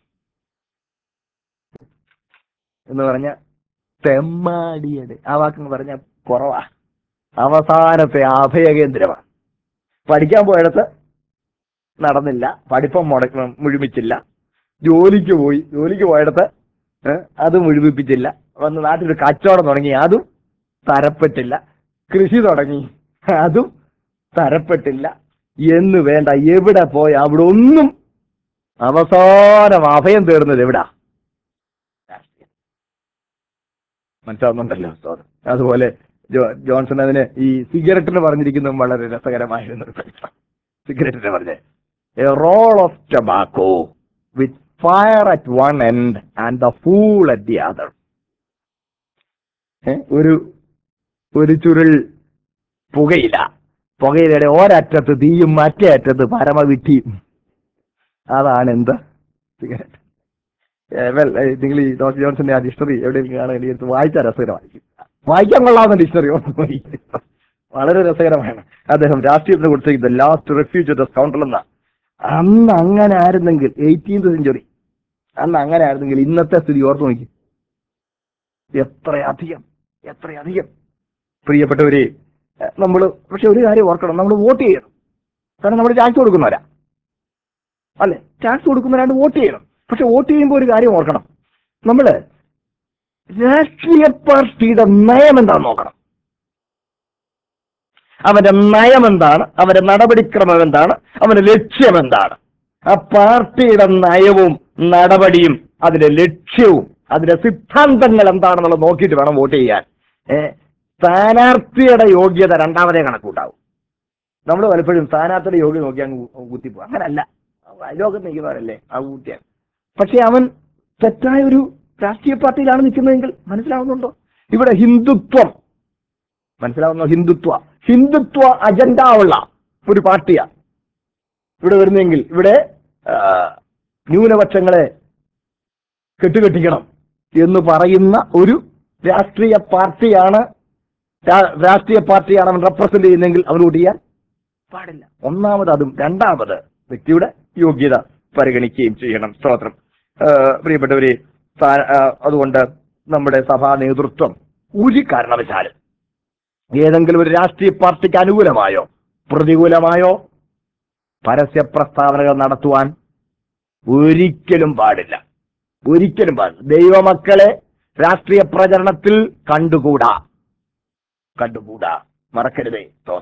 Speaker 1: എന്ന് പറഞ്ഞ തെമ്മാടിയുടെ ആ വാക്കെന്ന് പറഞ്ഞ കുറവാ അവസാനത്തെ അഭയകേന്ദ്രമാണ് പഠിക്കാൻ പോയിടത്ത് നടന്നില്ല പഠിപ്പം മുടക്ക മുഴുമിച്ചില്ല ജോലിക്ക് പോയി ജോലിക്ക് പോയിടത്ത് ഏ, അത് മുഴുമിപ്പിച്ചില്ല വന്ന് നാട്ടിലൊരു കച്ചവടം തുടങ്ങി അതും തരപ്പെട്ടില്ല കൃഷി തുടങ്ങി അതും തരപ്പെട്ടില്ല എന്ന് വേണ്ട എവിടെ പോയി അവിടെ ഒന്നും അവസാനം അഭയം തേടുന്നത് എവിടാ മനസ്സിലാവുന്നുണ്ടല്ലോ സ്തോത്രം. അതുപോലെ ജോ- ജോൺസൺ അതിന് ഈ സിഗരറ്റിന് പറഞ്ഞിരിക്കുന്നതും വളരെ രസകരമായിരുന്നു ഒരു പരീക്ഷ. സിഗരറ്റിന് പറഞ്ഞേ a roll of tobacco with fire at one end and the fool at the other ഒരു ഒരു ചുരുൾ പുകയില പുകയിലയുടെ ഒരറ്റത്ത് തീയും മറ്റേ അറ്റത്ത് പരമവിട്ടിയും അതാണ് എന്ത് സിഗരറ്റ് വെൽ നിങ്ങൾ ഈ ഡോക്ടർ ജോൺസന്റെ ആ ഡിക്ഷണറി എവിടെയെങ്കിലും കാണാൻ എടുത്ത് വായിച്ചാൽ രസകരമായിരിക്കും വായിക്കാൻ കൊള്ളാവുന്ന ഡിക്ഷണറി വളരെ രസകരമാണ് അദ്ദേഹം രാഷ്ട്രീയത്തിന് കൊടുത്തിരിക്കുന്നത് ലാസ്റ്റ് റെഫ്യൂജ് ഓഫ് കൗണ്ടർ എന്ന അന്ന് അങ്ങനെ ആയിരുന്നെങ്കിൽ എയ്റ്റീൻത് സെഞ്ചുറി അന്ന് അങ്ങനെ ആയിരുന്നെങ്കിൽ ഇന്നത്തെ സ്ഥിതി ഓർത്തു നോക്കി എത്രയധികം എത്രയധികം പ്രിയപ്പെട്ടവരെ നമ്മൾ പക്ഷെ ഒരു കാര്യം ഓർക്കണം നമ്മൾ വോട്ട് ചെയ്യണം കാരണം നമ്മൾ ടാക്സ് കൊടുക്കുന്നവരാ അല്ലെ ടാക്സ് കൊടുക്കുന്നവരാണ്ട് വോട്ട് ചെയ്യണം പക്ഷെ വോട്ട് ചെയ്യുമ്പോൾ ഒരു കാര്യം ഓർക്കണം നമ്മള് രാഷ്ട്രീയ പാർട്ടിയുടെ നയം എന്താണെന്ന് നോക്കണം അവന്റെ നയം എന്താണ് അവന്റെ നടപടിക്രമം എന്താണ് അവന്റെ ലക്ഷ്യം എന്താണ് ആ പാർട്ടിയുടെ നയവും നടപടിയും അതിന്റെ ലക്ഷ്യവും അതിന്റെ സിദ്ധാന്തങ്ങൾ എന്താണെന്നുള്ളത് നോക്കിയിട്ട് വേണം വോട്ട് ചെയ്യാൻ ഏ, സ്ഥാനാർത്ഥിയുടെ യോഗ്യത രണ്ടാമതേ കണക്കൂട്ടാവും നമ്മൾ പലപ്പോഴും സ്ഥാനാർത്ഥിയുടെ യോഗ്യത നോക്കി അങ്ങ് കു- കുത്തിപ്പോകും അങ്ങനല്ല അയലോകം നിൽക്കുന്നവരല്ലേ ആ കൂട്ടിയാൽ പക്ഷെ അവൻ തെറ്റായ ഒരു രാഷ്ട്രീയ പാർട്ടിയിലാണ് നിൽക്കുന്നതെങ്കിൽ മനസ്സിലാവുന്നുണ്ടോ ഇവിടെ ഹിന്ദുത്വം മനസ്സിലാവുന്നോ ഹിന്ദുത്വ ഹിന്ദുത്വ അജണ്ട ഉള്ള ഒരു പാർട്ടിയാ ഇവിടെ വരുന്നെങ്കിൽ ഇവിടെ ആ, ന്യൂനപക്ഷങ്ങളെ കെട്ടുകെട്ടിക്കണം എന്ന് പറയുന്ന ഒരു രാഷ്ട്രീയ പാർട്ടിയാണ് രാ- രാഷ്ട്രീയ പാർട്ടിയാണ് അവൻ റെപ്രസെന്റ് ചെയ്യുന്നതെങ്കിൽ അവൻ വോട്ട് ചെയ്യാൻ പാടില്ല ഒന്നാമത് അതും രണ്ടാമത് വ്യക്തിയുടെ യോഗ്യത പരിഗണിക്കുകയും ചെയ്യണം സ്തോത്രം ആ, പ്രിയപ്പെട്ടവരെ സ്ഥാ- ആ, അതുകൊണ്ട് നമ്മുടെ സഭാ നേതൃത്വം ഒരു കാരണവശാലും ഏതെങ്കിലും ഒരു രാഷ്ട്രീയ പാർട്ടിക്ക് അനുകൂലമായോ പ്രതികൂലമായോ പരസ്യ പ്രസ്താവനകൾ നടത്തുവാൻ ഒരിക്കലും പാടില്ല ഒരിക്കലും പാടില്ല ദൈവമക്കളെ രാഷ്ട്രീയ പ്രചരണത്തിൽ കണ്ടുകൂടാ കണ്ടുകൂടാ മറക്കരുതേ സ്തോത്രം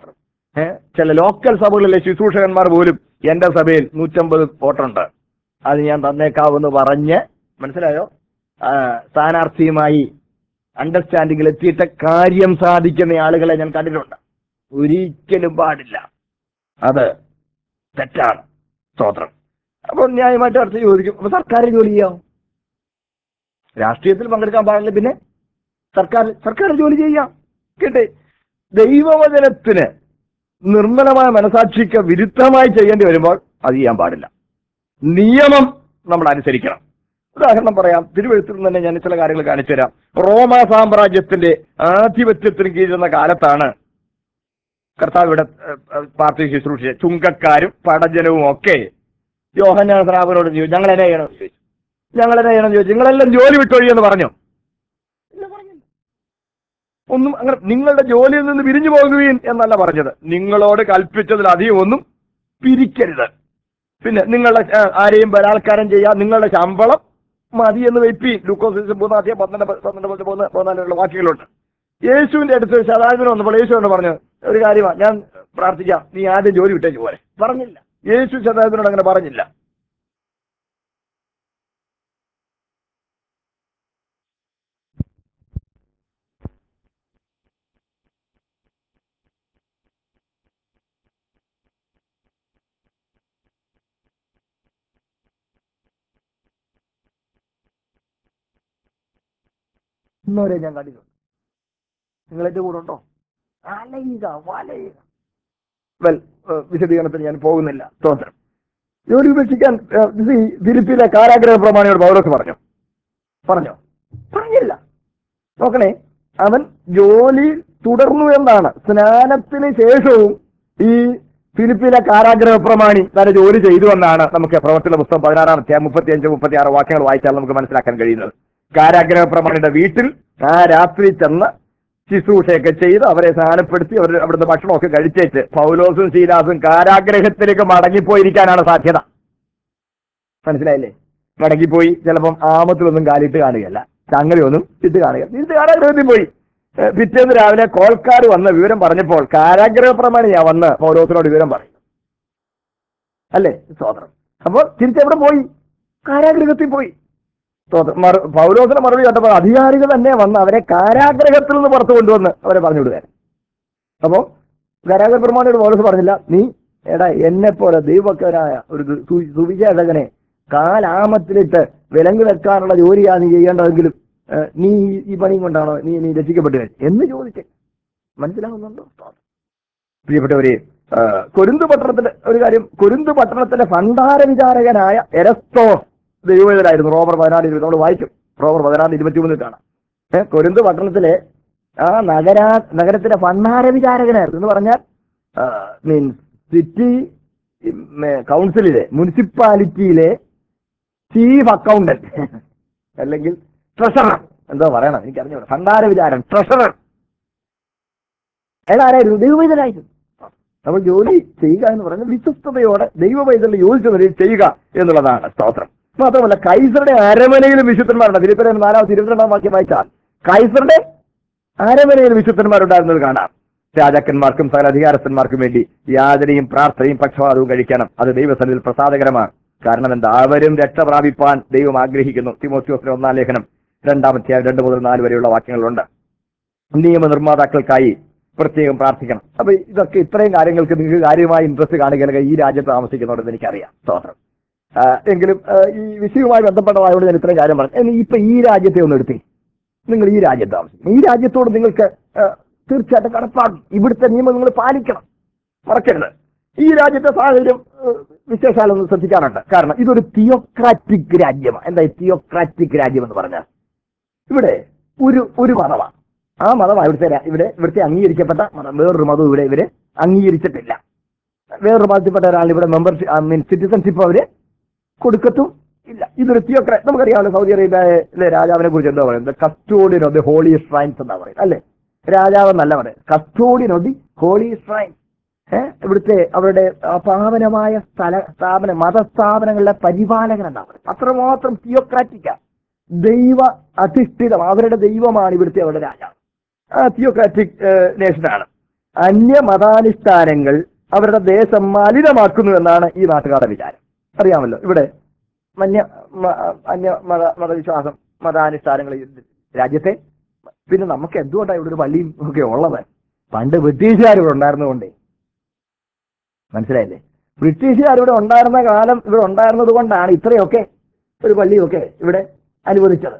Speaker 1: ഏഹ് ചില ലോക്കൽ സഭകളിലെ ശുശ്രൂഷകന്മാർ പോലും എന്റെ സഭയിൽ നൂറ്റമ്പത് വോട്ടുണ്ട് അത് ഞാൻ തന്നേക്കാവെന്ന് പറഞ്ഞ് മനസ്സിലായോ ആ, സ്ഥാനാർത്ഥിയുമായി അണ്ടർസ്റ്റാൻഡിങ്ങിൽ എത്തിയിട്ട് കാര്യം സാധിക്കുന്ന ആളുകളെ ഞാൻ കണ്ടിട്ടുണ്ട് ഒരിക്കലും പാടില്ല അത് തെറ്റാണ് സ്തോത്രം അപ്പോൾ ന്യായമായിട്ട് അടുത്ത് ചോദിക്കും അപ്പൊ സർക്കാർ ജോലി ചെയ്യാം രാഷ്ട്രീയത്തിൽ പങ്കെടുക്കാൻ പാടില്ല പിന്നെ സർക്കാർ സർക്കാർ ജോലി ചെയ്യാം കേട്ടെ ദൈവവചനത്തിന് നിർമ്മലമായ മനസാക്ഷിക്ക് വിരുദ്ധമായി ചെയ്യേണ്ടി വരുമ്പോൾ അത് ചെയ്യാൻ പാടില്ല നിയമം നമ്മൾ അനുസരിക്കണം ഉദാഹരണം പറയാം തിരുവഴുത്തിൽ നിന്ന് തന്നെ ഞാൻ ചില കാര്യങ്ങൾ കാണിച്ചു തരാം റോമ സാമ്രാജ്യത്തിന്റെ ആധിപത്യത്തിന് കീഴുന്ന കാലത്താണ് കർത്താവ് ഇവിടെ ഏഹ്, ഏഹ്, പാർട്ടി ശുശ്രൂഷ ചുങ്കക്കാരും പടജനവും ഒക്കെ യോഹന്നാൻ സ്രാവനോട് ചോദിച്ചു ഞങ്ങൾ എന്നെ ചെയ്യണം എന്ന് ചോദിച്ചു ഞങ്ങൾ എന്നെ ചെയ്യണം എന്ന് ചോദിച്ചു നിങ്ങളെല്ലാം ജോലി വിട്ടൊഴിയെന്ന് പറഞ്ഞു ഇല്ല, പറഞ്ഞില്ല. ഒന്നും അങ്ങനെ നിങ്ങളുടെ ജോലിയിൽ നിന്ന് പിരിഞ്ഞു പോകുകയും എന്നല്ല പറഞ്ഞത് നിങ്ങളോട് കൽപ്പിച്ചതിലധികം ഒന്നും പിരിക്കരുത് പിന്നെ നിങ്ങളുടെ ആ, ആരെയും ബലാത്കാരം ചെയ്യാം നിങ്ങളുടെ ശമ്പളം മതി എന്ന് വെപ്പി ലൂക്കോസ് മൂന്നാദ്യം പന്ത്രണ്ട് പ- പന്ത്രണ്ട് പത്ത് മൂന്ന് പതിനാലുള്ള വാക്യങ്ങളുണ്ട് യേശുവിന്റെ അടുത്ത് ശതാധിപനം വന്നപ്പോൾ യേശുവിനോട് പറഞ്ഞു ഒരു കാര്യമാണ് ഞാൻ പ്രാർത്ഥിക്കാം നീ ആദ്യം ജോലി വിട്ടേക്ക് പോലെ പറഞ്ഞില്ല യേശു ശതാധിപനോട് അങ്ങനെ പറഞ്ഞില്ല ഇന്നുവരെ ഞാൻ കണ്ടിട്ടുണ്ട് നിങ്ങൾ എന്റെ കൂടെ ഉണ്ടോ അലയുക വലയുക വെൽ വിശദീകരണത്തിന് ഞാൻ പോകുന്നില്ല സ്തോത്രം ജോലി ഉപേക്ഷിക്കാൻ തിരുപ്പിയിലെ കാരാഗ്രഹ പ്രമാണിയോട് പൗലോസ് പറഞ്ഞു പറഞ്ഞോ പറഞ്ഞില്ല നോക്കണേ അവൻ ജോലി തുടർന്നു എന്നാണ് സ്നാനത്തിന് ശേഷവും ഈ ഫിലിപ്പിയിലെ കാരാഗ്രഹ പ്രമാണി തന്റെ ജോലി ചെയ്തു എന്നാണ് നമുക്ക് പ്രവർത്തന പുസ്തകം പതിനാറാം അധ്യായം മുപ്പത്തി അഞ്ച് മുപ്പത്തി ആറ് വാക്യങ്ങൾ വായിച്ചാൽ നമുക്ക് മനസ്സിലാക്കാൻ കഴിയുന്നത് കാരാഗ്രഹ പ്രമാണിയുടെ വീട്ടിൽ ആ രാത്രി ചെന്ന് ശുശ്രൂഷയൊക്കെ ചെയ്ത് അവരെ സ്നാനപ്പെടുത്തി അവർ അവിടുന്ന് ഭക്ഷണമൊക്കെ കഴിച്ചേച്ച് പൗലോസും ശീലാസും കാരാഗ്രഹത്തിലേക്ക് മടങ്ങിപ്പോയിരിക്കാനാണ് സാധ്യത മനസ്സിലായില്ലേ മടങ്ങിപ്പോയി ചിലപ്പം ആമത്തിലൊന്നും കാലിട്ട് കാണുകയല്ല ചങ്ങലയൊന്നും ഇട്ട് കാണുക തിരിച്ച് കാരാഗ്രഹത്തിൽ പോയി ഏ, പിറ്റേന്ന് രാവിലെ കോൾക്കാർ വന്ന് വിവരം പറഞ്ഞപ്പോൾ കാരാഗ്രഹ പ്രമാണിയാ വന്ന് പൗലോസിനോട് വിവരം പറയും അല്ലേ സ്തോത്രം അപ്പോൾ തിരിച്ചെവിടെ പോയി കാരാഗ്രഹത്തിൽ പോയി സ്തോത്രം മറു- പൗലോസിന്റെ മറുപടി കേട്ടപ്പോൾ അധികാരികൾ തന്നെ വന്ന് അവരെ കാരാഗ്രഹത്തിൽ നിന്ന് പുറത്തു കൊണ്ടുവന്ന് അവരെ പറഞ്ഞു വിടുക അപ്പോൾ കാരാഗ്രഹ പ്രമാണിയോട് പൗലോസ് പറഞ്ഞില്ല നീ എടാ എന്നെ പോലെ ദൈവക്കരായ ഒരു ദു- സു- സുവിശേഷകനെ കാലാമത്തിലിട്ട് വിലങ്ങ് വെക്കാനുള്ള ജോലിയാണ് നീ ചെയ്യേണ്ടതെങ്കിലും ഏഹ്, നീ ഈ- ഈ പണിയും കൊണ്ടാണോ നീ നീ രക്ഷിക്കപ്പെട്ടു കഴിഞ്ഞു എന്ന് ചോദിച്ചേ മനസ്സിലാവുന്നുണ്ടോ പ്രിയപ്പെട്ടവരെ ആ, കൊരിന്ത് പട്ടണത്തിന്റെ ഒരു കാര്യം കൊരിന്ത് പട്ടണത്തിലെ ഭണ്ഡാര വിചാരകനായ എരസ്തോസ് ദൈവവേദനായിരുന്നു റോബർ പതിനാല് ഇരുപത് നമ്മൾ വായിക്കും റോബർ പതിനാല് ഇരുപത്തിമൂന്നിൽ കാണാം ഏഹ് കൊരിന്ത് പട്ടണത്തിലെ ആ നഗരാ നഗരത്തിലെ ഭണ്ഡാര വിചാരകനായിരുന്നു എന്ന് പറഞ്ഞാൽ മീൻസ് സിറ്റി കൗൺസിലിലെ മുനിസിപ്പാലിറ്റിയിലെ ചീഫ് അക്കൗണ്ടന്റ് അല്ലെങ്കിൽ ട്രഷറർ എന്താ പറയണം എനിക്ക് അറിഞ്ഞു ഭണ്ഡാര വിചാരൻ ട്രഷറർ അയാൾ ആരായിരുന്നു ദൈവവേദനായിരുന്നു നമ്മൾ ജോലി ചെയ്യുക എന്ന് പറഞ്ഞാൽ വിശ്വസ്തയോടെ ദൈവവൈദ്യുതി യോജിച്ച നിലയിൽ ചെയ്യുക എന്നുള്ളതാണ് സ്തോത്രം മാത്രമല്ല കൈസറുടെ അരമനയിലും വിശുദ്ധന്മാരുണ്ട് തിരുപ്പതി നാലാമത് ഇരുപത്തിരണ്ടാം വാക്യം വായിച്ചാൽ കൈസറുടെ അരമനയിൽ വിശുദ്ധന്മാരുണ്ടായിരുന്നത് കാണാം രാജാക്കന്മാർക്കും സകല അധികാരസ്ഥന്മാർക്കും വേണ്ടി യാതനയും പ്രാർത്ഥനയും പക്ഷപാതവും കഴിക്കണം അത് ദൈവസന്നിധിയിൽ പ്രസാദകരമാണ് കാരണം എന്താ അവരും രക്ഷ പ്രാപിപ്പാൻ ദൈവം ആഗ്രഹിക്കുന്നു തിമോത്യോസിന്റെ ഒന്നാം ലേഖനം രണ്ടാമത്തെ രണ്ട് മുതൽ നാല് വരെയുള്ള വാക്യങ്ങളുണ്ട് നിയമനിർമ്മാതാക്കൾക്കായി പ്രത്യേകം പ്രാർത്ഥിക്കണം അപ്പൊ ഇതൊക്കെ ഇത്രയും കാര്യങ്ങൾക്ക് നിങ്ങൾക്ക് കാര്യമായ ഇൻട്രസ്റ്റ് കാണുകയാണെങ്കിൽ ഈ രാജ്യത്ത് താമസിക്കുന്നുണ്ടെന്ന് എനിക്കറിയാം സ്തോത്രം ആ, എങ്കിലും ആ, ഈ വിഷയവുമായി ബന്ധപ്പെട്ടതായതുകൊണ്ട് ഞാൻ ഇത്രയും കാര്യം പറഞ്ഞു ഇനി ഇപ്പൊ ഈ രാജ്യത്തെ ഒന്ന് എടുത്തേ നിങ്ങൾ ഈ രാജ്യത്ത് താമസിക്കും ഈ രാജ്യത്തോട് നിങ്ങൾക്ക് ആ, തീർച്ചയായിട്ടും കടപ്പാടും ഇവിടുത്തെ നിയമം നിങ്ങൾ പാലിക്കണം മറക്കരുത് ഈ രാജ്യത്തെ സാഹചര്യം ആ, വിശേഷാലൊന്ന് ശ്രദ്ധിക്കാനുണ്ട് കാരണം ഇതൊരു തിയോക്രാറ്റിക് രാജ്യമാണ് എന്താ ഈ തിയോക്രാറ്റിക് രാജ്യം എന്ന് പറഞ്ഞാൽ ഇവിടെ ഒരു ഒരു മതമാണ് ആ മതമാണ് ഇവിടുത്തെ രാ- ഇവിടെ ഇവിടുത്തെ അംഗീകരിക്കപ്പെട്ട മതം വേറൊരു മതം ഇവിടെ ഇവര് അംഗീകരിച്ചിട്ടില്ല വേറൊരു മതത്തിൽപ്പെട്ട ഒരാൾ ഇവിടെ മെമ്പർഷിപ്പ് മീൻ സിറ്റിസൺഷിപ്പ് അവര് കൊടുക്കത്തും ഇല്ല ഇതൊരു തിയോക്രാ നമുക്കറിയാമല്ലോ സൗദി അറേബ്യയിലെ രാജാവിനെ കുറിച്ച് എന്താ പറയുന്നത് custodian of the holy shrines എന്നാ പറയുന്നത് അല്ലേ രാജാവ് എന്നല്ല പറയുന്നത് custodian of the holy shrines ഏഹ് ഇവിടുത്തെ അവരുടെ ആ പാവനമായ സ്ഥല സ്ഥാപന മതസ്ഥാപനങ്ങളുടെ പരിപാലകൻ എന്നാ പറയുന്നത് അത്രമാത്രം തിയോക്രാറ്റിക്കാ ദൈവ അധിഷ്ഠിതം അവരുടെ ദൈവമാണ് ഇവിടുത്തെ അവരുടെ രാജാവ് ആ തിയോക്രാറ്റിക് നേഷനാണ് അന്യമതാനുഷ്ഠാനങ്ങൾ അവരുടെ ദേശം മലിനമാക്കുന്നു എന്നാണ് ഈ നാട്ടുകാരുടെ വിചാരം അറിയാമല്ലോ ഇവിടെ മന്യ മ- അന്യ മത മതവിശ്വാസം മതാനുഷ്ഠാനങ്ങൾ ഈ രാജ്യത്തെ പിന്നെ നമുക്ക് എന്തുകൊണ്ടാണ് ഇവിടെ ഒരു പള്ളിയും ഒക്കെ ഉള്ളത് പണ്ട് ബ്രിട്ടീഷുകാർ ഇവിടെ ഉണ്ടായിരുന്നതുകൊണ്ടേ മനസ്സിലായില്ലേ ബ്രിട്ടീഷുകാർ ഇവിടെ ഉണ്ടായിരുന്ന കാലം ഇവിടെ ഉണ്ടായിരുന്നത് കൊണ്ടാണ് ഇത്രയൊക്കെ ഒരു പള്ളിയൊക്കെ ഇവിടെ അനുവദിച്ചത്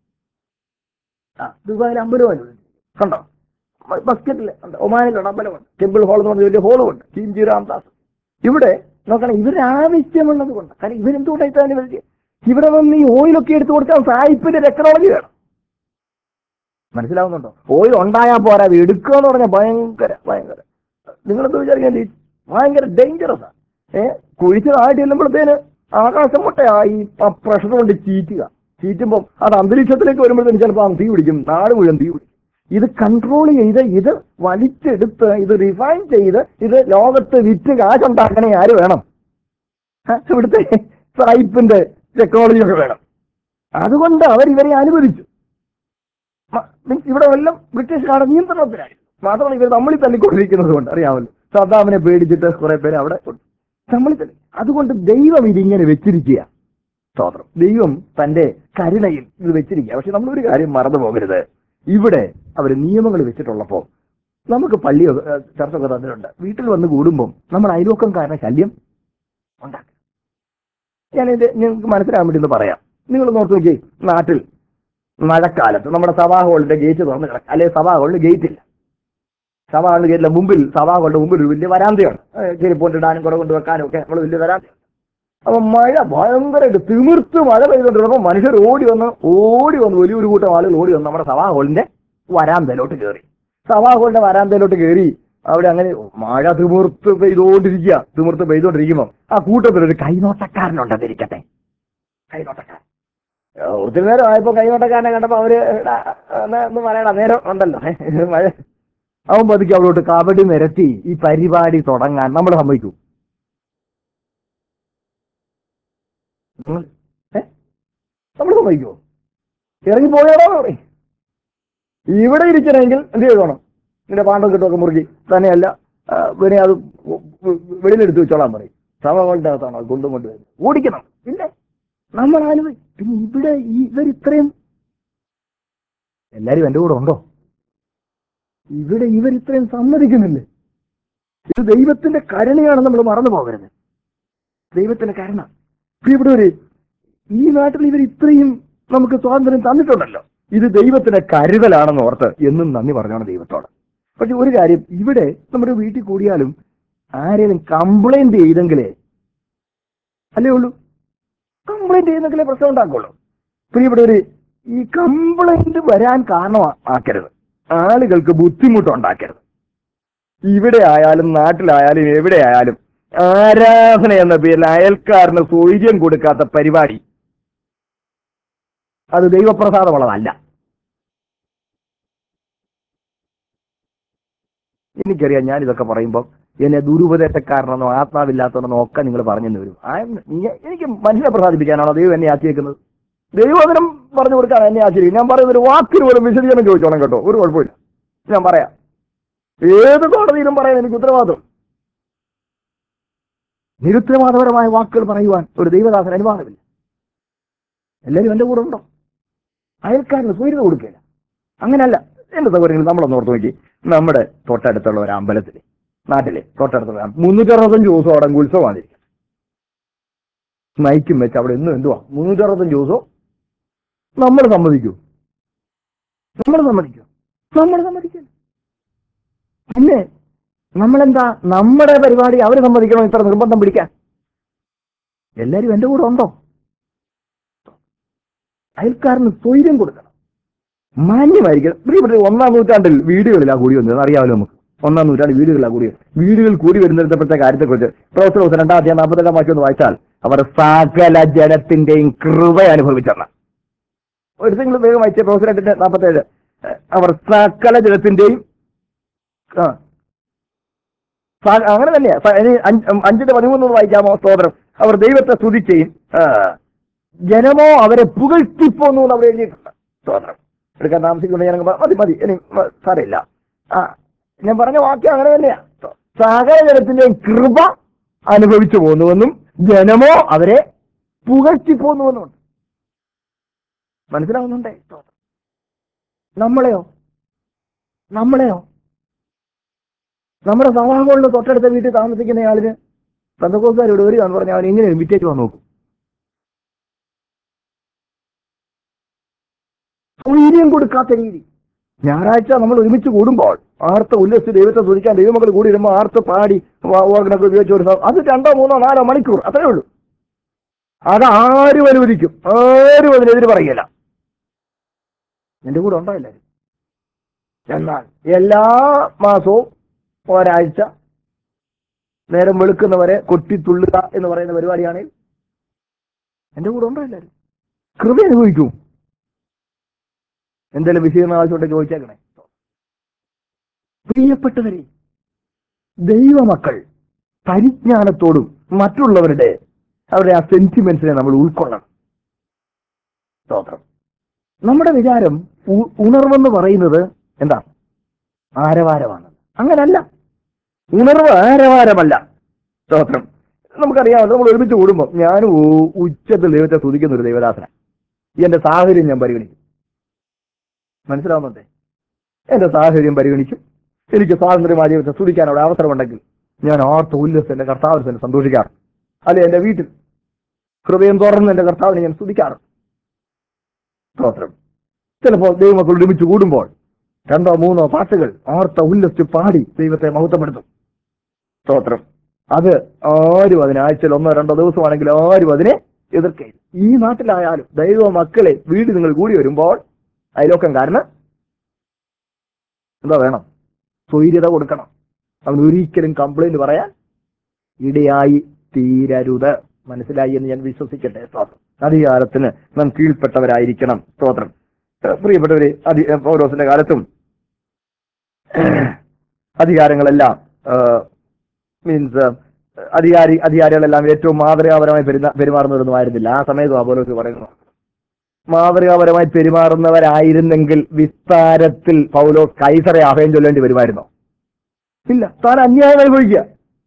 Speaker 1: ആ ദുബായിൽ അമ്പലം അനുവദിച്ചു കണ്ടോ മ- മസ്കറ്റിൽ ഉണ്ട് ഒമാനിലുണ്ട് അമ്പലമുണ്ട് ടെമ്പിൾ ഹോൾ എന്ന് പറഞ്ഞ വലിയ ഹോളുമുണ്ട് കിംജി രാംദാസ് ഇവിടെ നോക്കണം ഇവര് ആവശ്യമുള്ളത് കൊണ്ട് കാരണം ഇവരെന്തുകൊണ്ടാണ് ഇത്ര അനുവദിച്ചത് ഇവിടെ വന്ന് ഈ ഓയിലൊക്കെ എടുത്തു കൊടുക്കാൻ സായിപ്പിന്റെ ടെക്നോളജി വേണം മനസ്സിലാവുന്നുണ്ടോ ഓയിൽ ഉണ്ടായാൽ പോരാ അത് എടുക്കുക എന്ന് പറഞ്ഞാൽ ഭയങ്കര ഭയങ്കര നിങ്ങളെന്ത് വിചാരിക്കാൻ ഈ ഭയങ്കര ഡേഞ്ചറസ് ആണ് ഏഹ് കുഴിച്ചതായിട്ട് ചെല്ലുമ്പോഴത്തേന് ആകാശം മുട്ടയായി ആ പ്രഷർ കൊണ്ട് ചീറ്റുക ചീറ്റുമ്പോൾ അത് അന്തരീക്ഷത്തിലേക്ക് വരുമ്പോഴത്തേന് ചിലപ്പോൾ ആ തീ പിടിക്കും നാട് മുഴുവൻ തീ പിടിക്കും ഇത് കൺട്രോൾ ചെയ്ത് ഇത് വലിച്ചെടുത്ത് ഇത് റിഫൈൻ ചെയ്ത് ഇത് ലോകത്ത് വിറ്റ് കാശുണ്ടാക്കണേ ആര് വേണം ആ, ഇവിടുത്തെ സായിപ്പിന്റെ ടെക്നോളജി ഒക്കെ വേണം അതുകൊണ്ട് അവർ ഇവരെ അനുവദിച്ചു മ- മീൻസ് ഇവിടെ എല്ലാം ബ്രിട്ടീഷുകാരുടെ നിയന്ത്രണത്തിലായിരുന്നു മാത്രമല്ല ഇവർ നമ്മളിൽ തല്ലിക്കൊണ്ടിരിക്കുന്നത് കൊണ്ട് അറിയാമല്ലോ സദ്ദാമിനെ പേടിച്ചിട്ട് കുറെ പേര് അവിടെ ഉണ്ട്. നമ്മളിൽ തല്ലി അതുകൊണ്ട് ദൈവം ഇതിങ്ങനെ വെച്ചിരിക്കുക സ്തോത്രം ദൈവം തന്റെ കരുണയിൽ ഇത് വെച്ചിരിക്കുക പക്ഷെ നമ്മളൊരു കാര്യം മറന്നു പോകരുത് ഇവിടെ അവർ നിയമങ്ങൾ വെച്ചിട്ടുള്ളപ്പോൾ നമുക്ക് പള്ളി ചർച്ചൊക്കെ തന്നിട്ടുണ്ട് വീട്ടിൽ വന്ന് കൂടുമ്പോൾ നമ്മുടെ അയൽവക്കംകാരനെ ശല്യം ഉണ്ടാക്കും ഞാനിത് നിങ്ങൾക്ക് മനസ്സിലാകാൻ വേണ്ടി ഒന്ന് പറയാം നിങ്ങൾ നോക്കി നോക്കി നാട്ടിൽ മഴക്കാലത്ത് നമ്മുടെ സഭാ ഹാളിന്റെ ഗേറ്റ് തുറന്ന് കിടക്കും അല്ലെങ്കിൽ സഭാ ഹാളിന് ഗേറ്റ് ഇല്ല സഭാ ഹാളിന്റെ ഗേറ്റിലെ മുമ്പിൽ സഭാ ഹാളിന്റെ മുമ്പിൽ ഒരു വലിയ വരാന്തയാണ് ചെരിപ്പോണ്ടിടാനും കുറെ കൊണ്ട് വെക്കാനും ഒക്കെ നമ്മൾ വലിയ വരാന്തയാണ് അപ്പൊ മഴ ഭയങ്കരമായിട്ട് തിമിർത്ത് മഴ പെയ്തുകൊണ്ടിരുന്നപ്പോൾ മനുഷ്യർ ഓടി വന്ന് ഓടി വന്ന് വലിയൊരു കൂട്ടം ആളുകൾ ഓടി വന്ന് നമ്മുടെ സഭാ ഹാളിന്റെ വരാന്തയിലോട്ട് കയറി സഭാ ഹാളിന്റെ വരാന്തയിലോട്ട് കയറി അവിടെ അങ്ങനെ മഴ തിമിർത്ത് പെയ്തുകൊണ്ടിരിക്കുക തിമിർത്ത് പെയ്തുകൊണ്ടിരിക്കുമ്പോൾ ആ കൂട്ടത്തിൽ ഒരു കൈനോട്ടക്കാരനുണ്ടെന്നിരിക്കട്ടെ കൈനോട്ടക്കാരൻ ഏഹ് ഒത്തിരി നേരം ആയപ്പോ കൈനോട്ടക്കാരനെ കണ്ടപ്പോ അവര് എടാ, എന്നാ ഒന്ന് പറയടാ നേരം ഉണ്ടല്ലോ മഴ അവൻ പതുക്കെ അവിടോട്ട് കബഡി നിരത്തി ഈ പരിപാടി തുടങ്ങാൻ നമ്മൾ സമ്മതിക്കൂ നമ്മൾ സമ്മതിക്കുമോ ഇറങ്ങി പോയാടോ പറയും ഇവിടെ ഇരിക്കണമെങ്കിൽ എന്ത് ചെയ്തോണം നിന്റെ പാണ്ടം കിട്ടുമൊക്കെ മുറുക്കി തന്നെയല്ല ആ, പിന്നെ അത് വെളിയിലെടുത്ത് വെച്ചോളാൻ പറയും സഭകളുടെ അകത്താണ് അത് കൊണ്ടും കൊണ്ട് വരുന്നത് ഓടിക്കണം ഇല്ലേ നമ്മൾ അനുഭവി പിന്നെ ഇവിടെ ഈ ഇവരിത്രയും എല്ലാരും എന്റെ കൂടെ ഉണ്ടോ ഇവിടെ ഇവരിത്രയും സമ്മതിക്കുന്നില്ലേ ഇത് ദൈവത്തിന്റെ കരുണയാണ് നമ്മൾ മറന്നു പോകരുത് ദൈവത്തിന്റെ കരുണ ഇപ്പൊ ഇവിടെ ഒരു ഈ നാട്ടിൽ ഇവർ ഇത്രയും നമുക്ക് സ്വാതന്ത്ര്യം തന്നിട്ടുണ്ടല്ലോ ഇത് ദൈവത്തിന്റെ കരുതലാണെന്ന് ഓർത്ത് എന്നും നന്ദി പറഞ്ഞാണ് ദൈവത്തോട് പക്ഷെ ഒരു കാര്യം ഇവിടെ നമ്മുടെ വീട്ടിൽ കൂടിയാലും ആരെങ്കിലും കംപ്ലൈന്റ് ചെയ്തെങ്കിലേ അല്ലേ ഉള്ളൂ കംപ്ലൈന്റ് ചെയ്യുന്നെങ്കിലേ പ്രശ്നം ഉണ്ടാക്കുള്ളൂ പിന്നെ ഇവിടെ ഒരു ഈ കംപ്ലൈന്റ് വരാൻ കാരണമാക്കരുത് ആളുകൾക്ക് ബുദ്ധിമുട്ടുണ്ടാക്കരുത് ഇവിടെ ആയാലും നാട്ടിലായാലും എവിടെ ആയാലും ആരാധന എന്ന പേരിൽ അയൽക്കാരന് സൗകര്യം കൊടുക്കാത്ത പരിപാടി അത് ദൈവപ്രസാദമുള്ളതല്ല എനിക്കറിയാം ഞാൻ ഇതൊക്കെ പറയുമ്പോൾ എന്നെ ദുരുപദേശക്കാരനെന്നോ ആത്മാവില്ലാത്തവനെന്നോ ഒക്കെ നിങ്ങൾ പറഞ്ഞു വരും ആ നീ- എനിക്ക് മനുഷ്യനെ പ്രസാദിപ്പിക്കാനാണോ ദൈവം എന്നെ ആക്കിയേക്കുന്നത് ദൈവവചനം പറഞ്ഞു കൊടുക്കാൻ എന്നെ ആക്കിയിരിക്കും ഞാൻ പറയുന്ന ഒരു വാക്കിന് പോലും വിശദീകരണം ചോദിച്ചോണം കേട്ടോ ഒരു കുഴപ്പമില്ല ഞാൻ പറയാം ഏത് കോടതിയിലും പറയാൻ എനിക്ക് ഉത്തരവാദിത്വം നിരുത്തരവാദപരമായ വാക്കുകൾ പറയുവാൻ ഒരു ദൈവദാസൻ അനുവാദമില്ല എല്ലാവരും എന്റെ കൂടെ ഉണ്ടോ അയൽക്കാരന് സ്വീകൃത കൊടുക്കില്ല അങ്ങനെയല്ല എന്റെ സൗകര്യങ്ങൾ നമ്മളൊന്ന് ഓർത്ത് നോക്കി നമ്മുടെ തൊട്ടടുത്തുള്ള ഒരു അമ്പലത്തിൽ നാട്ടിലെ തൊട്ടടുത്തുള്ള മുന്നൂറ്റി അറുപത്തഞ്ച് ദിവസം അവിടെ അങ്ങ് ഉത്സവമാണിരിക്കും മൈക്കും വെച്ച് അവിടെ എന്നും എന്തുവാ മുന്നൂറ്റി അറുപത്തഞ്ച് ദിവസവും നമ്മൾ സമ്മതിക്കൂ നമ്മൾ സമ്മതിക്കൂ നമ്മൾ സമ്മതിക്കും പിന്നെ നമ്മളെന്താ നമ്മുടെ പരിപാടി അവർ സമ്മതിക്കണോ ഇത്ര നിർബന്ധം പിടിക്കാൻ എല്ലാരും എന്റെ കൂടെ ഉണ്ടോ അയൽക്കാരന് സ്വൈര്യം കൊടുക്കണം മാന്യമായിരിക്കണം പ്രിയപ്പെട്ട ഒന്നാം നൂറ്റാണ്ടിൽ വീടുകളിലാ കൂടി വന്നത് അറിയാമല്ലോ നമുക്ക് ഒന്നാം നൂറ്റാണ്ട് വീടുകളിലാ കൂടി വീടുകൾ കൂടി വരുന്നിടത്തെ കാര്യത്തെക്കുറിച്ച് പ്രൊഫസർ ദിവസം രണ്ടാം അധ്യായം നാൽപ്പത്തെട്ടാം വാക്യം ഒന്ന് വായിച്ചാൽ അവർ സകല ജനത്തിന്റെയും കൃപ അനുഭവിച്ചെന്ന ഒരു നിങ്ങൾ വേഗം വായിച്ച പ്രൊഫസർ രണ്ടിന്റെ നാൽപ്പത്തേഴ് അവർ സകല ജനത്തിന്റെയും ആ സ- അങ്ങനെ തന്നെയാ സ- ഇനി അഞ്ച്- അഞ്ചിന്റെ പതിമൂന്ന് ഒന്ന് വായിക്കാമോ സ്തോത്രം അവർ ദൈവത്തെ സ്തുതിക്കുകയും ആ, ജനമോ അവരെ പുകഴ്ത്തിപ്പോന്നു എന്ന് അവിടെ എഴുതിയിട്ടുണ്ട് സ്തോത്രം എടുക്കാൻ താമസിക്കുന്ന ജനങ്ങൾ മതി മതി ഇനി മ- സാരമില്ല ആ ഞാൻ പറഞ്ഞ വാക്യം അങ്ങനെ തന്നെയാ സകല ജനത്തിന്റെയും കൃപ അനുഭവിച്ചു പോന്നുവെന്നും ജനമോ അവരെ പുകഴ്ത്തി പോന്നുവെന്നുണ്ട് മനസ്സിലാവുന്നുണ്ടേ നമ്മളെയോ നമ്മളെയോ നമ്മുടെ സഭാകളിൽ തൊട്ടടുത്ത വീട്ടിൽ താമസിക്കുന്ന ആളിന് ബന്ധക്കോസുകാരോട് വരിക എന്ന് പറഞ്ഞാൽ അവൻ എങ്ങനെ വിറ്റേറ്റ് വന്ന് നോക്കും സൗകര്യം കൊടുക്കാത്ത രീതി ഞായറാഴ്ച നമ്മൾ ഒരുമിച്ച് കൂടുമ്പോൾ ആർത്ത് ഉല്ലസിച്ച് ദൈവത്തെ സ്തുതിക്കാൻ ദൈവമക്കൾ കൂടി വരുമ്പോൾ ആർത്ത് പാടി ഓർഗനൊക്കെ ഉപയോഗിച്ച ഒരു സ- അത് രണ്ടോ മൂന്നോ നാലോ മണിക്കൂർ അത്രേ ഉള്ളൂ അത് ആരും അനുവദിക്കും ആരും അതിനെതിരെ പറയില്ല എന്റെ കൂടെ ഉണ്ടോ എല്ലാവരും എന്നാൽ എല്ലാ മാസവും ഒരാഴ്ച നേരം വെളുക്കുന്നവരെ കൊട്ടിത്തുള്ളുക എന്ന് പറയുന്ന പരിപാടിയാണ് എന്റെ കൂടെ ഉണ്ടോ എല്ലാവരും കൃപ അനുഭവിക്കും എന്തെങ്കിലും വിശീർണ ആവശ്യമുണ്ടെങ്കിൽ ചോദിച്ചേക്കണേ പ്രിയപ്പെട്ടവരെ ദൈവമക്കൾ പരിജ്ഞാനത്തോടും മറ്റുള്ളവരുടെ അവരുടെ ആ സെന്റിമെന്റ്സിനെ നമ്മൾ ഉൾക്കൊള്ളണം സ്തോത്രം നമ്മുടെ വിചാരം ഉ- ഉണർവെന്ന് പറയുന്നത് എന്താ ആരവാരമാണ് അങ്ങനല്ല ഉണർവ് ആരവാരമല്ല സ്തോത്രം നമുക്കറിയാമല്ലോ നമ്മൾ ഒരുമിച്ച് കൂടുമ്പോൾ ഞാൻ ഉ- ഉച്ചത്തിൽ ദൈവത്തെ സ്തുതിക്കുന്ന ഒരു ദൈവദാസന എന്റെ സാഹചര്യം ഞാൻ പരിഗണിക്കും മനസ്സിലാവുന്നുണ്ടേ എന്റെ സാഹചര്യം പരിഗണിക്കും എനിക്ക് സ്വാതന്ത്ര്യമായ ജീവിതത്തെ സ്തുതിക്കാനുള്ള അവസരമുണ്ടെങ്കിൽ ഞാൻ ഓർത്ത് ഉല്ലസ് എന്റെ കർത്താവിന് തന്നെ സന്തോഷിക്കാറ് അല്ലെ എന്റെ വീട്ടിൽ ഹൃദയം തുറന്ന് എന്റെ കർത്താവിനെ ഞാൻ സ്തുതിക്കാറുണ്ട് സ്തോത്രം ചിലപ്പോൾ ദൈവമക്കൾ ഒരുമിച്ച് കൂടുമ്പോൾ രണ്ടോ മൂന്നോ പാട്ടുകൾ ഓർത്ത ഉല്ലസിച്ച് പാടി ദൈവത്തെ മഹത്വപ്പെടുത്തും സ്തോത്രം അത് ആരും അതിന് ആഴ്ചയിൽ ഒന്നോ രണ്ടോ ദിവസമാണെങ്കിൽ ആരും അതിനെ എതിർക്കയില്ല ഈ നാട്ടിലായാലും ദൈവ മക്കളെ വീട് നിങ്ങൾ കൂടി വരുമ്പോൾ അയലോക്കംകാരന് എന്താ വേണം സ്വൈര്യത കൊടുക്കണം അവൻ ഒരിക്കലും കംപ്ലൈന്റ് പറയാൻ ഇടയായി തീരരുത് മനസ്സിലായി എന്ന് ഞാൻ വിശ്വസിക്കട്ടെ സ്തോത്രം അധികാരത്തിന് നാം കീഴ്പ്പെട്ടവരായിരിക്കണം സ്തോത്രം ഏഹ് പ്രിയപ്പെട്ടവര് അധി ഏഹ് പൗലോസിന്റെ കാലത്തും അധികാരങ്ങളെല്ലാം മീൻസ് അധികാരി അധികാരികളെല്ലാം ഏറ്റവും മാതൃകാപരമായി പെരുന്ന പെരുമാറുന്നവരൊന്നും ആയിരുന്നില്ല ആ സമയത്ത് പൗലോസ് പറയുന്നു മാതൃകാപരമായി പെരുമാറുന്നവരായിരുന്നെങ്കിൽ വിസ്താരത്തിൽ പൗലോസ് കൈസറെ അഭയം ചൊല്ലേണ്ടി വരുമായിരുന്നോ ഇല്ല താൻ അന്യായം അനുഭവിക്കുക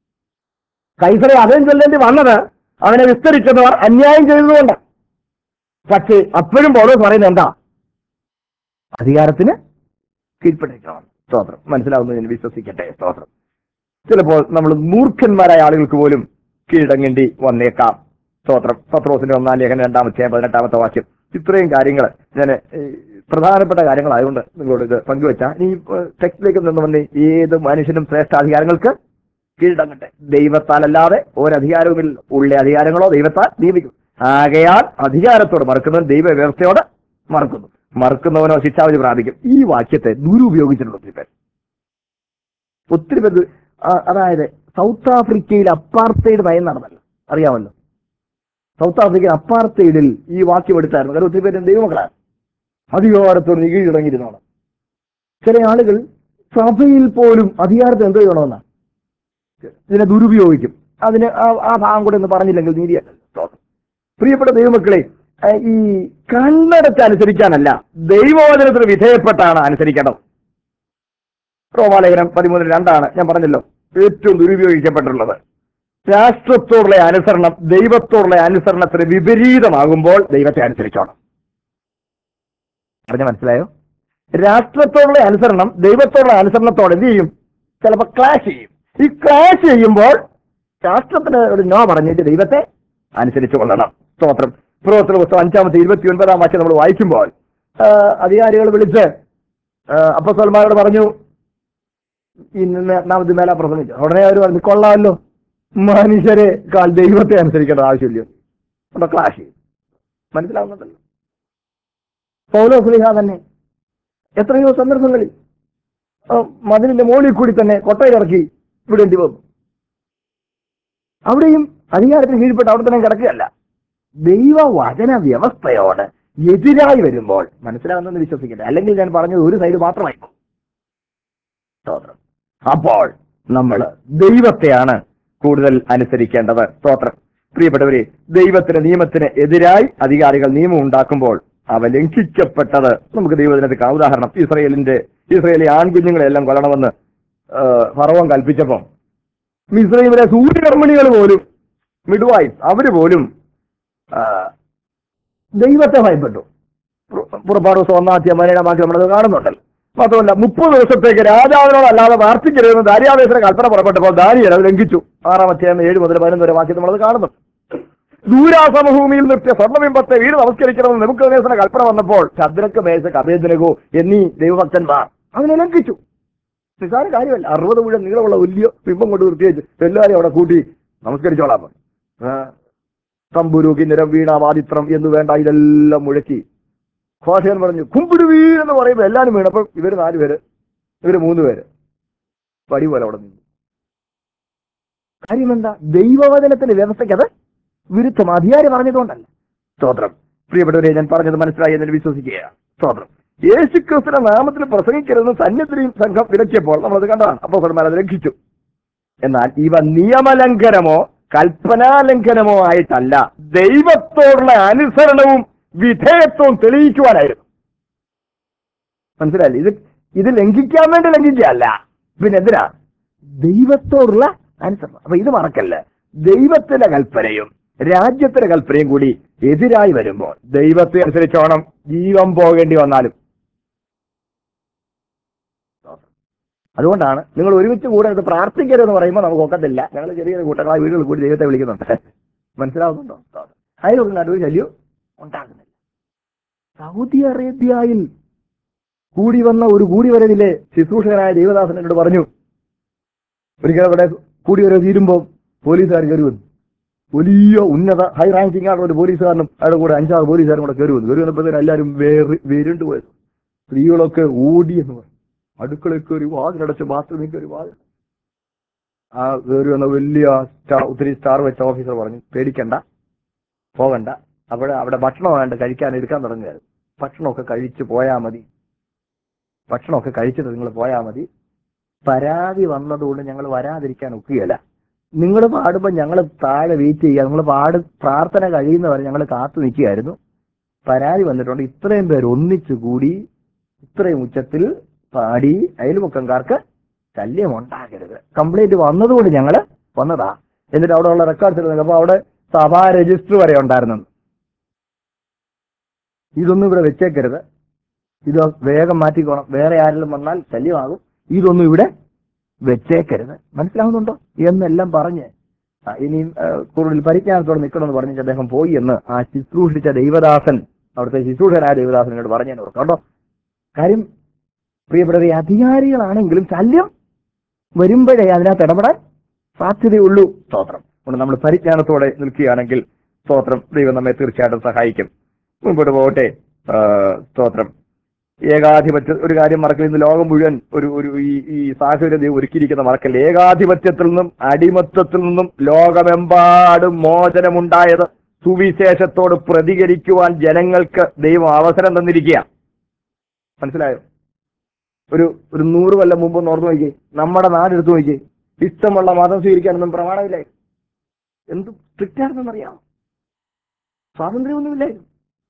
Speaker 1: കൈസറെ അഭയം ചൊല്ലേണ്ടി വന്നത് അവനെ വിസ്തരിച്ചവർ അന്യായം ചെയ്തതുകൊണ്ട് പക്ഷേ അപ്പോഴും പൗലോസ് പറയുന്നത് എന്താ അധികാരത്തിന് കീഴ്പ്പെട്ടിരിക്കണം സ്തോത്രം മനസ്സിലാവുന്നത് ഞാൻ വിശ്വസിക്കട്ടെ സ്തോത്രം ചിലപ്പോൾ നമ്മൾ മൂർഖന്മാരായ ആളുകൾക്ക് പോലും കീഴടങ്ങേണ്ടി വന്നേക്കാം സ്തോത്രം പത്രോസിന്റെ ഒന്നാം ലേഖനം രണ്ടാമത്തെ പതിനെട്ടാമത്തെ വാക്യം ഇത്രയും കാര്യങ്ങൾ ഞാൻ പ്രധാനപ്പെട്ട കാര്യങ്ങളായതുകൊണ്ട് നിങ്ങളോട് ഇത് പങ്കുവെച്ച ഈ ടെക്സ്റ്റിലേക്ക് നിന്ന് വന്ന് ഏത് മനുഷ്യനും ശ്രേഷ്ഠാധികാരങ്ങൾക്ക് കീഴടങ്ങട്ടെ ദൈവത്താലല്ലാതെ ഒരധികാരവുമിൽ ഉള്ള അധികാരങ്ങളോ ദൈവത്താൽ നിയമിക്കും ആകയാൽ അധികാരത്തോട് മറക്കുന്നവൻ ദൈവ വ്യവസ്ഥയോട് മറക്കുന്നു മറക്കുന്നവനോ ശിക്ഷാവിധി പ്രാപിക്കും ഈ വാക്യത്തെ ദുരുപയോഗിച്ചിട്ടുണ്ട് ഒത്തിരി പേർ ഒത്തിരി പേർ ആ- അതായത് സൗത്ത് ആഫ്രിക്കയിൽ അപ്പാർത്തൈഡ് ഭയം നടന്നല്ലോ അറിയാമല്ലോ സൗത്ത് ആഫ്രിക്കയിൽ അപ്പാർത്തൈഡിൽ ഈ വാക്യം എടുത്തായിരുന്നു കാരണം ഒത്തിരി പേര് ദൈവമക്കളാണ് അധികാരത്തോട് നീ കീഴടങ്ങിയിരുന്നോണം ചില ആളുകൾ സഭയിൽ പോലും അധികാരത്തെ എന്ത് ചെയ്യണമെന്നാണ് ഇതിനെ ദുരുപയോഗിക്കും അതിന് ആ- ആ ഭാഗം കൂടെ ഒന്ന് പറഞ്ഞില്ലെങ്കിൽ നീതിയല്ല സ്തോത്രം. പ്രിയപ്പെട്ട ദൈവമക്കളെ ആ, ഈ കണ്ണടച്ച് അനുസരിക്കാനല്ല ദൈവവചനത്തിന് വിധേയപ്പെട്ടാണ് അനുസരിക്കേണ്ടത് റോമാലേഖനം പതിമൂന്ന് രണ്ടാണ് ഞാൻ പറഞ്ഞല്ലോ ഏറ്റവും ദുരുപയോഗിക്കപ്പെട്ടിട്ടുള്ളത് രാഷ്ട്രത്തോടുള്ള അനുസരണം ദൈവത്തോടുള്ള അനുസരണത്തിന് വിപരീതമാകുമ്പോൾ ദൈവത്തെ അനുസരിച്ചോണം പറഞ്ഞ മനസ്സിലായോ രാഷ്ട്രത്തോടുള്ള അനുസരണം ദൈവത്തോടുള്ള അനുസരണത്തോടെ എന്ത് ചെയ്യും ചിലപ്പോൾ ക്ലാഷ് ചെയ്യും ഈ ക്ലാഷ് ചെയ്യുമ്പോൾ രാഷ്ട്രത്തിന് ഒരു നോ പറഞ്ഞിട്ട് ദൈവത്തെ അനുസരിച്ചു കൊള്ളണം സ്തോത്രം പ്രവർത്തന പുസ്തകം അഞ്ചാമത്തെ ഇരുപത്തി ഒൻപതാം വാക്യം നമ്മൾ വായിക്കുമ്പോൾ ആ, അധികാരികൾ വിളിച്ച് അപ്പസ്വന്മാരോട് പറഞ്ഞു ഇന്ന് നാമത് മേല പ്രസംഗിച്ചു ഉടനെ അവർ പറഞ്ഞു കൊള്ളാമല്ലോ മനുഷ്യരെ കാൽ ദൈവത്തെ അനുസരിക്കേണ്ട ആവശ്യമില്ല അവിടെ ക്ലാഷ് ചെയ്യും മനസ്സിലാവുന്നുണ്ടല്ലോ പൗലോ സ്ലിഹ തന്നെ എത്രയോ സന്ദർഭങ്ങളിൽ ആ, മതിലിന്റെ മുകളിൽ കൂടി തന്നെ കൊട്ടയിലിറക്കി വിടേണ്ടി വന്നു അവിടെയും അധികാരത്തിന് കീഴ്പ്പെട്ട് അവിടെ തന്നെ കിടക്കുകയല്ല ദൈവവചന വ്യവസ്ഥയോട് എതിരായി വരുമ്പോൾ മനസ്സിലാകുന്നെന്ന് വിശ്വസിക്കട്ടെ അല്ലെങ്കിൽ ഞാൻ പറഞ്ഞത് ഒരു സൈഡ് മാത്രമായി പോകും. സ്തോത്രം അപ്പോൾ നമ്മൾ ദൈവത്തെയാണ് കൂടുതൽ അനുസരിക്കേണ്ടത് സ്തോത്രം പ്രിയപ്പെട്ടവരെ ദൈവത്തിന് നിയമത്തിന് എതിരായി അധികാരികൾ നിയമം ഉണ്ടാക്കുമ്പോൾ അവ ലംഘിക്കപ്പെട്ടത് നമുക്ക് ദൈവത്തിനൊക്കെ ഉദാഹരണം ഇസ്രയേലിന്റെ ഇസ്രയേലി ആൺകുഞ്ഞുങ്ങളെല്ലാം കൊല്ലണമെന്ന് ആ, ഫറവോൻ കൽപ്പിച്ചപ്പം മിസ്രൈമിലെ സൂര്യകർമ്മിണികൾ പോലും മിഡ്വൈഫ് അവര് പോലും ആ, ദൈവത്തെ ഭയപ്പെട്ടു പു- പുറപ്പാട് ദിവസം ഒന്നാം തീയതി മലയുടെ ബാക്കി നമ്മളത് കാണുന്നുണ്ടല്ലോ മാത്രമല്ല മുപ്പത് ദിവസത്തേക്ക് രാജാവിനോടല്ലാതെ പ്രാർത്ഥിക്കരുതെന്ന് ദാരിയാവേശന കൽപ്പന പുറപ്പെട്ടപ്പോൾ ദാരിയൻ അത് ലംഘിച്ചു ആറാം അധ്യായം ഏഴ് മുതൽ പതിനൊന്ന് വരെ വാക്യം നമ്മളത് കാണുന്നുണ്ട് ദൂരാസമഭൂമിയിൽ നിർത്തിയ സ്വർണ്ണബിംബത്തെ വീട് നമസ്കരിക്കണമെന്ന് നമുക്ക് കൽപ്പന വന്നപ്പോൾ ചന്ദ്രക്ക് മേശക്ക് അഭേദനകോ എന്നീ ദൈവഭക്തന്മാർ അതിനെ ലംഘിച്ചു നിസ്സാര കാര്യമല്ല അറുപത് മുഴുവൻ നീളമുള്ള വലിയ ബിംബം കൊണ്ട് നിർത്തിയേച്ച് എല്ലാവരെയും അവിടെ കൂട്ടി നമസ്കരിച്ചോളാം പറഞ്ഞു. ആ, തമ്പുരു കിന്നരം വീണ വാദിത്രം എന്ന് വേണ്ട ഇതെല്ലാം മുഴക്കി ഘോഷകൻ പറഞ്ഞു കുമ്പിടുവീ എന്ന് പറയുമ്പോൾ എല്ലാവരും വീണപ്പോൾ ഇവര് നാല് പേര് ഇവര് മൂന്ന് പേര് പടി പോലെ അവിടെ നിന്നു കാര്യം എന്താ ദൈവവചനത്തിന്റെ വ്യവസ്ഥയ്ക്ക് അത് വിരുദ്ധം അധികാരി പറഞ്ഞതുകൊണ്ടല്ല സ്തോത്രം പ്രിയപ്പെട്ടവരെ ഞാൻ പറഞ്ഞത് മനസ്സിലായി എന്ന് വിശ്വസിക്കുകയാണ് സ്തോത്രം യേശു ക്രിസ്തുവിന്റെ നാമത്തിൽ പ്രസംഗിക്കരുതെന്ന് സന്യദ്രീം സംഘം വിലക്കിയപ്പോൾ നമ്മളത് കണ്ടതാണ് അപ്പോൾ അത് ലംഘിച്ചു എന്നാൽ ഇവ നിയമലംഘനമോ കൽപ്പനാലംഘനമോ ആയിട്ടല്ല ദൈവത്തോടുള്ള അനുസരണവും വിധേയത്വവും തെളിയിക്കുവാനായിരുന്നു മനസ്സിലായില്ലേ ഇത് ഇത് ലംഘിക്കാൻ വേണ്ടി ലംഘിക്കുകയല്ല പിന്നെ എന്തിനാ ദൈവത്തോടുള്ള അനുസരണം അപ്പൊ ഇത് മറക്കല്ല ദൈവത്തിന്റെ കൽപ്പനയും രാജ്യത്തിന്റെ കൽപ്പനയും കൂടി എതിരായി വരുമ്പോൾ ദൈവത്തെ അനുസരിച്ചോണം ജീവൻ പോകേണ്ടി വന്നാലും അതുകൊണ്ടാണ് നിങ്ങൾ ഒരുമിച്ച് കൂടെ ഇത് പ്രാർത്ഥിക്കരുതെന്ന് പറയുമ്പോൾ നമുക്ക് ഒക്കത്തില്ല ഞങ്ങൾ ചെറിയ ചെറിയ കൂട്ടങ്ങളായ വീടുകളിൽ കൂടി ദൈവത്തെ വിളിക്കുന്നുണ്ട് മനസ്സിലാവുന്നുണ്ടോ അതിലൊരു നടുവ് ശല്യം ഉണ്ടാകുന്നില്ല സൗദി അറേബ്യയിൽ കൂടി വന്ന ഒരു കൂടി വരവിലെ ശുശ്രൂഷകനായ ദേവദാസൻ എന്നോട് പറഞ്ഞു ഒരിക്കൽ അവിടെ കൂടി വരവ് തീരുമ്പോൾ പോലീസുകാർ കയറി വന്നു വലിയ ഉന്നത ഹൈ റാങ്കിങ് ആയിട്ടുള്ള ഒരു പോലീസുകാരനും അയാളുടെ കൂടെ അഞ്ചാറ് പോലീസുകാരും കൂടെ കയറി വന്നു കയറി വന്നപ്പോഴത്തേനും എല്ലാവരും വേറി വേരുണ്ട് പോയത് സ്ത്രീകളൊക്കെ ഓടി എന്ന് പറഞ്ഞു അടുക്കളയിൽ കയറി വാതിലടച്ച് ബാത്റൂമിൽ കയറി വാതിൽ ആ കയറി വന്ന വലിയ സ്റ്റാർ ഒത്തിരി സ്റ്റാർ വെച്ച ഓഫീസർ പറഞ്ഞു പേടിക്കണ്ട പോകണ്ട അവിടെ അവിടെ ഭക്ഷണം വേണ്ട കഴിക്കാൻ എടുക്കാൻ തുടങ്ങുകയായിരുന്നു ഭക്ഷണമൊക്കെ കഴിച്ച് പോയാൽ മതി ഭക്ഷണമൊക്കെ കഴിച്ചിട്ട് നിങ്ങൾ പോയാൽ മതി പരാതി വന്നതുകൊണ്ട് ഞങ്ങൾ വരാതിരിക്കാൻ ഒക്കുകയല്ല നിങ്ങൾ പാടുമ്പോൾ ഞങ്ങൾ താഴെ വെയിറ്റ് ചെയ്യുക നിങ്ങൾ പാട് പ്രാർത്ഥന കഴിയുന്നവരെ ഞങ്ങൾ കാത്തു നിൽക്കുകയായിരുന്നു പരാതി വന്നിട്ടുണ്ട് ഇത്രയും പേര് ഒന്നിച്ചു കൂടി ഇത്രയും ഉച്ചത്തിൽ പാടി അയൽമുക്കംകാർക്ക് ശല്യം ഉണ്ടാകരുത് കംപ്ലൈന്റ് വന്നതുകൊണ്ട് ഞങ്ങൾ വന്നതാ എന്നിട്ട് അവിടെ ഉള്ള റെക്കോർഡ്സ് എടുത്തപ്പോൾ അവിടെ സഭാ രജിസ്റ്റർ വരെ ഉണ്ടായിരുന്നു ഇതൊന്നും ഇവിടെ വെച്ചേക്കരുത് ഇത് വേഗം മാറ്റിക്കോണം വേറെ ആരെങ്കിലും വന്നാൽ ശല്യമാകും ഇതൊന്നും ഇവിടെ വെച്ചേക്കരുത് മനസ്സിലാവുന്നുണ്ടോ എന്നെല്ലാം പറഞ്ഞ് ആ, ഇനിയും ആ, കൂടുതൽ പരിജ്ഞാനത്തോടെ നിൽക്കണമെന്ന് പറഞ്ഞിട്ട് അദ്ദേഹം പോയി എന്ന് ആ ശുശ്രൂഷിച്ച ദൈവദാസൻ അവിടുത്തെ ശുശ്രൂഷനായ ദൈവദാസനോട് പറഞ്ഞു എന്നോട് കേട്ടോ കാര്യം പ്രിയപ്പെട്ടവരെ അധികാരികളാണെങ്കിലും ശല്യം വരുമ്പോഴേ അതിനകത്ത് ഇടപെടാൻ സാധ്യതയുള്ളൂ സ്തോത്രം അതുകൊണ്ട് നമ്മൾ പരിജ്ഞാനത്തോടെ നിൽക്കുകയാണെങ്കിൽ സ്തോത്രം ദൈവം നമ്മെ തീർച്ചയായിട്ടും സഹായിക്കും മുമ്പോട്ട് പോകട്ടെ ആ, സ്തോത്രം ഏകാധിപത്യ ഒരു കാര്യം മറക്കൽ ഇന്ന് ലോകം മുഴുവൻ ഒരു ഒരു ഈ ഈ സാഹചര്യം ദൈവം ഒരുക്കിയിരിക്കുന്ന മറക്കൽ ഏകാധിപത്യത്തിൽ നിന്നും അടിമത്തത്തിൽ നിന്നും ലോകമെമ്പാടും മോചനമുണ്ടായത് സുവിശേഷത്തോട് പ്രതികരിക്കുവാൻ ജനങ്ങൾക്ക് ദൈവം അവസരം തന്നിരിക്കുക മനസ്സിലായോ ഒരു ഒരു നൂറ് കൊല്ലം മുമ്പ് ഒന്ന് ഓർത്ത് നോക്കിയേ നമ്മുടെ നാടെടുത്ത് നോക്കിയേ ഇഷ്ടമുള്ള മതം സ്വീകരിക്കാനൊന്നും പ്രമാണമില്ലേ എന്ത് സ്ട്രിക്റ്റ് ആണെന്നറിയാം സ്വാതന്ത്ര്യമൊന്നുമില്ലായിരുന്നു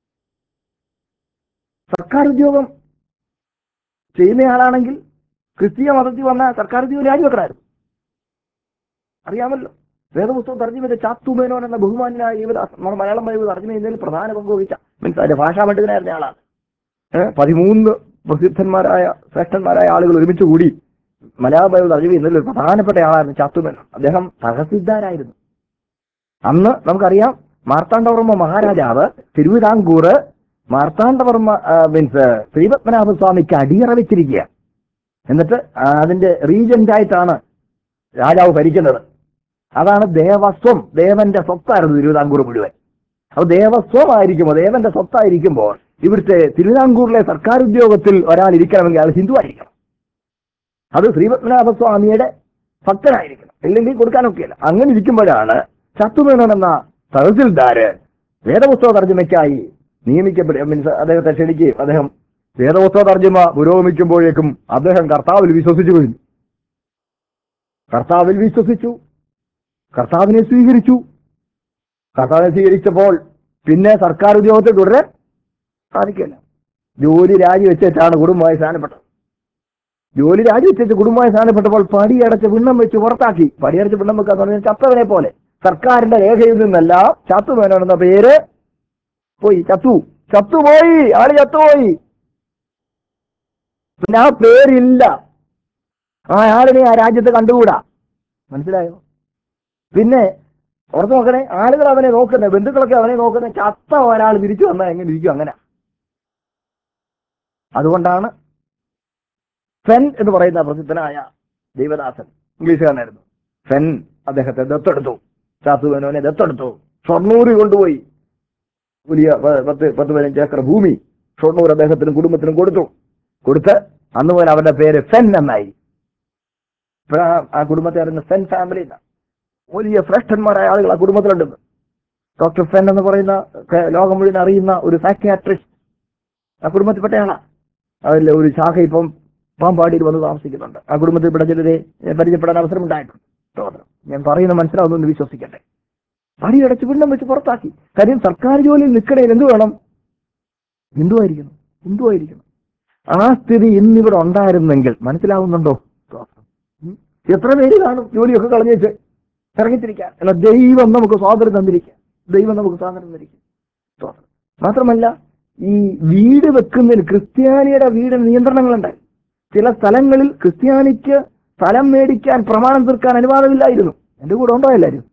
Speaker 1: സർക്കാർ ഉദ്യോഗം ചെയ്യുന്നയാളാണെങ്കിൽ ക്രിസ്തീയ മതത്തിൽ വന്ന സർക്കാർ ഉദ്യോഗം രാജിവെക്കണമായിരുന്നു അറിയാമല്ലോ വേദപുസ്തകം തർജ്ജമ ചെയ്ത ചാത്തുമേനോൻ എന്ന ബഹുമാനായ യുവദാസ് നമ്മുടെ മലയാളം ബൈബിൾ തർജ്ജമ ചെയ്യുന്നതിൽ പ്രധാന പങ്ക് വഹിച്ച മീൻസ് അതിന്റെ ഭാഷാ പണ്ഡിതനായിരുന്ന ആളാണ് ഏഹ് പതിമൂന്ന് പ്രസിദ്ധന്മാരായ ശ്രേഷ്ഠന്മാരായ ആളുകൾ ഒരുമിച്ച് കൂടി മലയാള ബൈബിൾ തർജ്ജമ ചെയ്യുന്നതിൽ ഒരു പ്രധാനപ്പെട്ട ആളായിരുന്നു ചാത്തുമേനോൻ അദ്ദേഹം തഹസിദ്ദാരായിരുന്നു അന്ന് നമുക്കറിയാം മാർത്താണ്ഡവർമ്മ മഹാരാജാവ് തിരുവിതാംകൂർ മാർത്താണ്ഡവർമ്മ മീൻസ് ശ്രീപത്മനാഭസ്വാമിക്ക് അടിയറ വെച്ചിരിക്കുക എന്നിട്ട് ആ, അതിന്റെ റീജന്റ് ആയിട്ടാണ് രാജാവ് ഭരിക്കുന്നത് അതാണ് ദേവസ്വം ദേവന്റെ സ്വത്തായിരുന്നു തിരുവിതാംകൂർ മുഴുവൻ അപ്പൊ ദേവസ്വം ആയിരിക്കുമ്പോൾ ദേവന്റെ സ്വത്തായിരിക്കുമ്പോൾ ഇവിടുത്തെ തിരുവിതാംകൂറിലെ സർക്കാർ ഉദ്യോഗത്തിൽ ഒരാൾ ഇരിക്കണമെങ്കിൽ അയാൾ ഹിന്ദു ആയിരിക്കണം അത് ശ്രീപത്മനാഭസ്വാമിയുടെ ഭക്തനായിരിക്കണം ഇല്ലെങ്കിൽ കൊടുക്കാനൊക്കെയല്ല അങ്ങനെ ഇരിക്കുമ്പോഴാണ് ചത്തുമേനോൻ എന്ന തഹസിൽദാര് വേദപുസ്തക തർജ്ജമയ്ക്കായി നിയമിക്കപ്പെടുക മീൻസ് അദ്ദേഹത്തെ ക്ഷണിക്കുകയും അദ്ദേഹം വേദപുസ്തക തർജ്ജമ പുരോഗമിക്കുമ്പോഴേക്കും അദ്ദേഹം കർത്താവിൽ വിശ്വസിച്ചു കഴിഞ്ഞു കർത്താവിൽ വിശ്വസിച്ചു കർത്താവിനെ സ്വീകരിച്ചു കർത്താവിനെ സ്വീകരിച്ചപ്പോൾ പിന്നെ സർക്കാർ ഉദ്യോഗത്തിൽ തുടരാൻ സാധിക്കില്ല ജോലി രാജിവെച്ചിട്ടാണ് കുടുംബമായി സ്ഥാനപ്പെട്ടത് ജോലി രാജിവെച്ച് കുടുംബമായി സ്ഥാനപ്പെട്ടപ്പോൾ പടിയടച്ച് പിണ്ണം വെച്ച് പുറത്താക്കി പടിയടച്ച് പിണ്ണം വെക്കാന്ന് പറഞ്ഞാൽ ചത്തവനെ പോലെ സർക്കാരിന്റെ രേഖയിൽ നിന്നല്ല ചത്തുമേനോൻ എന്ന പേര് പോയി ചത്തു ചത്തുപോയി ആള് ചത്തുപോയി പിന്നെ ആ പേരില്ല ആ ആളിനെ ആ രാജ്യത്ത് കണ്ടുകൂടാ മനസ്സിലായോ പിന്നെ ഓർത്ത് നോക്കണേ ആളുകൾ അവനെ നോക്കുന്നത് ബന്ധുക്കളൊക്കെ അവനെ നോക്കുന്നത് ചത്ത ഒരാൾ തിരിച്ചു വന്നാൽ എങ്ങനെ ഇരിക്കും അങ്ങനെ അതുകൊണ്ടാണ് ഫെൻ എന്ന് പറയുന്ന പ്രസിദ്ധനായ ദൈവദാസൻ ഇംഗ്ലീഷുകാരനായിരുന്നു ഫെൻ അദ്ദേഹത്തെ ദത്തെടുത്തു ചാത്തുവനോനെ ദത്തെടുത്തു ഷൊർണൂര് കൊണ്ടുപോയി വലിയ പ- പത്ത് പത്ത് പതിനഞ്ച് ഏക്കർ ഭൂമി ഷൊർണൂർ അദ്ദേഹത്തിനും കുടുംബത്തിനും കൊടുത്തു കൊടുത്ത് അന്ന് മുതൽ അവരുടെ പേര് ഫെൻ എന്നായി ഇപ്പോഴാ ആ കുടുംബത്തെ അറിയുന്ന ഫെൻ ഫാമിലി എന്നാണ് വലിയ ശ്രേഷ്ഠന്മാരായ ആളുകൾ ആ കുടുംബത്തിലുണ്ടെന്ന് ഡോക്ടർ ഫെൻ എന്ന് പറയുന്ന ക- ലോകം മുഴുവൻ അറിയുന്ന ഒരു സൈക്യാട്രിസ്റ്റ് ആ കുടുംബത്തിൽപ്പെട്ടയാളാ അതിൽ ഒരു ശാഖ ഇപ്പം പാമ്പാടിയിൽ വന്ന് താമസിക്കുന്നുണ്ട് ആ കുടുംബത്തിൽപ്പെട്ട ചിലരെ ഏ, പരിചയപ്പെടാൻ അവസരം ഉണ്ടായിട്ടുണ്ട് സ്തോത്രം. ഞാൻ പറയുന്ന മനസ്സിലാവുന്നു വിശ്വസിക്കട്ടെ പടിയടച്ച് പിണ്ണം വെച്ച് പുറത്താക്കി കാര്യം സർക്കാർ ജോലിയിൽ നിൽക്കണേൽ എന്ത് വേണം ഹിന്ദുവായിരിക്കണം ഹിന്ദുവായിരിക്കണം ആ സ്ഥിതി ഇന്നിവിടെ ഉണ്ടായിരുന്നെങ്കിൽ മനസ്സിലാവുന്നുണ്ടോ സ്തോത്രം. ഉം. എത്ര പേര് കാണും ജോലിയൊക്കെ കളഞ്ഞേച്ച് ഇറങ്ങിത്തിരിക്കാൻ എന്നാൽ ദൈവം നമുക്ക് സ്വാതന്ത്ര്യം തന്നിരിക്കുക ദൈവം നമുക്ക് സ്വാതന്ത്ര്യം തന്നിരിക്കുക സ്തോത്രം. മാത്രമല്ല ഈ വീട് വെക്കുന്നതിന് ക്രിസ്ത്യാനിയുടെ വീടിന് നിയന്ത്രണങ്ങളുണ്ടായി ചില സ്ഥലങ്ങളിൽ ക്രിസ്ത്യാനിക്ക് സ്ഥലം മേടിക്കാൻ പ്രമാണം തീർക്കാൻ അനുവാദമില്ലായിരുന്നു എന്റെ കൂടെ ഉണ്ടോ എല്ലാവരും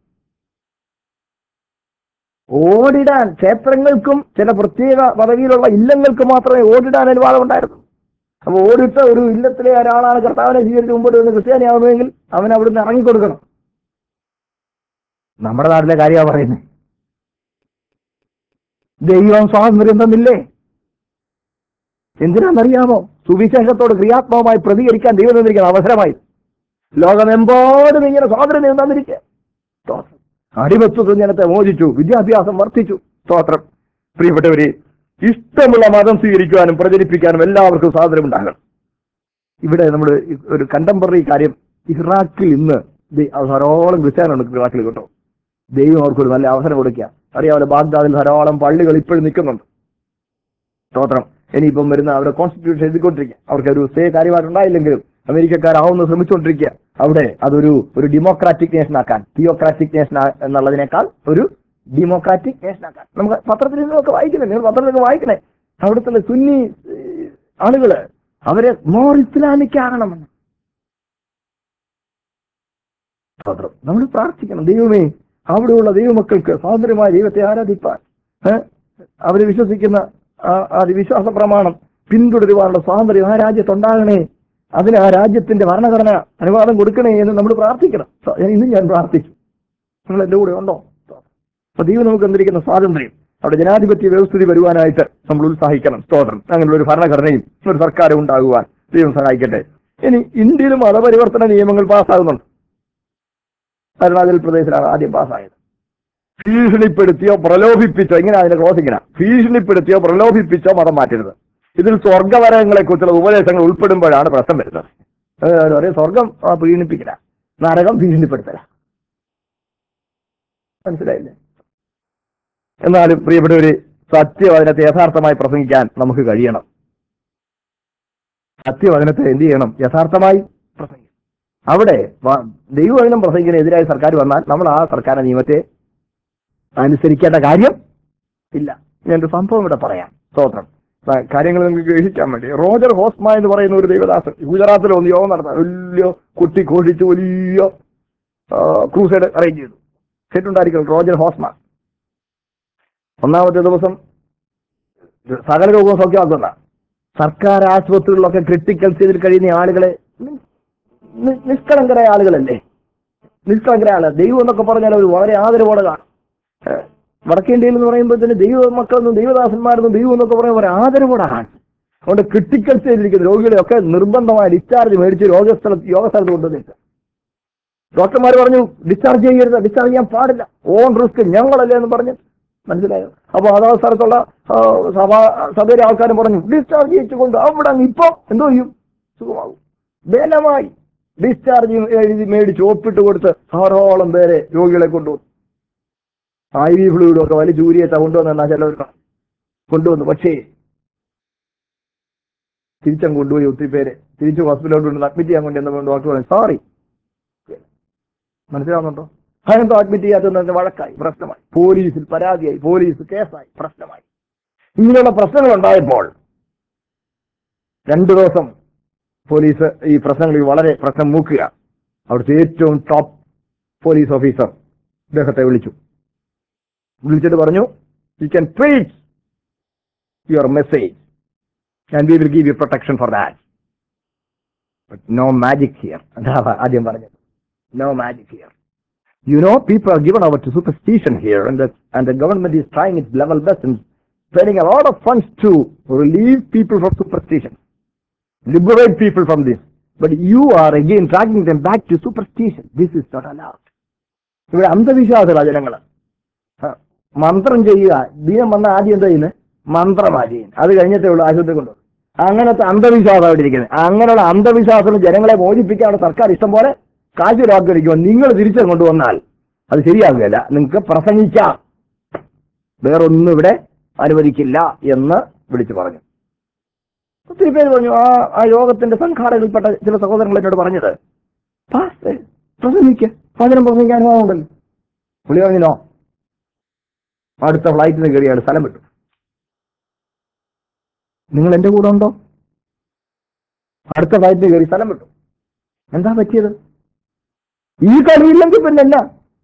Speaker 1: ഓടിടാൻ ക്ഷേത്രങ്ങൾക്കും ചില പ്രത്യേക പദവിയിലുള്ള ഇല്ലങ്ങൾക്ക് മാത്രമേ ഓടിടാൻ അനുവാദം ഉണ്ടായിരുന്നു അപ്പൊ ഓടിട്ട ഒരു ഇല്ലത്തിലെ ഒരാളാണ് കർത്താവിനെ സ്വീകരിച്ച് മുമ്പോട്ട് നിന്ന് ക്രിസ്ത്യാനിയാവുമെങ്കിൽ അവൻ അവിടുന്ന് ഇറങ്ങിക്കൊടുക്കണം നമ്മുടെ നാട്ടിലെ കാര്യമാണ് പറയുന്നത് ദൈവം സ്വാതന്ത്ര്യം തന്നില്ലേ എന്തിനാണെന്നറിയാമോ സുവിശേഷത്തോട് ക്രിയാത്മകമായി പ്രതികരിക്കാൻ ദൈവം തന്നിരിക്കുന്ന അവസരമായി ലോകമെമ്പാടും ഇങ്ങനെ സ്വാതന്ത്ര്യം ദൈവം തന്നിരിക്കുക സ്തോത്രം. അടിമത്വ ജനത്തെ മോചിച്ചു വിദ്യാഭ്യാസം വർദ്ധിച്ചു സ്തോത്രം പ്രിയപ്പെട്ടവരെ ഇഷ്ടമുള്ള മതം സ്വീകരിക്കുവാനും പ്രചരിപ്പിക്കാനും എല്ലാവർക്കും സ്വാതന്ത്ര്യം ഉണ്ടാകണം ഇവിടെ നമ്മൾ ഒരു കണ്ടംപററി കാര്യം ഇറാഖിൽ ഇന്ന് ദേ- ധാരാളം ക്രിസ്ത്യാനുണ്ട് ഇറാഖിൽ കേട്ടോ ദൈവം അവർക്കൊരു നല്ല അവസരം കൊടുക്കുക അറിയാമല്ലോ ബാഗ്ദാദിൽ ധാരാളം പള്ളികൾ ഇപ്പോഴും നിൽക്കുന്നുണ്ട് സ്തോത്രം ഇനിയിപ്പം വരുന്ന അവരുടെ കോൺസ്റ്റിറ്റ്യൂഷൻ എഴുതിക്കൊണ്ടിരിക്കുക അവർക്ക് ഒരു സേ കാര്യമായിട്ടുണ്ടായില്ലെങ്കിലും അമേരിക്കക്കാരാവുന്ന ശ്രമിച്ചുകൊണ്ടിരിക്കുക അവിടെ അതൊരു ഒരു ഡെമോക്രാറ്റിക് നേഷൻ ആക്കാൻ തിയോക്രാറ്റിക് നേഷൻ എന്നുള്ളതിനേക്കാൾ ഒരു ഡെമോക്രാറ്റിക് നേഷൻ ആക്കാൻ നമുക്ക് പത്രത്തിൽ നിന്നൊക്കെ വായിക്കണേ നിങ്ങൾ പത്രത്തിലൊക്കെ വായിക്കണേ അവിടുത്തെ സുന്നി ഏഹ്, ആളുകള് അവരെ മോർ ഇസ്ലാമിക് ആകണമെന്ന് സ്തോത്രം നമ്മൾ പ്രാർത്ഥിക്കണം ദൈവമേ അവിടെയുള്ള ദൈവമക്കൾക്ക് സ്വാതന്ത്ര്യമായ ദൈവത്തെ ആരാധിപ്പാൻ ഏഹ്, അവര് വിശ്വസിക്കുന്ന ആ ആ വിശ്വാസ പ്രമാണം പിന്തുടരുവാനുള്ള സ്വാതന്ത്ര്യം ആ രാജ്യത്തുണ്ടാകണേ അതിന് ആ രാജ്യത്തിന്റെ ഭരണഘടന അനുവാദം കൊടുക്കണേ എന്ന് നമ്മൾ പ്രാർത്ഥിക്കണം സ- ഇന്നും ഞാൻ പ്രാർത്ഥിച്ചു നിങ്ങൾ എന്റെ കൂടെ ഉണ്ടോ അപ്പൊ ദൈവം നമുക്ക് തന്നിരിക്കുന്ന സ്വാതന്ത്ര്യം അവിടെ ജനാധിപത്യ വ്യവസ്ഥിതി വരുവാനായിട്ട് നമ്മൾ ഉത്സാഹിക്കണം സ്തോത്രം അങ്ങനെയുള്ള ഒരു ഭരണഘടനയും ഒരു സർക്കാരും ഉണ്ടാകുവാൻ ദൈവം സഹായിക്കട്ടെ ഇനി ഇന്ത്യയിലും മതപരിവർത്തന നിയമങ്ങൾ പാസ്സാകുന്നുണ്ട് അരുണാചൽ പ്രദേശിലാണ് ആദ്യം പാസ്സായത് ഭീഷണിപ്പെടുത്തിയോ പ്രലോഭിപ്പിച്ചോ ഇങ്ങനെ അതിന്റെ ക്ലോസ് ഇങ്ങനെ ഭീഷണിപ്പെടുത്തിയോ പ്രലോഭിപ്പിച്ചോ മതം മാറ്റരുത് ഇതിൽ സ്വർഗവരങ്ങളെ കുറിച്ചുള്ള ഉപദേശങ്ങൾ ഉൾപ്പെടുമ്പോഴാണ് പ്രശ്നം വരുന്നത് അതായത് പറയും സ്വർഗം ആ, പീഡിപ്പിക്കല നരകം ഭീഷണിപ്പെടുത്തല മനസ്സിലായില്ലേ എന്നാലും പ്രിയപ്പെട്ടവര് സത്യവചനത്തെ യഥാർത്ഥമായി പ്രസംഗിക്കാൻ നമുക്ക് കഴിയണം സത്യവചനത്തെ എന്ത് ചെയ്യണം യഥാർത്ഥമായി പ്രസംഗിക്കണം അവിടെ വ- ദൈവവചനം പ്രസംഗിക്കുന്നതിനെതിരായ സർക്കാർ വന്നാൽ നമ്മൾ ആ സർക്കാർ നിയമത്തെ അനുസരിക്കേണ്ട കാര്യം ഇല്ല ഞാനൊരു സംഭവം ഇവിടെ പറയാം സ്തോത്രം ആ, കാര്യങ്ങൾ നിങ്ങൾക്ക് ഗ്രഹിക്കാൻ വേണ്ടി റോജർ ഹോസ്മ എന്ന് പറയുന്ന ഒരു ദൈവദാസൻ ഗുജറാത്തിൽ ഒന്ന് യോഗം നടത്താൻ വലിയ കുട്ടി ഘോഷിച്ച് വലിയ ക്രൂസൈഡ് അറേഞ്ച് ചെയ്തു കേട്ടുണ്ടായിരിക്കും റോജർ ഹോസ്മ ഒന്നാമത്തെ ദിവസം സകല രോഗവും സൗഖ്യമാക്കുന്ന സർക്കാർ ആശുപത്രികളിലൊക്കെ ക്രിട്ടിക്കൽ സ്റ്റേജിൽ കഴിയുന്ന ആളുകളെ നി- നി- നിഷ്കളങ്കരായ ആളുകളല്ലേ നിഷ്കളങ്കരായ ആളുകൾ ദൈവം എന്നൊക്കെ പറഞ്ഞാൽ അവർ വളരെ ആദരവോടെ കാണും ഏഹ് വടക്കേ ഇന്ത്യയിൽ എന്ന് പറയുമ്പോൾ തന്നെ ദൈവ മക്കളെന്നും ദൈവദാസന്മാരെന്നും ദൈവം എന്നൊക്കെ പറയുമ്പോൾ ഒരു ആദരവോടെ കാണും അതുകൊണ്ട് ക്രിട്ടിക്കൽ സ്റ്റേജിലിരിക്കുന്ന രോഗികളെയൊക്കെ നിർബന്ധമായ ഡിസ്ചാർജ് മേടിച്ച് രോഗസ്ഥലത്ത് യോഗസ്ഥലത്ത് കൊണ്ടുവന്നിട്ട് ഡോക്ടർമാർ പറഞ്ഞു ഡിസ്ചാർജ് ചെയ്യരുത് ഡിസ്ചാർജ് ചെയ്യാൻ പാടില്ല ഓൺ റിസ്ക് ഞങ്ങളല്ലേ എന്ന് പറഞ്ഞു മനസ്സിലായോ അപ്പൊ അതാ സ്ഥലത്തുള്ള ആ, സഭ സഭയിലെ ആൾക്കാരും പറഞ്ഞു ഡിസ്ചാർജ് ചെയ്യിച്ചുകൊണ്ട് അവിടെ അങ്ങ് ഇപ്പൊ എന്തോ ചെയ്യും സുഖമാകും ബലമായി ഡിസ്ചാർജ് എഴുതി മേടിച്ച് ഒപ്പിട്ട് കൊടുത്ത് ധാരാളം പേരെ രോഗികളെ കൊണ്ടുവന്നു ഐ വി ഫ്ലൂയിഡും ഒക്കെ വലിയ ചൂരിയത്ത കൊണ്ടുവന്ന ചിലവർ കൊണ്ടുവന്നു പക്ഷേ തിരിച്ചും കൊണ്ടുപോയി ഒത്തിരി പേര് തിരിച്ച് ഹോസ്പിറ്റലിലോട്ട് കൊണ്ട് അഡ്മിറ്റ് ചെയ്യാൻ കൊണ്ടുവന്നപ്പോൾ ഡോക്ടർ പറഞ്ഞു സോറി മനസ്സിലാവുന്നുണ്ടോ അതെന്തോ അഡ്മിറ്റ് ചെയ്യാത്തതെന്ന് വഴക്കായി പ്രശ്നമായി പോലീസിൽ പരാതിയായി പോലീസ് കേസായി പ്രശ്നമായി ഇങ്ങനെയുള്ള പ്രശ്നങ്ങൾ ഉണ്ടായപ്പോൾ രണ്ടു ദിവസം പോലീസ് ഈ പ്രശ്നങ്ങളിൽ വളരെ പ്രശ്നം മൂക്കുക അവിടുത്തെ ഏറ്റവും ടോപ്പ് പോലീസ് ഓഫീസർ ഇദ്ദേഹത്തെ വിളിച്ചു വിളിച്ചിട്ട് പറഞ്ഞു you can preach your message and we will give you protection for that but no magic here അതാ ആദ്യം പറഞ്ഞത് no magic here You know, people are given over to superstition here, and the, and the government is trying its level best and spending a lot of funds to relieve people from superstition, liberate people from this. But you are again dragging them back to superstition. This is not allowed. ഇവിടെ അന്ധവിശ്വാസമുള്ള ജനങ്ങള് ആ, മന്ത്രം ചെയ്യുക ദീനം വന്ന ആദ്യം എന്താ ചെയ്യുന്നത് മന്ത്രമാ ചെയ്യുന്നത് അത് കഴിഞ്ഞിട്ടേ ഉള്ളൂ ആശുപത്രി കൊണ്ടുപോകും അങ്ങനത്തെ അന്ധവിശ്വാസം അവിടെ ഇരിക്കുന്നത് അങ്ങനെയുള്ള അന്ധവിശ്വാസം ജനങ്ങളെ മോചിപ്പിക്കാനുള്ള സർക്കാർ ഇഷ്ടം പോലെ കാശ് വാഗ്ദരിക്കുമ്പോൾ നിങ്ങൾ തിരിച്ചു കൊണ്ടുവന്നാൽ അത് ശരിയാകുകയില്ല നിങ്ങൾക്ക് പ്രസംഗിക്കാം വേറൊന്നും ഇവിടെ അനുവദിക്കില്ല എന്ന് വിളിച്ചു പറഞ്ഞു ഒത്തിരി പേര് പറഞ്ഞു ആ ആ യോഗത്തിന്റെ സംഘാടകരിൽപ്പെട്ട ചില സഹോദരങ്ങൾ എന്നോട് പറഞ്ഞത് "പാസ്റ്റേ, പ്രസംഗിക്ക് വചനം പ്രസംഗിക്കാൻ അനുഭവമുണ്ടല്ലോ പുള്ളി പറഞ്ഞോ അടുത്ത ഫ്ലൈറ്റിന് കയറിയാണ് സ്ഥലം വിട്ടു നിങ്ങൾ എന്റെ കൂടെ ഉണ്ടോ അടുത്ത ഫ്ലൈറ്റിന് കയറി സ്ഥലം വിട്ടു എന്താ പറ്റിയത് ഈ കളിയില്ലെങ്കിൽ പിന്നെ എന്നാ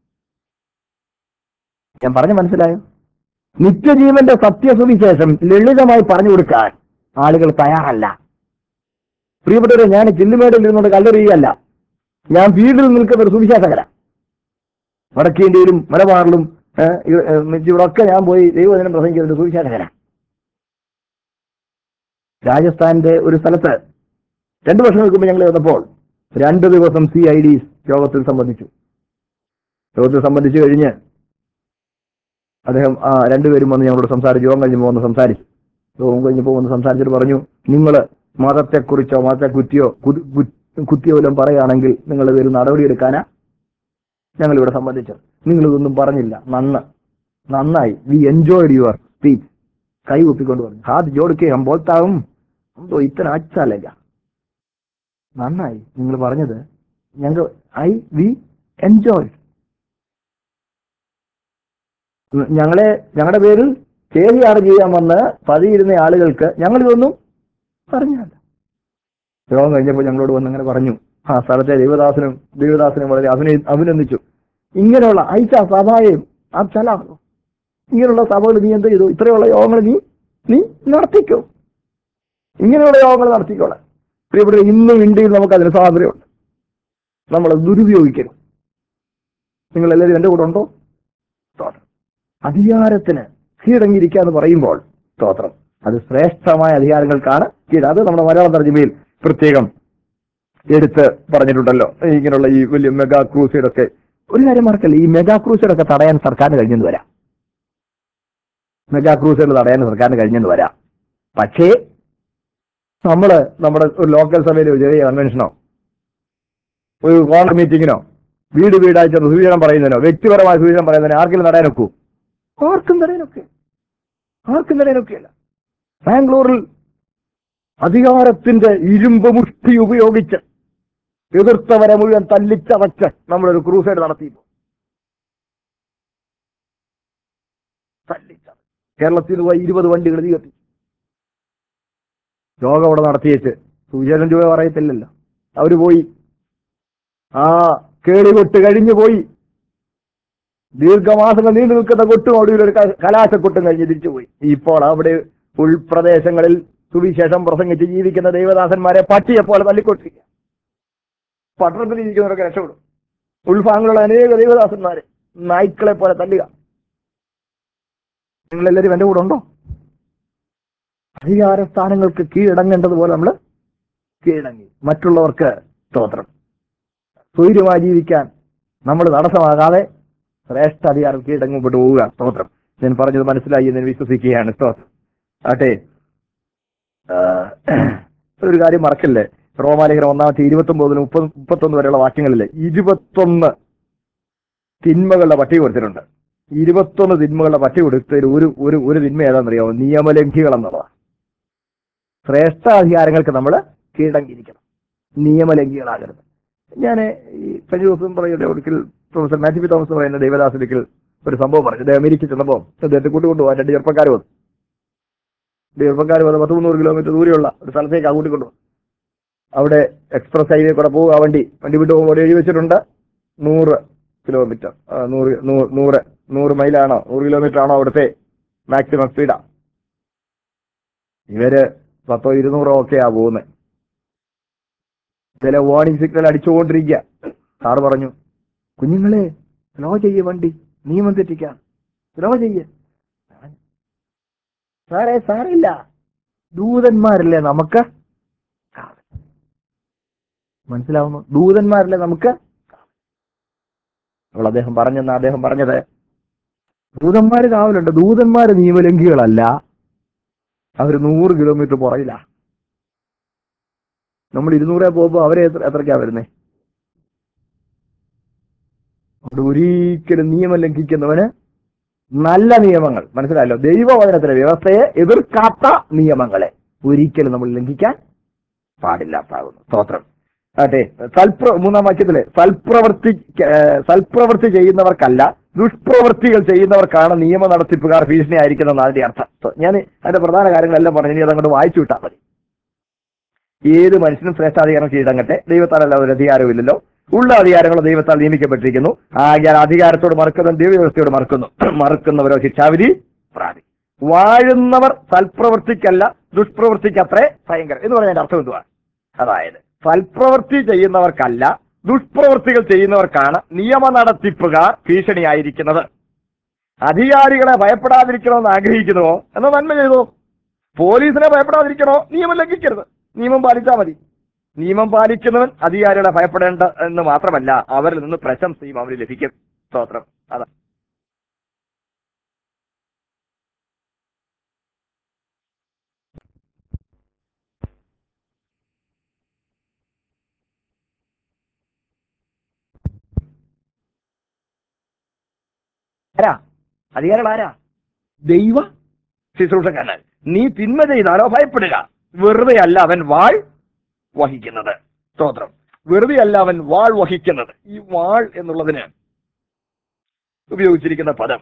Speaker 1: ഞാൻ പറഞ്ഞു മനസ്സിലായോ നിത്യജീവന്റെ സത്യസുവിശേഷം ലളിതമായി പറഞ്ഞു കൊടുക്കാൻ ആളുകൾ തയ്യാറല്ല പ്രിയപ്പെട്ടവരെ ഞാൻ ചില്ലുമേടിൽ നിന്നുകൊണ്ട് കല്ലെറിയുകയല്ല ഞാൻ വീട്ടിൽ നിൽക്കുന്ന ഒരു സുവിശേഷകര വടക്കേന്ത്യയിലും മലബാറിലും ഏഹ്, ഇവ- ഏഹ്, ഇവിടൊക്കെ ഞാൻ പോയി ദൈവദിനം പ്രസംഗിക്കുന്ന ഒരു സുവിശേഷകര രാജസ്ഥാന്റെ ഒരു സ്ഥലത്ത് രണ്ടു വർഷങ്ങൾക്ക് മുമ്പ് ഞങ്ങൾ വന്നപ്പോൾ രണ്ട് ദിവസം സി ഐ ഡി യോഗത്തിൽ സംബന്ധിച്ചു യോഗത്തിൽ സംബന്ധിച്ചു കഴിഞ്ഞ് അദ്ദേഹം ആ രണ്ടുപേരും വന്ന് ഞങ്ങളോട് സംസാരിച്ചു യോഗം കഴിഞ്ഞപ്പോൾ വന്ന് സംസാരിച്ചു യോഗം കഴിഞ്ഞപ്പോൾ വന്ന് സംസാരിച്ചിട്ട് പറഞ്ഞു നിങ്ങൾ മതത്തെക്കുറിച്ചോ മതത്തെ കുറ്റിയോ കു- കു- കുത്തിയോ വല്ലതും പറയുകയാണെങ്കിൽ നിങ്ങൾ ഒരു നടപടിയെടുക്കാനാ ഞങ്ങൾ ഇവിടെ സംബന്ധിച്ചത് നിങ്ങൾ ഇതൊന്നും പറഞ്ഞില്ല നന്ന് നന്നായി വി എൻജോയ്ഡ് യുവർ സ്പീച്ച് കൈ ഒപ്പിക്കൊണ്ട് പറഞ്ഞു ഹാത് ജോഡിക്കേ അമ്പോത്താവും എന്തോ ഇത്തരം അച്ചാലല്ല നന്നായി നിങ്ങൾ പറഞ്ഞത് ഞങ്ങൾ ഐ വി എൻജോയ് ഞങ്ങളെ ഞങ്ങളുടെ പേരിൽ കേസിയാറ് ചെയ്യാൻ വന്ന് പതിയിരുന്ന ആളുകൾക്ക് ഞങ്ങൾ ഇതൊന്നും പറഞ്ഞല്ല രോഗം കഴിഞ്ഞപ്പോൾ ഞങ്ങളോട് വന്ന് അങ്ങനെ പറഞ്ഞു ആ സ്ഥലത്തെ ദൈവദാസനും ദൈവദാസനും വളരെ അഭിനയി അഭിനന്ദിച്ചു ഇങ്ങനെയുള്ള ഐച്ച സഭായും ആ ചല ഇങ്ങനെയുള്ള സഭകൾ നീ എന്ത് ചെയ്തു ഇത്രയുള്ള യോഗങ്ങൾ നീ നീ നടത്തിക്കോ ഇങ്ങനെയുള്ള യോഗങ്ങൾ നടത്തിക്കോളെ പ്രിയപ്പെട്ട ഇന്നും ഇന്ത്യയിൽ നമുക്ക് അതിന് സ്വാതന്ത്ര്യമുണ്ട് നമ്മൾ അത് ദുരുപയോഗിക്കരുത് നിങ്ങൾ എല്ലാവരും എന്റെ കൂടെ ഉണ്ടോ സ്തോത്രം അധികാരത്തിന് കീഴടങ്ങിയിരിക്കുക എന്ന് പറയുമ്പോൾ സ്തോത്രം അത് ശ്രേഷ്ഠമായ അധികാരങ്ങൾക്കാണ് കീഴ് അത് നമ്മുടെ മലയാള തർജ്ജമയിൽ പ്രത്യേകം എടുത്ത് പറഞ്ഞിട്ടുണ്ടല്ലോ ഇങ്ങനെയുള്ള ഈ വലിയ മെഗാ ക്രൂസൈഡൊക്കെ ഒരു കാര്യം മറക്കല്ല ഈ മെഗാ ക്രൂസൈഡൊക്കെ തടയാൻ സർക്കാരിന് കഴിഞ്ഞെന്ന് വരാം മെഗാ ക്രൂസൈഡ് തടയാൻ സർക്കാരിന് കഴിഞ്ഞെന്ന് വരാം പക്ഷേ നമ്മള് നമ്മുടെ ഒരു ലോക്കൽ സഭയിലെ ഒരു ചെറിയ കൺവെൻഷനോ ഒരു കോണർ മീറ്റിങ്ങിനോ വീട് വീടായി ചെന്ന് സുവിശേഷം പറയുന്നതിനോ വ്യക്തിപരമായ സുവിശേഷം പറയുന്നതിനോ ആർക്കെങ്കിലും തടയാനൊക്കൂ ആർക്കും തടയാനൊക്കെ ആർക്കും തടയാനൊക്കെയല്ല ബാംഗ്ലൂരിൽ അധികാരത്തിന്റെ ഇരുമ്പ് മുഷ്ടി ഉപയോഗിച്ച് എതിർത്തവരെ മുഴുവൻ തല്ലിച്ചതച്ച് നമ്മളൊരു ക്രൂസൈഡ് നടത്തിയിരുന്നു തല്ലിച്ചത് കേരളത്തിൽ പോയി ഇരുപത് വണ്ടികൾ തീ കത്തിച്ചു യോഗം അവിടെ നടത്തിയേച്ച് സുവിശേഷം രൂപ പറയത്തില്ലല്ലോ അവര് പോയി ആ കേളികൊട്ട് കഴിഞ്ഞു പോയി ദീർഘമാസങ്ങൾ നീണ്ടു നിൽക്കുന്ന കൊട്ടും ഒടുവിൽ ഒരു ക- കലാശക്കൊട്ടും കഴിഞ്ഞ് തിരിച്ചു പോയി ഇപ്പോൾ അവിടെ ഉൾപ്രദേശങ്ങളിൽ സുവിശേഷം പ്രസംഗിച്ച് ജീവിക്കുന്ന ദൈവദാസന്മാരെ പട്ടിയെ പോലെ തല്ലിക്കൊണ്ടിരിക്കുക പട്ടണത്തിൽ ഇരിക്കുന്നവരൊക്കെ രക്ഷപ്പെടും ഉൾഭാഗങ്ങളുള്ള അനേക ദൈവദാസന്മാരെ നായ്ക്കളെ പോലെ തല്ലുക നിങ്ങളെല്ലാവരും എന്റെ കൂടെ ഉണ്ടോ അധികാര സ്ഥാനങ്ങൾക്ക് കീഴടങ്ങേണ്ടതുപോലെ നമ്മൾ കീഴടങ്ങി മറ്റുള്ളവർക്ക് സ്തോത്രം സ്വൈര്യമായി ജീവിക്കാൻ നമ്മൾ തടസ്സമാകാതെ ശ്രേഷ്ഠ അധികാരം കീഴടങ്ങപ്പെട്ട് പോവുക സ്തോത്രം ഞാൻ പറഞ്ഞത് മനസ്സിലായി എന്ന് ഞാൻ വിശ്വസിക്കുകയാണ് സ്തോത്രം ആട്ടെ ആ, ഒരു കാര്യം മറക്കല്ലേ റോമാലേഖനം ഒന്നാമത്തെ ഇരുപത്തൊമ്പതിന് മുപ്പത് മുപ്പത്തൊന്ന് വരെയുള്ള വാക്യങ്ങളിലെ ഇരുപത്തൊന്ന് തിന്മകളുടെ പട്ടിക കൊടുത്തിട്ടുണ്ട് ഇരുപത്തൊന്ന് തിന്മകളുടെ പട്ടിക കൊടുത്തതിൽ ഒരു ഒരു ഒരു തിന്മ ഏതാണെന്നറിയാമോ നിയമലംഘികൾ എന്നുള്ളതാണ് ശ്രേഷ്ഠാധികാരങ്ങൾക്ക് നമ്മൾ കീഴടങ്ങിയിരിക്കണം നിയമലംഘികളാകരുത് ഞാൻ ഈ കഴിഞ്ഞ ദിവസം പറയുന്നത് ഒരിക്കൽ പ്രൊഫസർ മാത്യു പി തോമസ് പറയുന്ന ദേവദാസിലേക്ക് ഒരു സംഭവം പറഞ്ഞു അദ്ദേഹം അമേരിക്കയിൽ ചെന്നപ്പോൾ അദ്ദേഹത്തെ കൂട്ടിക്കൊണ്ടുപോകാൻ രണ്ട് ചെറുപ്പക്കാർ വന്നു ചെറുപ്പക്കാർ വന്ന് പത്ത് മുന്നൂറ് കിലോമീറ്റർ ദൂരെയുള്ള ഒരു സ്ഥലത്തേക്ക് ആ കൂട്ടിക്കൊണ്ടുപോകും അവിടെ എക്സ്പ്രസ് ഹൈവേ കൂടെ പോകുക ആ വണ്ടി വണ്ടി വിട്ട് പോകുമ്പോൾ എഴുതി വെച്ചിട്ടുണ്ട് നൂറ് കിലോമീറ്റർ ആ, നൂറ് നൂ- നൂറ് നൂറ് മൈലാണോ നൂറ് കിലോമീറ്റർ ആണോ അവിടുത്തെ മാക്സിമം സ്പീഡാ ഇവര് പത്തോ ഇരുന്നൂറോ ഒക്കെയാ പോകുന്നത് ചില വാർണിംഗ് സിഗ്നൽ അടിച്ചുകൊണ്ടിരിക്കുക സാറ് പറഞ്ഞു കുഞ്ഞുങ്ങളെ സ്ലോ ചെയ്യ വണ്ടി നിയമം തെറ്റിക്കാം സ്ലോ ചെയ്യ സാറേ സാറില്ല ദൂതന്മാരല്ലേ നമുക്ക് മനസ്സിലാവുന്നു ദൂതന്മാരല്ലേ നമുക്ക് അപ്പോൾ അദ്ദേഹം പറഞ്ഞെന്ന് അദ്ദേഹം പറഞ്ഞത് ദൂതന്മാര് കാവലുണ്ട് ദൂതന്മാര് നിയമലംഘികളല്ല അവർ നൂറ് കിലോമീറ്റർ പുറകില്ല നമ്മൾ ഇരുന്നൂറെ പോകുമ്പോൾ അവരെ എത്ര എത്രയ്ക്കാ വരുന്നേ അവിടെ ഒരിക്കലും നിയമം ലംഘിക്കുന്നവന് നല്ല നിയമങ്ങൾ മനസ്സിലായല്ലോ ദൈവവചനത്തിലെ വ്യവസ്ഥയെ എതിർക്കാത്ത നിയമങ്ങളെ ഒരിക്കലും നമ്മൾ ലംഘിക്കാൻ പാടില്ലാത്താകുന്നു സ്തോത്രം അതെ സൽപ്ര മൂന്നാം വാക്യത്തില് സൽപ്രവൃത്തി ഏഹ്, സൽപ്രവൃത്തി ചെയ്യുന്നവർക്കല്ല ദുഷ്പ്രവൃത്തികൾ ചെയ്യുന്നവർക്കാണ് നിയമ നടത്തിപ്പുകാർ ഭീഷണിയായിരിക്കുന്നതെന്ന് അതിന്റെ അർത്ഥം ഞാൻ അതിന്റെ പ്രധാന കാര്യങ്ങളെല്ലാം പറഞ്ഞു ഇനി അതങ്ങോട്ട് വായിച്ചു വിട്ടാൽ മതി ഏത് മനുഷ്യനും ശ്രേഷ്ഠാധികാരം കീഴടങ്ങട്ടെ ദൈവത്താലല്ല ഒരു അധികാരമില്ലല്ലോ ഉള്ള അധികാരങ്ങൾ ദൈവത്താൽ നിയമിക്കപ്പെട്ടിരിക്കുന്നു ആകയാൽ അധികാരത്തോട് മറക്കുന്നവൻ ദൈവവ്യവസ്ഥയോട് മറക്കുന്നു മറക്കുന്നവരോ ശിക്ഷാവിധി പ്രാപി വാഴുന്നവർ സൽപ്രവൃത്തിക്കല്ല ദുഷ്പ്രവൃത്തിക്ക് അത്രേ ഭയങ്കരം എന്ന് പറഞ്ഞതിന്റെ അർത്ഥം എന്തുവാണ് അതായത് സൽപ്രവൃത്തി ചെയ്യുന്നവർക്കല്ല ദുഷ്പ്രവൃത്തികൾ ചെയ്യുന്നവർക്കാണ് നിയമ നടത്തിപ്പുകാർ ഭീഷണിയായിരിക്കുന്നത് അധികാരികളെ ഭയപ്പെടാതിരിക്കണമെന്ന് ആഗ്രഹിക്കുന്നുവോ എന്നാൽ നന്മ ചെയ്തോ പോലീസിനെ ഭയപ്പെടാതിരിക്കണോ നിയമം ലംഘിക്കരുത് നിയമം പാലിച്ചാൽ മതി നിയമം പാലിക്കുന്നവൻ അധികാരികളെ ഭയപ്പെടേണ്ട എന്ന് മാത്രമല്ല അവരിൽ നിന്ന് പ്രശംസയും അവന് ലഭിക്കും സ്തോത്രം അതാ ആരാ അധികാരികൾ ആരാ ദൈവ ശുശ്രൂഷക്കാരൻ നീ തിന്മ ചെയ്താലോ ഭയപ്പെടുക വെറുതെ അല്ല അവൻ വാൾ വഹിക്കുന്നത് സ്തോത്രം വെറുതെ അല്ല അവൻ വാൾ വഹിക്കുന്നത് ഈ വാൾ എന്നുള്ളതിന് ഉപയോഗിച്ചിരിക്കുന്ന പദം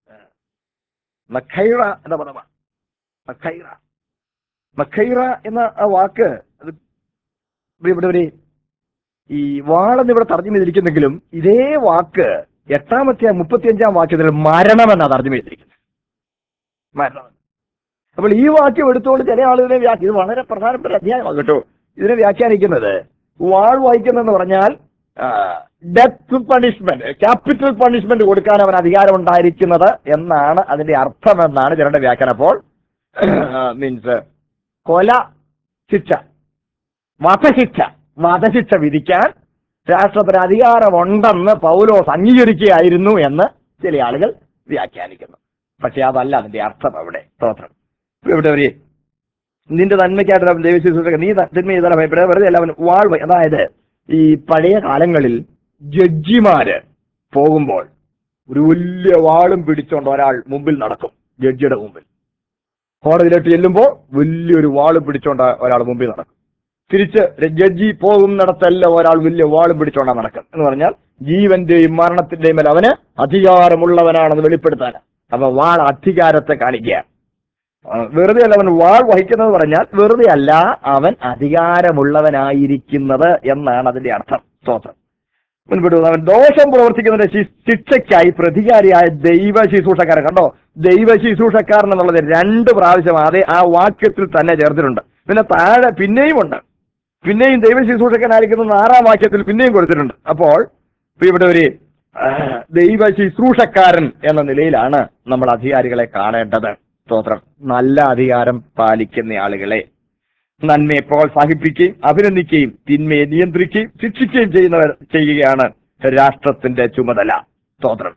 Speaker 1: മഖൈറ എന്ന പദമാണ് മഖൈറ മഖൈറ എന്ന ആ വാക്ക് അത് പ്രിയപ്പെട്ടവരെ ഈ വാളെന്ന് ഇവിടെ തർജ്ജമ ചെയ്തിരിക്കുന്നെങ്കിലും ഇതേ വാക്ക് എട്ടാമത്തെ മുപ്പത്തിയഞ്ചാം വാക്യത്തിൽ മരണം എന്നാ തർജ്ജമ ചെയ്തിരിക്കുന്നത് മരണം അപ്പോൾ ഈ വാക്യം എടുത്തുകൊണ്ട് ചില ആളുകളെ വ്യാഖ്യ ഇത് വളരെ പ്രധാനപ്പെട്ട അധ്യായമാണ് കേട്ടോ ഇതിനെ വ്യാഖ്യാനിക്കുന്നത് വാൾ വായിക്കുന്നെന്ന് പറഞ്ഞാൽ ഡെത്ത് പണിഷ്മെന്റ് ക്യാപിറ്റൽ പണിഷ്മെന്റ് കൊടുക്കാൻ അവൻ അധികാരം ഉണ്ടായിരിക്കുന്നത് എന്നാണ് അതിന്റെ അർത്ഥം എന്നാണ് ചിലരുടെ വ്യാഖ്യാനം അപ്പോൾ മീൻസ് കൊല ശിക്ഷ വധശിക്ഷ വധശിക്ഷ വിധിക്കാൻ രാഷ്ട്രത്തിന് അധികാരമുണ്ടെന്ന് പൗലോസ് അംഗീകരിക്കുകയായിരുന്നു എന്ന് ചില ആളുകൾ വ്യാഖ്യാനിക്കുന്നു പക്ഷെ അതല്ല അതിന്റെ അർത്ഥം അവിടെ സ്തോത്രം ഇവിടെ ഒരു നിന്റെ നന്മയ്ക്കായിട്ട് ദൈവശുശ്രൂഷ നീ ത- തിന്മ ചെയ്താൽ ഭയപ്പെടുക വെറുതെ അല്ല അവൻ വാൾ വ- അതായത് ഈ പഴയ കാലങ്ങളിൽ ജഡ്ജിമാര് പോകുമ്പോൾ ഒരു വലിയ വാളും പിടിച്ചോണ്ട് ഒരാൾ മുമ്പിൽ നടക്കും ജഡ്ജിയുടെ മുമ്പിൽ കോടതിയിലോട്ട് ചെല്ലുമ്പോൾ വലിയൊരു വാളും പിടിച്ചോണ്ട് ഒരാൾ മുമ്പിൽ നടക്കും തിരിച്ച് ജഡ്ജി പോകുന്നിടത്തെല്ലാം ഒരാൾ വലിയ വാളും പിടിച്ചോണ്ടാ നടക്കും എന്ന് പറഞ്ഞാൽ ജീവന്റെയും മരണത്തിന്റെയും മേൽ അവന് അധികാരമുള്ളവനാണെന്ന് വെളിപ്പെടുത്താൻ അപ്പൊ വാൾ അധികാരത്തെ കാണിക്കുക ആ, വെറുതെ അല്ല അവൻ വാൾ വഹിക്കുന്നത് പറഞ്ഞാൽ വെറുതെ അല്ല അവൻ അധികാരമുള്ളവനായിരിക്കുന്നത് എന്നാണ് അതിന്റെ അർത്ഥം സ്തോത്രം മുൻപോട്ട് പോകുന്നു. അവൻ ദോഷം പ്രവർത്തിക്കുന്നതിന്റെ ശി- ശിക്ഷയ്ക്കായി പ്രതികാരിയായ ദൈവ ശുശ്രൂഷക്കാരൻ കണ്ടോ ദൈവ ശുശ്രൂഷക്കാരൻ എന്നുള്ളത് രണ്ട് പ്രാവശ്യം അതേ ആ വാക്യത്തിൽ തന്നെ ചേർത്തിട്ടുണ്ട് പിന്നെ താഴെ പിന്നെയും ഉണ്ട് പിന്നെയും ദൈവ ശുശ്രൂഷകനായിരിക്കുന്ന ആറാം വാക്യത്തിൽ പിന്നെയും കൊടുത്തിട്ടുണ്ട് അപ്പോൾ പ്രിയപ്പെട്ടവര് ആ, ദൈവ ശുശ്രൂഷക്കാരൻ എന്ന നിലയിലാണ് നമ്മൾ അധികാരികളെ കാണേണ്ടത് സ്തോത്രം നല്ല അധികാരം പാലിക്കുന്ന ആളുകളെ നന്മയെ പ്രോത്സാഹിപ്പിക്കുകയും അഭിനന്ദിക്കുകയും തിന്മയെ നിയന്ത്രിക്കുകയും ശിക്ഷിക്കുകയും ചെയ്യുന്നവർ ചെയ്യുകയാണ് രാഷ്ട്രത്തിന്റെ ചുമതല സ്തോത്രം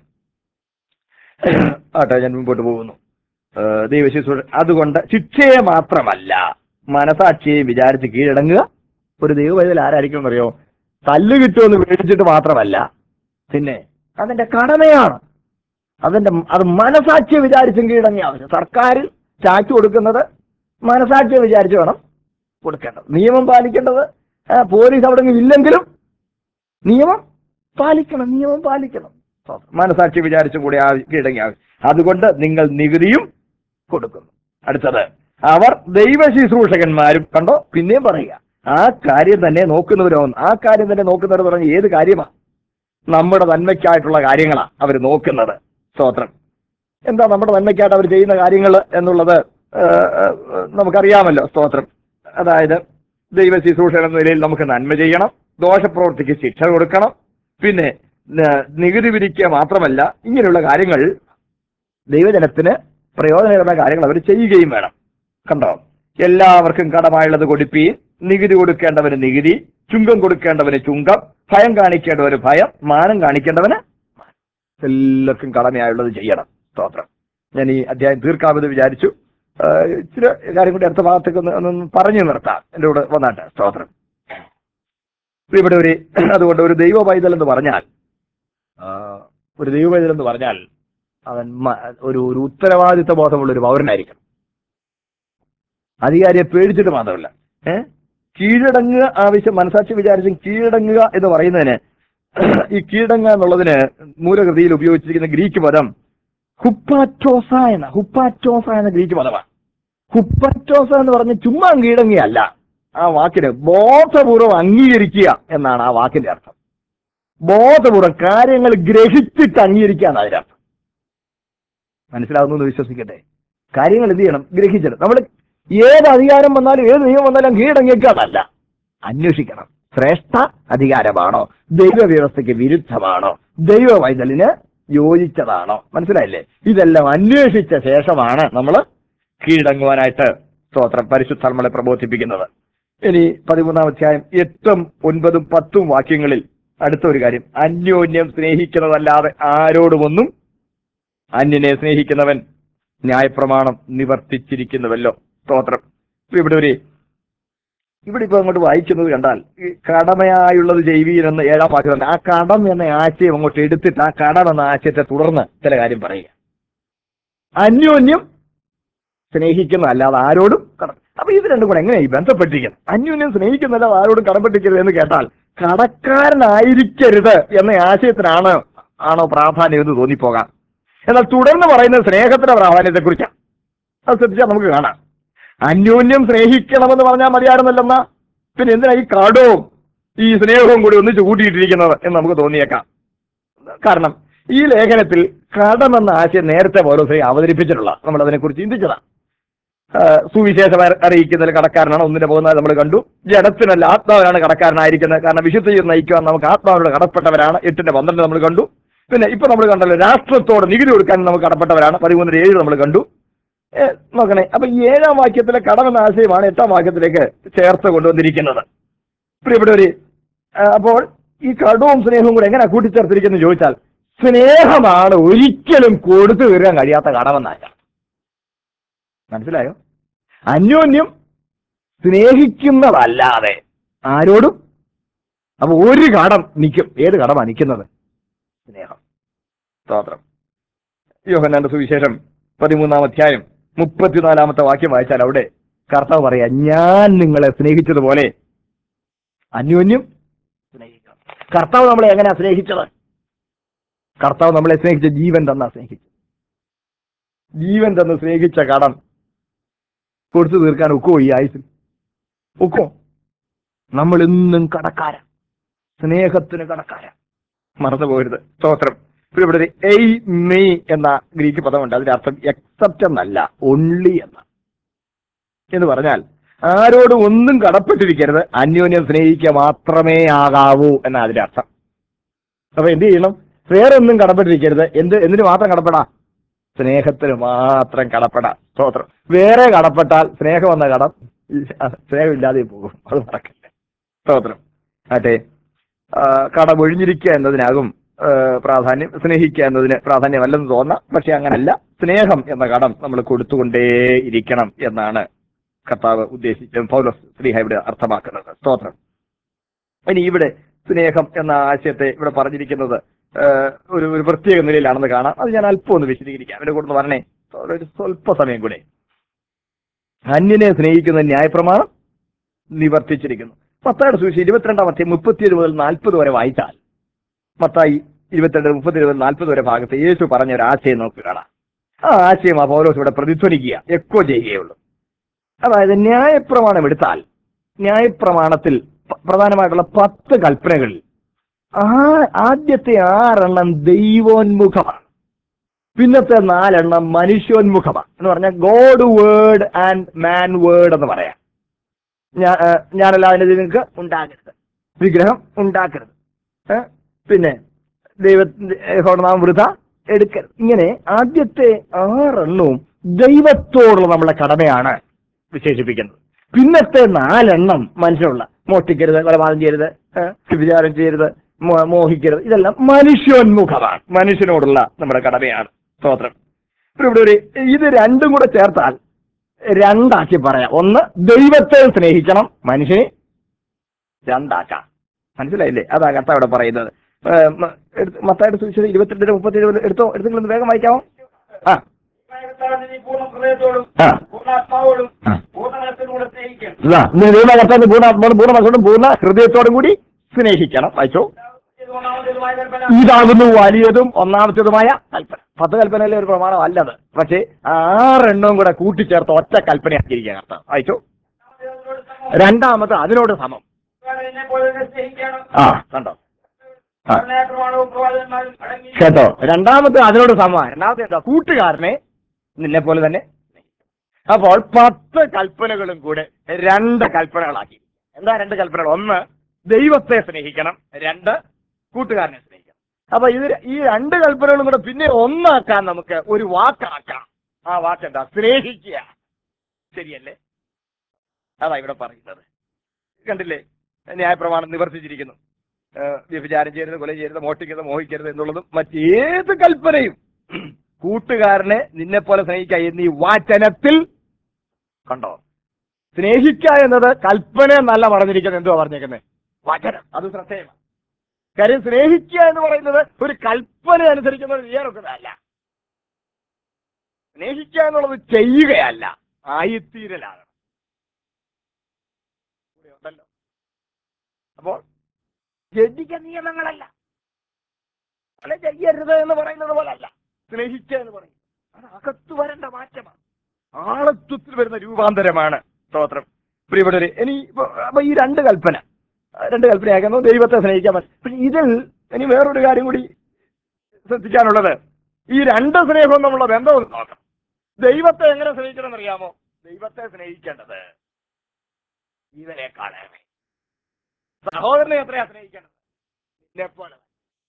Speaker 1: ആട്ടെ ഞാൻ മുമ്പോട്ട് പോകുന്നു ഏഹ് ദൈവശിശു അതുകൊണ്ട് ശിക്ഷയെ മാത്രമല്ല മനസാക്ഷിയെ വിചാരിച്ച് കീഴടങ്ങുക ഒരു ദൈവവൈതൽ ആരായിരിക്കും എന്നറിയോ തല്ല് കിട്ടുമെന്ന് പേടിച്ചിട്ട് മാത്രമല്ല പിന്നെ അതിന്റെ കടമയാണ് അതിന്റെ അത് മനസാക്ഷിയെ വിചാരിച്ചും കീഴടങ്ങിയ ആവശ്യം സർക്കാർ ചാച്ചു കൊടുക്കുന്നത് മനസാക്ഷിയെ വിചാരിച്ച് വേണം കൊടുക്കേണ്ടത് നിയമം പാലിക്കേണ്ടത് ആ, പോലീസ് അവിടെ ഇല്ലെങ്കിലും നിയമം പാലിക്കണം നിയമം പാലിക്കണം മനസാക്ഷി വിചാരിച്ചും കൂടി ആ കീഴടങ്ങി അതുകൊണ്ട് നിങ്ങൾ നികുതിയും കൊടുക്കുന്നു അടുത്തത് അവർ ദൈവ ശുശ്രൂഷകന്മാരും കണ്ടോ പിന്നെയും പറയുക ആ കാര്യം തന്നെ നോക്കുന്നവരോ ആ കാര്യം തന്നെ നോക്കുന്നവർ പറഞ്ഞ ഏത് കാര്യമാ നമ്മുടെ നന്മയ്ക്കായിട്ടുള്ള കാര്യങ്ങളാ അവർ നോക്കുന്നത് സ്തോത്രം എന്താ നമ്മുടെ നന്മയ്ക്കായിട്ട് അവർ ചെയ്യുന്ന കാര്യങ്ങൾ എന്നുള്ളത് ആ, ആ, നമുക്കറിയാമല്ലോ സ്തോത്രം അതായത് ദൈവ ശുശ്രൂഷ എന്ന നിലയിൽ നമുക്ക് നന്മ ചെയ്യണം ദോഷപ്രവൃത്തിക്ക് ശിക്ഷ കൊടുക്കണം പിന്നെ ന- നികുതി പിരിക്കുക മാത്രമല്ല ഇങ്ങനെയുള്ള കാര്യങ്ങൾ ദൈവജനത്തിന് പ്രയോജനകരമായ കാര്യങ്ങൾ അവർ ചെയ്യുകയും വേണം കണ്ടോ എല്ലാവർക്കും കടമായുള്ളത് കൊടുപ്പീൻ നികുതി കൊടുക്കേണ്ടവന് നികുതി ചുങ്കം കൊടുക്കേണ്ടവന് ചുങ്കം ഭയം കാണിക്കേണ്ടവന് ഭയം മാനം കാണിക്കേണ്ടവന് മാനം. എല്ലാവർക്കും കടമയായുള്ളത് ചെയ്യണം സ്തോത്രം ഞാൻ ഈ അധ്യായം തീർക്കാമെന്ന് വിചാരിച്ചു ആ, ഇച്ചിരി കാര്യം കൂടി അടുത്ത ഭാഗത്തേക്ക് ഒന്ന് ഒന്ന് പറഞ്ഞു നിർത്താം എൻ്റെ കൂടെ വന്നാട്ടെ സ്തോത്രം ഇവിടെ ഒരു അതുകൊണ്ട് ഒരു ദൈവ പൈതൽ എന്ന് പറഞ്ഞാൽ ആ, ഒരു ദൈവ പൈതൽ എന്ന് പറഞ്ഞാൽ അവൻ മ- ഒരു ഒരു ഉത്തരവാദിത്ത ബോധമുള്ള ഒരു പൗരനായിരിക്കണം അധികാരിയെ പേടിച്ചിട്ട് മാത്രമല്ല ഏഹ് കീഴടങ്ങുക ആവശ്യം മനസാക്ഷി വിചാരിച്ചും കീഴടങ്ങുക എന്ന് പറയുന്നതിന് ഈ കീഴടങ്ങുക എന്നുള്ളതിന് മൂലകൃതിയിൽ ഉപയോഗിച്ചിരിക്കുന്ന ഗ്രീക്ക് പദം ഹുപ്പാറ്റോസ എന്ന ഹുപ്പാറ്റോസ എന്ന ഗ്രീക്ക് പദമാണ് ഹുപ്പാറ്റോസ എന്ന് പറഞ്ഞ ചുമ്മാ കീഴടങ്ങുകയല്ല ആ വാക്കിന് ബോധപൂർവം അംഗീകരിക്കുക എന്നാണ് ആ വാക്കിന്റെ അർത്ഥം ബോധപൂർവം കാര്യങ്ങൾ ഗ്രഹിച്ചിട്ട് അംഗീകരിക്കുക എന്നാണ് അതിന്റെ അർത്ഥം മനസ്സിലാവുന്നു എന്ന് വിശ്വസിക്കട്ടെ കാര്യങ്ങൾ എന്ത് ചെയ്യണം ഗ്രഹിച്ചിട്ട് നമ്മൾ ഏത് അധികാരം വന്നാലും ഏത് നിയമം വന്നാലും കീഴടങ്ങിയേക്കാന്നല്ല അന്വേഷിക്കണം ശ്രേഷ്ഠ അധികാരമാണോ ദൈവവ്യവസ്ഥയ്ക്ക് വിരുദ്ധമാണോ ദൈവ വൈതലിന് യോജിച്ചതാണോ മനസ്സിലായില്ലേ ഇതെല്ലാം അന്വേഷിച്ച ശേഷമാണ് നമ്മൾ കീഴടങ്ങുവാനായിട്ട് സ്തോത്രം പരിശുദ്ധ നമ്മളെ പ്രബോധിപ്പിക്കുന്നത് ഇനി പതിമൂന്നാം അധ്യായം എട്ടും ഒൻപതും പത്തും വാക്യങ്ങളിൽ അടുത്ത ഒരു കാര്യം അന്യോന്യം സ്നേഹിക്കുന്നതല്ലാതെ ആരോടുമൊന്നും അന്യനെ സ്നേഹിക്കുന്നവൻ ന്യായപ്രമാണം നിവർത്തിച്ചിരിക്കുന്നുവല്ലോ സ്തോത്രം ഇപ്പൊ ഇവിടെ ഒരു ഇവിടെ ഇപ്പൊ അങ്ങോട്ട് വായിക്കുന്നത് കണ്ടാൽ ഈ കടമയായുള്ളത് ജൈവീൻ എന്ന ഏഴാം വാക്യം ആ കടം എന്ന ആശയം അങ്ങോട്ട് എടുത്തിട്ട് ആ കടം എന്ന ആശയത്തെ തുടർന്ന് ചില കാര്യം പറയുക അന്യോന്യം സ്നേഹിക്കുന്ന അല്ലാതെ ആരോടും കടം അപ്പൊ ഇത് രണ്ടും കൂടെ എങ്ങനെയായി ബന്ധപ്പെട്ടിരിക്കുന്നത് അന്യോന്യം സ്നേഹിക്കുന്നല്ലാതെ ആരോടും കടപ്പെട്ടിരിക്കരുത് എന്ന് കേട്ടാൽ കടക്കാരനായിരിക്കരുത് എന്ന ആശയത്തിനാണ് ആണോ പ്രാധാന്യം എന്ന് തോന്നിപ്പോകാം എന്നാൽ തുടർന്ന് പറയുന്നത് സ്നേഹത്തിന്റെ പ്രാധാന്യത്തെ കുറിച്ചാണ് അത് ശ്രദ്ധിച്ചാൽ നമുക്ക് കാണാം അന്യോന്യം സ്നേഹിക്കണമെന്ന് പറഞ്ഞാൽ മതിയായിരുന്നല്ലെന്നാ പിന്നെ എന്തിനാ ഈ കടവും ഈ സ്നേഹവും കൂടി ഒന്നിച്ച് കൂട്ടിയിട്ടിരിക്കുന്നത് എന്ന് നമുക്ക് തോന്നിയേക്കാം കാരണം ഈ ലേഖനത്തിൽ കടമെന്ന ആശയം നേരത്തെ പൗലോസെ അവതരിപ്പിച്ചിട്ടുള്ള നമ്മൾ അതിനെക്കുറിച്ച് ചിന്തിച്ചതാണ് ആ, സുവിശേഷം അറി- അറിയിക്കുന്നതിൽ കടക്കാരനാണ് ഒന്നിന്റെ പോകുന്നത് നമ്മൾ കണ്ടു ജഡത്തിനല്ല ആത്മാവിനാണ് കടക്കാരനായിരിക്കുന്നത് കാരണം വിശുദ്ധ ജീവിതം നയിക്കുവാൻ നമുക്ക് ആത്മാവിനോട് കടപ്പെട്ടവരാണ് എട്ടിന്റെ പന്ത്രണ്ട് നമ്മൾ കണ്ടു പിന്നെ ഇപ്പൊ നമ്മൾ കണ്ടല്ലോ രാഷ്ട്രത്തോട് നികുതി കൊടുക്കാൻ നമുക്ക് കടപ്പെട്ടവരാണ് പതിമൂന്നിന് ഏഴ് നമ്മൾ കണ്ടു ഏ, നോക്കണേ അപ്പൊ ഈ ഏഴാം വാക്യത്തിലെ കടമെന്ന ആശയമാണ് എട്ടാം വാക്യത്തിലേക്ക് ചേർത്ത് കൊണ്ടുവന്നിരിക്കുന്നത് പ്രിയപ്പെട്ടവര് ആ, അപ്പോൾ ഈ കടവും സ്നേഹവും കൂടെ എങ്ങനെ കൂട്ടിച്ചേർത്തിരിക്കുന്നു ചോദിച്ചാൽ സ്നേഹമാണ് ഒരിക്കലും കൊടുത്തു തീർക്കാൻ കഴിയാത്ത കടമെന്നായ മനസ്സിലായോ അന്യോന്യം സ്നേഹിക്കുന്നതല്ലാതെ ആരോടും അപ്പൊ ഒരു കടം നിൽക്കും ഏത് കടമാ നിൽക്കുന്നത് സ്നേഹം സ്തോത്രം യോഹന്നാന്റെ സുവിശേഷം പതിമൂന്നാം അധ്യായം മുപ്പത്തിനാലാമത്തെ വാക്യം വായിച്ചാൽ അവിടെ കർത്താവ് പറയാ ഞാൻ നിങ്ങളെ സ്നേഹിച്ചതുപോലെ അന്യോന്യം സ്നേഹിക്കണം കർത്താവ് നമ്മളെ എങ്ങനെയാ സ്നേഹിച്ചത് കർത്താവ് നമ്മളെ സ്നേഹിച്ച ജീവൻ തന്നാ സ്നേഹിച്ചു ജീവൻ തന്ന് സ്നേഹിച്ച കടം കൊടുത്തു തീർക്കാൻ ഒക്കുമോ ഈ ആയുസിൽ ഒക്കോ നമ്മൾ എന്നും കടക്കാര സ്നേഹത്തിന് കടക്കാര മറന്നു പോകരുത് സ്തോത്രം ഇപ്പോൾ ഇവിടെ ഒരു എയ് മീ എന്ന ഗ്രീക്ക് പദമുണ്ട് അതിന്റെ അർത്ഥം എക്സെപ്റ്റ് എന്നല്ല ഒൺലി എന്ന എന്ന് പറഞ്ഞാൽ ആരോടും ഒന്നും കടപ്പെട്ടിരിക്കരുത് അന്യോന്യം സ്നേഹിക്കുക മാത്രമേ ആകാവൂ എന്നാ അതിന്റെ അർത്ഥം അപ്പൊ എന്ത് ചെയ്യണം വേറെ ഒന്നും കടപ്പെട്ടിരിക്കരുത് എന്ത് എന്തിനു മാത്രം കടപ്പെടാ സ്നേഹത്തിന് മാത്രം കടപ്പെടാ സ്തോത്രം വേറെ കടപ്പെട്ടാൽ സ്നേഹം എന്ന കടം ഈ സ്നേഹമില്ലാതെ പോകും അത് മറക്കല്ലേ സ്തോത്രം ആട്ടെ ആ, കടം ഒഴിഞ്ഞിരിക്കുക എന്നതിനാകും ആ, പ്രാധാന്യം സ്നേഹിക്കുക എന്നതിന് പ്രാധാന്യമല്ലെന്ന് തോന്നാം പക്ഷെ അങ്ങനല്ല സ്നേഹം എന്ന കടം നമ്മൾ കൊടുത്തുകൊണ്ടേ ഇരിക്കണം എന്നാണ് കർത്താവ് ഉദ്ദേശിച്ച പൗലോസ് ശ്രീഹ ഇവിടെ അർത്ഥമാക്കുന്നത് സ്തോത്രം ഇനി ഇവിടെ സ്നേഹം എന്ന ആശയത്തെ ഇവിടെ പറഞ്ഞിരിക്കുന്നത് ആ, ഒരു ഒരു പ്രത്യേക നിലയിലാണെന്ന് കാണാം അത് ഞാൻ അല്പം ഒന്ന് വിശദീകരിക്കാം എന്റെ കൂടെ ഒന്ന് പറഞ്ഞേ ഒരു സ്വല്പ സമയം കൂടെ അന്യനെ സ്നേഹിക്കുന്ന ന്യായപ്രമാണം നിവർത്തിച്ചിരിക്കുന്നു മത്തായുടെ സുവിശേഷം ഇരുപത്തിരണ്ടാം അധ്യായം മുപ്പത്തിയേഴ് മുതൽ നാൽപ്പത് വരെ വായിച്ചാൽ മത്തായി ഇരുപത്തിരണ്ട് മുപ്പത്തിയേഴ് മുതൽ നാൽപ്പത് വരെ ഭാഗത്ത് യേശു പറഞ്ഞ ഒരു ആശയം നമുക്ക് കാണാം ആ ആശയം ആ പൗലോസ് ഇവിടെ പ്രതിധ്വനിക്കുക എക്കോ ചെയ്യുകയുള്ളൂ അതായത് ന്യായപ്രമാണം എടുത്താൽ ന്യായപ്രമാണത്തിൽ പ- പ്രധാനമായിട്ടുള്ള പത്ത് കൽപ്പനകളിൽ ആ ആദ്യത്തെ ആറെണ്ണം ദൈവോന്മുഖമാണ് പിന്നത്തെ നാലെണ്ണം മനുഷ്യോന്മുഖമാണ് എന്ന് പറഞ്ഞാൽ God word and man word എന്ന് പറയാം ഞാ- ഏ, ഞാനല്ല അതിന് നിങ്ങൾക്ക് ഉണ്ടാകരുത് വിഗ്രഹം ഉണ്ടാക്കരുത് ഏ? പിന്നെ ദൈവത്തിന്റെ നാം വൃത എടുക്കരുത് ഇങ്ങനെ ആദ്യത്തെ ആറെണ്ണവും ദൈവത്തോടുള്ള നമ്മളെ കടമയാണ് വിശേഷിപ്പിക്കുന്നത് പിന്നത്തെ നാലെണ്ണം മനുഷ്യനുള്ള മോഷ്ടിക്കരുത് കൊലപാതകം ചെയ്യരുത് ഏ? വ്യഭിചാരം ചെയ്യരുത് മോ- മോഹിക്കരുത് ഇതെല്ലാം മനുഷ്യോന്മുഖമാണ് മനുഷ്യനോടുള്ള നമ്മുടെ കടമയാണ് സ്തോത്രം ഇപ്പൊ ഇവിടെ ഒരു ഇത് രണ്ടും കൂടെ ചേർത്താൽ രണ്ടാക്കി പറയാം ഒന്ന് ദൈവത്തെ സ്നേഹിക്കണം മനുഷ്യനെ രണ്ടാക്കാം മനസ്സിലായില്ലേ അതാ കർത്ത അവിടെ പറയുന്നത് ഏ, മ- എടുത്ത് മത്തായുടെ സുവിശേഷം ഇരുപത്തിരണ്ടിന് മുപ്പത്തിയേഴ് എടുത്തോ എടുത്തെങ്കിലും വേഗം വായിക്കാമോ ആ
Speaker 2: കർത്താവിനെ നീ പൂർണ്ണ ഹൃദയത്തോടും
Speaker 1: ആ.
Speaker 2: പൂർണ്ണാത്മാവോടും
Speaker 1: ആ.
Speaker 2: പൂർണ്ണ മനസ്സിലൂടെ സ്നേഹിക്കണം
Speaker 1: ഇതാ ഇന്ന് ദൈവ കർത്താവിന്റെ പൂർണ്ണ പൂർണ്ണ മനസ്സോടും പൂർണ്ണ ഹൃദയത്തോടും കൂടി സ്നേഹിക്കണം വായിച്ചോ
Speaker 2: ഇത് ഒന്നാമത്തേതുമായ കൽപ്പന
Speaker 1: ഇതാകുന്നു വലിയതും ഒന്നാമത്തേതുമായ കൽപ്പന പത്ത് കൽപ്പനയിലെ ഒരു പ്രമാണം അല്ലത് പക്ഷേ ആറെണ്ണവും കൂടെ കൂട്ടിച്ചേർത്ത് ഒറ്റ കൽപ്പനയാക്കിയിരിക്കുക കർത്താവ് വായിച്ചോ
Speaker 2: അതിനോട് സമം.
Speaker 1: രണ്ടാമത് അതിനോട് സമം
Speaker 2: എന്നെ പോലെ തന്നെ സ്നേഹിക്കണം
Speaker 1: ആ കണ്ടോ ആ.
Speaker 2: പ്രമാണവും പ്രവാചകന്മാരും അടങ്ങി
Speaker 1: കേട്ടോ രണ്ടാമത്തെ അതിനോട് സമമാണ് രണ്ടാമത്തെ എന്താ കൂട്ടുകാരനെ നിന്നെ പോലെ തന്നെ അപ്പോൾ പത്ത് കൽപ്പനകളും കൂടെ രണ്ട് കൽപ്പനകളാക്കി എന്താ രണ്ട് കൽപ്പനകൾ ഒന്ന് ദൈവത്തെ സ്നേഹിക്കണം രണ്ട് കൂട്ടുകാരനെ സ്നേഹിക്കണം അപ്പൊ ഇത് ഈ രണ്ട് കൽപ്പനകളും കൂടെ പിന്നെ ഒന്നാക്കാൻ നമുക്ക് ഒരു വാക്കാക്കാം ആ വാക്ക് എന്താ സ്നേഹിക്കുക ശരിയല്ലേ അതാ ഇവിടെ പറയുന്നത് കണ്ടില്ലേ ന്യായപ്രമാണം നിവർത്തിച്ചിരിക്കുന്നു ഏഹ് വ്യഭിചാരം ചെയ്യരുത് കൊല ചെയ്യരുത് മോഷ്ടിക്കരുത് മോഹിക്കരുത് എന്നുള്ളതും മറ്റേത് കൽപ്പനയും കൂട്ടുകാരനെ നിന്നെ പോലെ സ്നേഹിക്കുക എന്നീ വാചനത്തിൽ കണ്ടോ സ്നേഹിക്കുക എന്നത് കൽപ്പന എന്നല്ല പറഞ്ഞിരിക്കുന്നത് എന്തുവാ പറഞ്ഞേക്കുന്നത് വചനം അത് ശ്രദ്ധേയമാണ് കാര്യം സ്നേഹിക്കുക എന്ന് പറയുന്നത് ഒരു കൽപ്പന അനുസരിക്കുന്നത് ചെയ്യാനൊക്കുന്നതല്ല സ്നേഹിക്കുക എന്നുള്ളത് ചെയ്യുകയല്ല ആയിത്തീരലാണ് ഇവിടെ ഉണ്ടല്ലോ അപ്പോൾ ജഡിക നിയമങ്ങളല്ല അല്ലെ ചെയ്യരുത് എന്ന് പറയുന്നത് പോലല്ല സ്നേഹിക്കുക എന്ന് പറയും അത് അകത്ത് വരേണ്ട മാറ്റമാണ് ആളത്വത്തിൽ വരുന്ന രൂപാന്തരമാണ് സ്തോത്രം പ്രിയപ്പെട്ടവര് ഇനി ഇപ്പൊ- അപ്പൊ ഈ രണ്ട് കൽപ്പന ആ, രണ്ട് കൽപ്പനയാക്കുന്നു ദൈവത്തെ സ്നേഹിക്കാൻ പറ്റും പക്ഷെ ഇതിൽ ഇനി വേറൊരു കാര്യം കൂടി ശ്രദ്ധിക്കാനുള്ളത് ഈ രണ്ട് സ്നേഹവും തമ്മിലുള്ള ബന്ധം ഒന്ന് നോക്കണം ദൈവത്തെ എങ്ങനെ സ്നേഹിക്കണം എന്നറിയാമോ ദൈവത്തെ സ്നേഹിക്കേണ്ടത് ജീവനേക്കാളേറെ സഹോദരനെ എത്രയാ സ്നേഹിക്കേണ്ടത് നിന്നെ പോലെ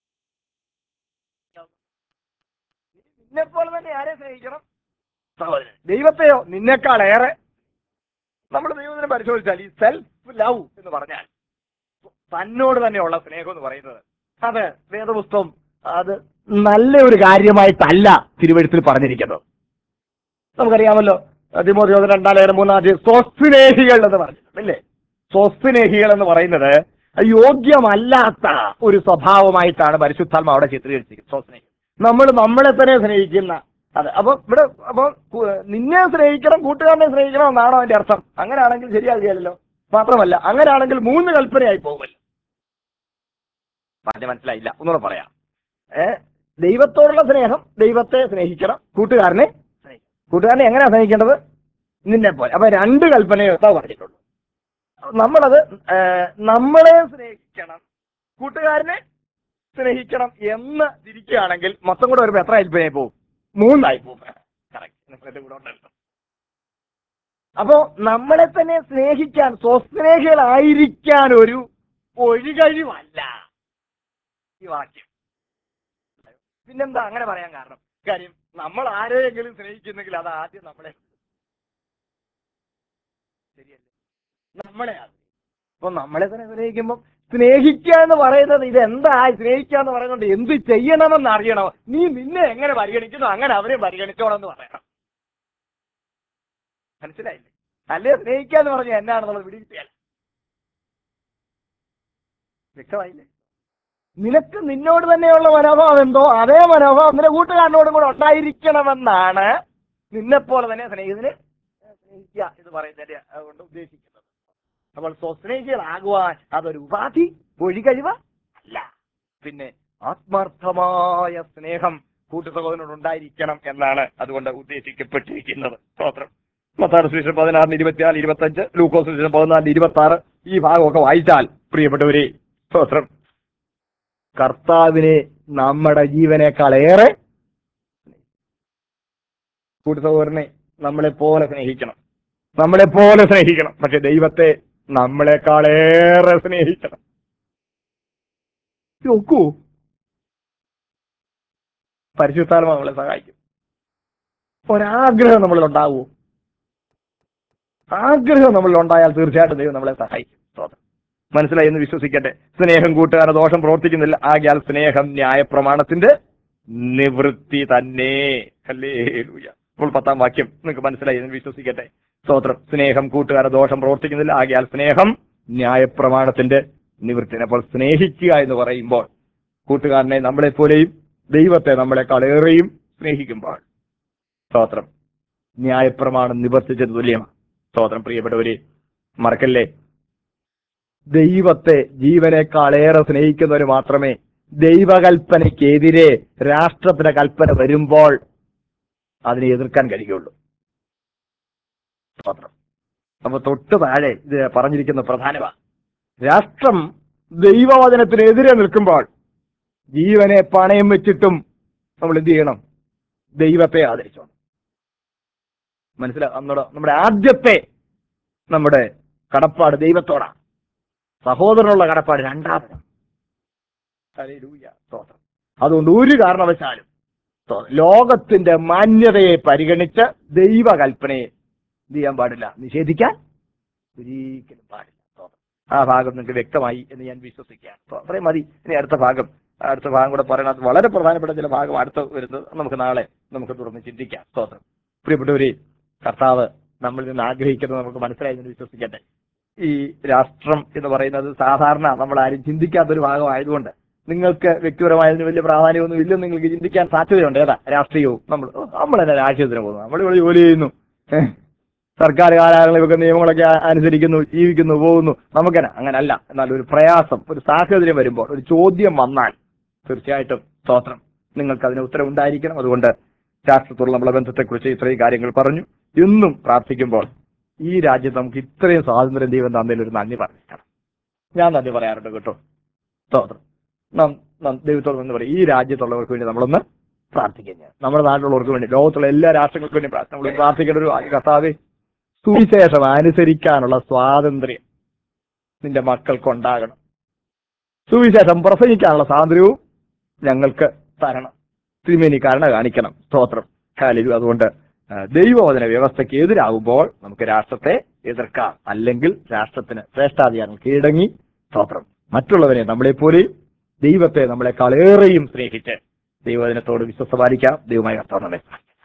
Speaker 1: നിന്നെ പോലെ തന്നെ ആരെ സ്നേഹിക്കണം സഹോദരൻ ദൈവത്തെയോ നിന്നെക്കാളേറെ നമ്മൾ ദൈവത്തിനെ പരിശോധിച്ചാൽ ഈ സെൽഫ് ലവ് എന്ന് പറഞ്ഞാൽ തന്നോട് തന്നെയുള്ള സ്നേഹം എന്ന് പറയുന്നത് അത് വേദപുസ്തകം അത് നല്ല ഒരു കാര്യമായിട്ടല്ല തിരുവഴുത്തിൽ പറഞ്ഞിരിക്കുന്നത് നമുക്കറിയാമല്ലോ തിമോഥിയോസ് രണ്ടാം ലേഖനം മൂന്നാം തീയതി സ്വസ്നേഹികൾ എന്ന് പറഞ്ഞിട്ടുണ്ട് അല്ലേ സ്വസ്നേഹികൾ എന്ന് പറയുന്നത് യോഗ്യമല്ലാത്ത ഒരു സ്വഭാവമായിട്ടാണ് പരിശുദ്ധാത്മ അവിടെ ചിത്രീകരിച്ചിരിക്കുന്നത് സ്വസ്നേഹി നമ്മൾ നമ്മളെ തന്നെ സ്നേഹിക്കുന്ന അതെ അപ്പൊ ഇവിടെ അപ്പൊ കു- നിന്നെ സ്നേഹിക്കണം കൂട്ടുകാരനെ സ്നേഹിക്കണം എന്നാണോ അതിന്റെ അർത്ഥം അങ്ങനെയാണെങ്കിൽ ശരിയാകില്ലല്ലോ മാത്രമല്ല അങ്ങനെയാണെങ്കിൽ മൂന്ന് കൽപ്പനയായി പോകുമല്ലോ പറഞ്ഞ മനസ്സിലായില്ല ഒന്നുകൂടെ പറയാം ഏ ദൈവത്തോടുള്ള സ്നേഹം ദൈവത്തെ സ്നേഹിക്കണം കൂട്ടുകാരനെ സ്നേഹിക്കണം കൂട്ടുകാരനെ എങ്ങനെയാ സ്നേഹിക്കേണ്ടത് നിന്നെ പോലെ അപ്പൊ രണ്ട് കൽപ്പനയോ എന്താ പറഞ്ഞിട്ടുള്ളൂ നമ്മളത് ഏ, നമ്മളെ സ്നേഹിക്കണം കൂട്ടുകാരനെ സ്നേഹിക്കണം എന്ന് തിരിക്കുകയാണെങ്കിൽ മൊത്തം കൂടെ വരുമ്പോ എത്ര കൽപ്പനയായി പോകും മൂന്നായി പോകും കറക്റ്റ് നിങ്ങളുടെ കൂടെ ഉണ്ടല്ലോ അപ്പോ നമ്മളെ തന്നെ സ്നേഹിക്കാൻ സ്വസ്നേഹികളായിരിക്കാൻ ഒരു ഒഴികഴിവല്ല ഈ വാക്യം പിന്നെന്താ അങ്ങനെ പറയാൻ കാരണം കാര്യം നമ്മൾ ആരെയെങ്കിലും സ്നേഹിക്കുന്നെങ്കിൽ അത് ആദ്യം നമ്മളെ ശരിയല്ലേ നമ്മളെ അപ്പൊ നമ്മളെ തന്നെ സ്നേഹിക്കുമ്പോൾ സ്നേഹിക്കുക എന്ന് പറയുന്നത് ഇത് എന്താ സ്നേഹിക്കുക എന്ന് പറയുന്നത് എന്ത് ചെയ്യണമെന്ന് അറിയണം നീ നിന്നെ എങ്ങനെ പരിഗണിക്കുന്നു അങ്ങനെ അവരെ പരിഗണിച്ചോണം എന്ന് പറയണം മനസ്സിലായില്ലേ അല്ലേ സ്നേഹിക്കുക എന്ന് പറഞ്ഞാൽ എന്നാണെന്നുള്ളത് പിടികിട്ടിയാൽ വ്യക്തമായില്ലേ നിനക്ക് നിന്നോട് തന്നെയുള്ള മനോഭാവം എന്തോ അതേ മനോഭാവം നിന്റെ കൂട്ടുകാരനോടും കൂടെ ഉണ്ടായിരിക്കണമെന്നാണ് നിന്നെ പോലെ തന്നെ സ്നേഹിതന് സ്നേഹിക്കുക എന്ന് പറയുന്നതിന്റെ അതുകൊണ്ട് ഉദ്ദേശിക്കുന്നത് അപ്പോൾ സ്വസ്നേഹികളാകുവാൻ അതൊരു ഉപാധി ഒഴികഴിവ് അല്ല പിന്നെ ആത്മാർത്ഥമായ സ്നേഹം കൂട്ടു സഹോദരനോട് ഉണ്ടായിരിക്കണം എന്നാണ് അതുകൊണ്ട് ഉദ്ദേശിക്കപ്പെട്ടിരിക്കുന്നത് സ്തോത്രം മത്താട് സുവിശേഷം പതിനാറിന് ഇരുപത്തിനാല് ഇരുപത്തഞ്ച് ലൂക്കോസ് സുവിശേഷം പതിനാലിന് ഇരുപത്തി ആറ് ഈ ഭാഗമൊക്കെ വായിച്ചാൽ പ്രിയപ്പെട്ടവരെ സ്തോത്രം കർത്താവിനെ നമ്മുടെ ജീവനേക്കാൾ ഏറെ കൂട്ടു സഹോദരനെ നമ്മളെ പോലെ സ്നേഹിക്കണം നമ്മളെ പോലെ സ്നേഹിക്കണം പക്ഷെ ദൈവത്തെ നമ്മളെക്കാളേറെ സ്നേഹിക്കണം നോക്കൂ പരിശുദ്ധാത്മ നമ്മളെ സഹായിക്കും ഒരാഗ്രഹം നമ്മളിൽ ഉണ്ടാവൂ ആഗ്രഹം നമ്മളിൽ ഉണ്ടായാൽ തീർച്ചയായിട്ടും ദൈവം നമ്മളെ സഹായിക്കും സ്തോത്രം. മനസ്സിലായി എന്ന് വിശ്വസിക്കട്ടെ സ്നേഹം കൂട്ടുകാരെ ദോഷം പ്രവർത്തിക്കുന്നില്ല ആകിയാൽ സ്നേഹം ന്യായപ്രമാണത്തിന്റെ നിവൃത്തി തന്നെ ഹല്ലേലൂയ അപ്പോൾ പത്താം വാക്യം നിങ്ങൾക്ക് മനസ്സിലായി എന്ന് വിശ്വസിക്കട്ടെ സ്തോത്രം സ്നേഹം കൂട്ടുകാരെ ദോഷം പ്രവർത്തിക്കുന്നില്ല ആകിയാൽ സ്നേഹം ന്യായപ്രമാണത്തിന്റെ നിവൃത്തി അപ്പോൾ സ്നേഹിക്കുക എന്ന് പറയുമ്പോൾ കൂട്ടുകാരനെ നമ്മളെപ്പോലെയും ദൈവത്തെ നമ്മളെക്കാൾ ഏറെയും സ്നേഹിക്കുമ്പോൾ സ്തോത്രം ന്യായപ്രമാണം നിവർത്തിച്ചത് തുല്യമാണ് സ്തോത്രം പ്രിയപ്പെട്ടവരെ മറക്കല്ലേ ദൈവത്തെ ജീവനേക്കാളേറെ സ്നേഹിക്കുന്നവർ മാത്രമേ ദൈവകൽപ്പനയ്ക്കെതിരെ രാഷ്ട്രത്തിന്റെ കൽപ്പന വരുമ്പോൾ അതിനെ എതിർക്കാൻ കഴിയുള്ളൂ സ്തോത്രം അപ്പൊ തൊട്ട് താഴെ ഇത് പറഞ്ഞിരിക്കുന്ന പ്രധാനമാണ് രാഷ്ട്രം ദൈവവചനത്തിനെതിരെ നിൽക്കുമ്പോൾ ജീവനെ പണയം വെച്ചിട്ടും നമ്മൾ എന്ത് ചെയ്യണം ദൈവത്തെ ആദരിച്ചോണം മനസ്സിലാ നമ്മുടെ നമ്മുടെ ആദ്യത്തെ നമ്മുടെ കടപ്പാട് ദൈവത്തോടാണ് സഹോദരനുള്ള കടപ്പാട് രണ്ടാമതാണ് ഹല്ലേലൂയ. സ്തോത്രം. അതുകൊണ്ട് ഒരു കാരണവശാലും സ്തോത്രം. ലോകത്തിന്റെ മാന്യതയെ പരിഗണിച്ച് ദൈവകൽപ്പനയെ എന്ത് ചെയ്യാൻ പാടില്ല നിഷേധിക്കാൻ ഒരിക്കലും പാടില്ല സ്തോത്രം. ആ ഭാഗം നിങ്ങൾക്ക് വ്യക്തമായി എന്ന് ഞാൻ വിശ്വസിക്കുകയാണ് സ്തോത്രം. അത്രയും മതി ഇനി അടുത്ത ഭാഗം അടുത്ത ഭാഗം കൂടെ പറയണത് വളരെ പ്രധാനപ്പെട്ട ചില ഭാഗം അടുത്ത് വരുന്നത് നമുക്ക് നാളെ നമുക്ക് തുറന്ന് ചിന്തിക്കാം സ്തോത്രം പ്രിയപ്പെട്ടവരെ കർത്താവ് നമ്മളിൽ നിന്ന് ആഗ്രഹിക്കുന്നത് നമുക്ക് മനസ്സിലായി എന്ന് വിശ്വസിക്കട്ടെ ഈ രാഷ്ട്രം എന്ന് പറയുന്നത് സാധാരണ നമ്മൾ ആരും ചിന്തിക്കാത്തൊരു ഭാഗമായതുകൊണ്ട് നിങ്ങൾക്ക് വ്യക്തിപരമായതിന് വലിയ പ്രാധാന്യമൊന്നും ഇല്ലെന്ന് നിങ്ങൾക്ക് ചിന്തിക്കാൻ സാധ്യതയുണ്ട് ഏതാ രാഷ്ട്രീയവും നമ്മൾ ഓ, നമ്മൾ തന്നെ രാഷ്ട്രീയത്തിന് പോകുന്നു നമ്മളിവിടെ ജോലി ചെയ്യുന്നു ഏഹ്, സർക്കാർ കാലാകാലങ്ങളൊക്കെ നിയമങ്ങളൊക്കെ ആ- അനുസരിക്കുന്നു ജീവിക്കുന്നു പോകുന്നു നമുക്കെന്നെ അങ്ങനല്ല എന്നാൽ ഒരു പ്രയാസം ഒരു സാഹചര്യം വരുമ്പോൾ ഒരു ചോദ്യം വന്നാൽ തീർച്ചയായിട്ടും സ്തോത്രം നിങ്ങൾക്ക് അതിന് ഉത്തരം ഉണ്ടായിരിക്കണം അതുകൊണ്ട് രാഷ്ട്രത്തോടുള്ള നമ്മളെ ബന്ധത്തെക്കുറിച്ച് ഇത്രയും കാര്യങ്ങൾ പറഞ്ഞു എന്നും പ്രാർത്ഥിക്കുമ്പോൾ ഈ രാജ്യത്ത് നമുക്ക് ഇത്രയും സ്വാതന്ത്ര്യം ദൈവം തന്നതിൽ ഒരു നന്ദി പറഞ്ഞിരിക്കണം ഞാൻ നന്ദി പറയാറുണ്ട് കേട്ടോ സ്തോത്രം നാം നാം ദൈവത്തോട് എന്ന് പറയും ഈ രാജ്യത്തുള്ളവർക്ക് വേണ്ടി നമ്മളൊന്ന് പ്രാർത്ഥിക്കുക നമ്മുടെ നാട്ടിലുള്ളവർക്ക് വേണ്ടി ലോകത്തുള്ള എല്ലാ രാഷ്ട്രങ്ങൾക്കും വേണ്ടി പ്രാർത്ഥന നമ്മൾ പ്രാർത്ഥിക്കേണ്ട ഒരു കർത്താവ് സുവിശേഷം അനുസരിക്കാനുള്ള സ്വാതന്ത്ര്യം നിന്റെ മക്കൾക്കുണ്ടാകണം സുവിശേഷം പ്രസംഗിക്കാനുള്ള സ്വാതന്ത്ര്യവും ഞങ്ങൾക്ക് തരണം തിരുമേനി കരുണ കാണിക്കണം സ്തോത്രം ഹാലലു അതുകൊണ്ട് ആ, ദൈവവചന വ്യവസ്ഥയ്ക്ക് എതിരാകുമ്പോൾ നമുക്ക് രാഷ്ട്രത്തെ എതിർക്കാം അല്ലെങ്കിൽ രാഷ്ട്രത്തിന് ശ്രേഷ്ഠാധികാരം കീഴടങ്ങി സ്തോത്രം മറ്റുള്ളവരെ നമ്മളെപ്പോലെയും ദൈവത്തെ നമ്മളെക്കാൾ ഏറെയും സ്നേഹിച്ച് ദൈവവചനത്തോട് വിശ്വസ പാലിക്കാം ദൈവമായി കർത്താവ് നമ്മെ സഹായിക്കട്ടെ.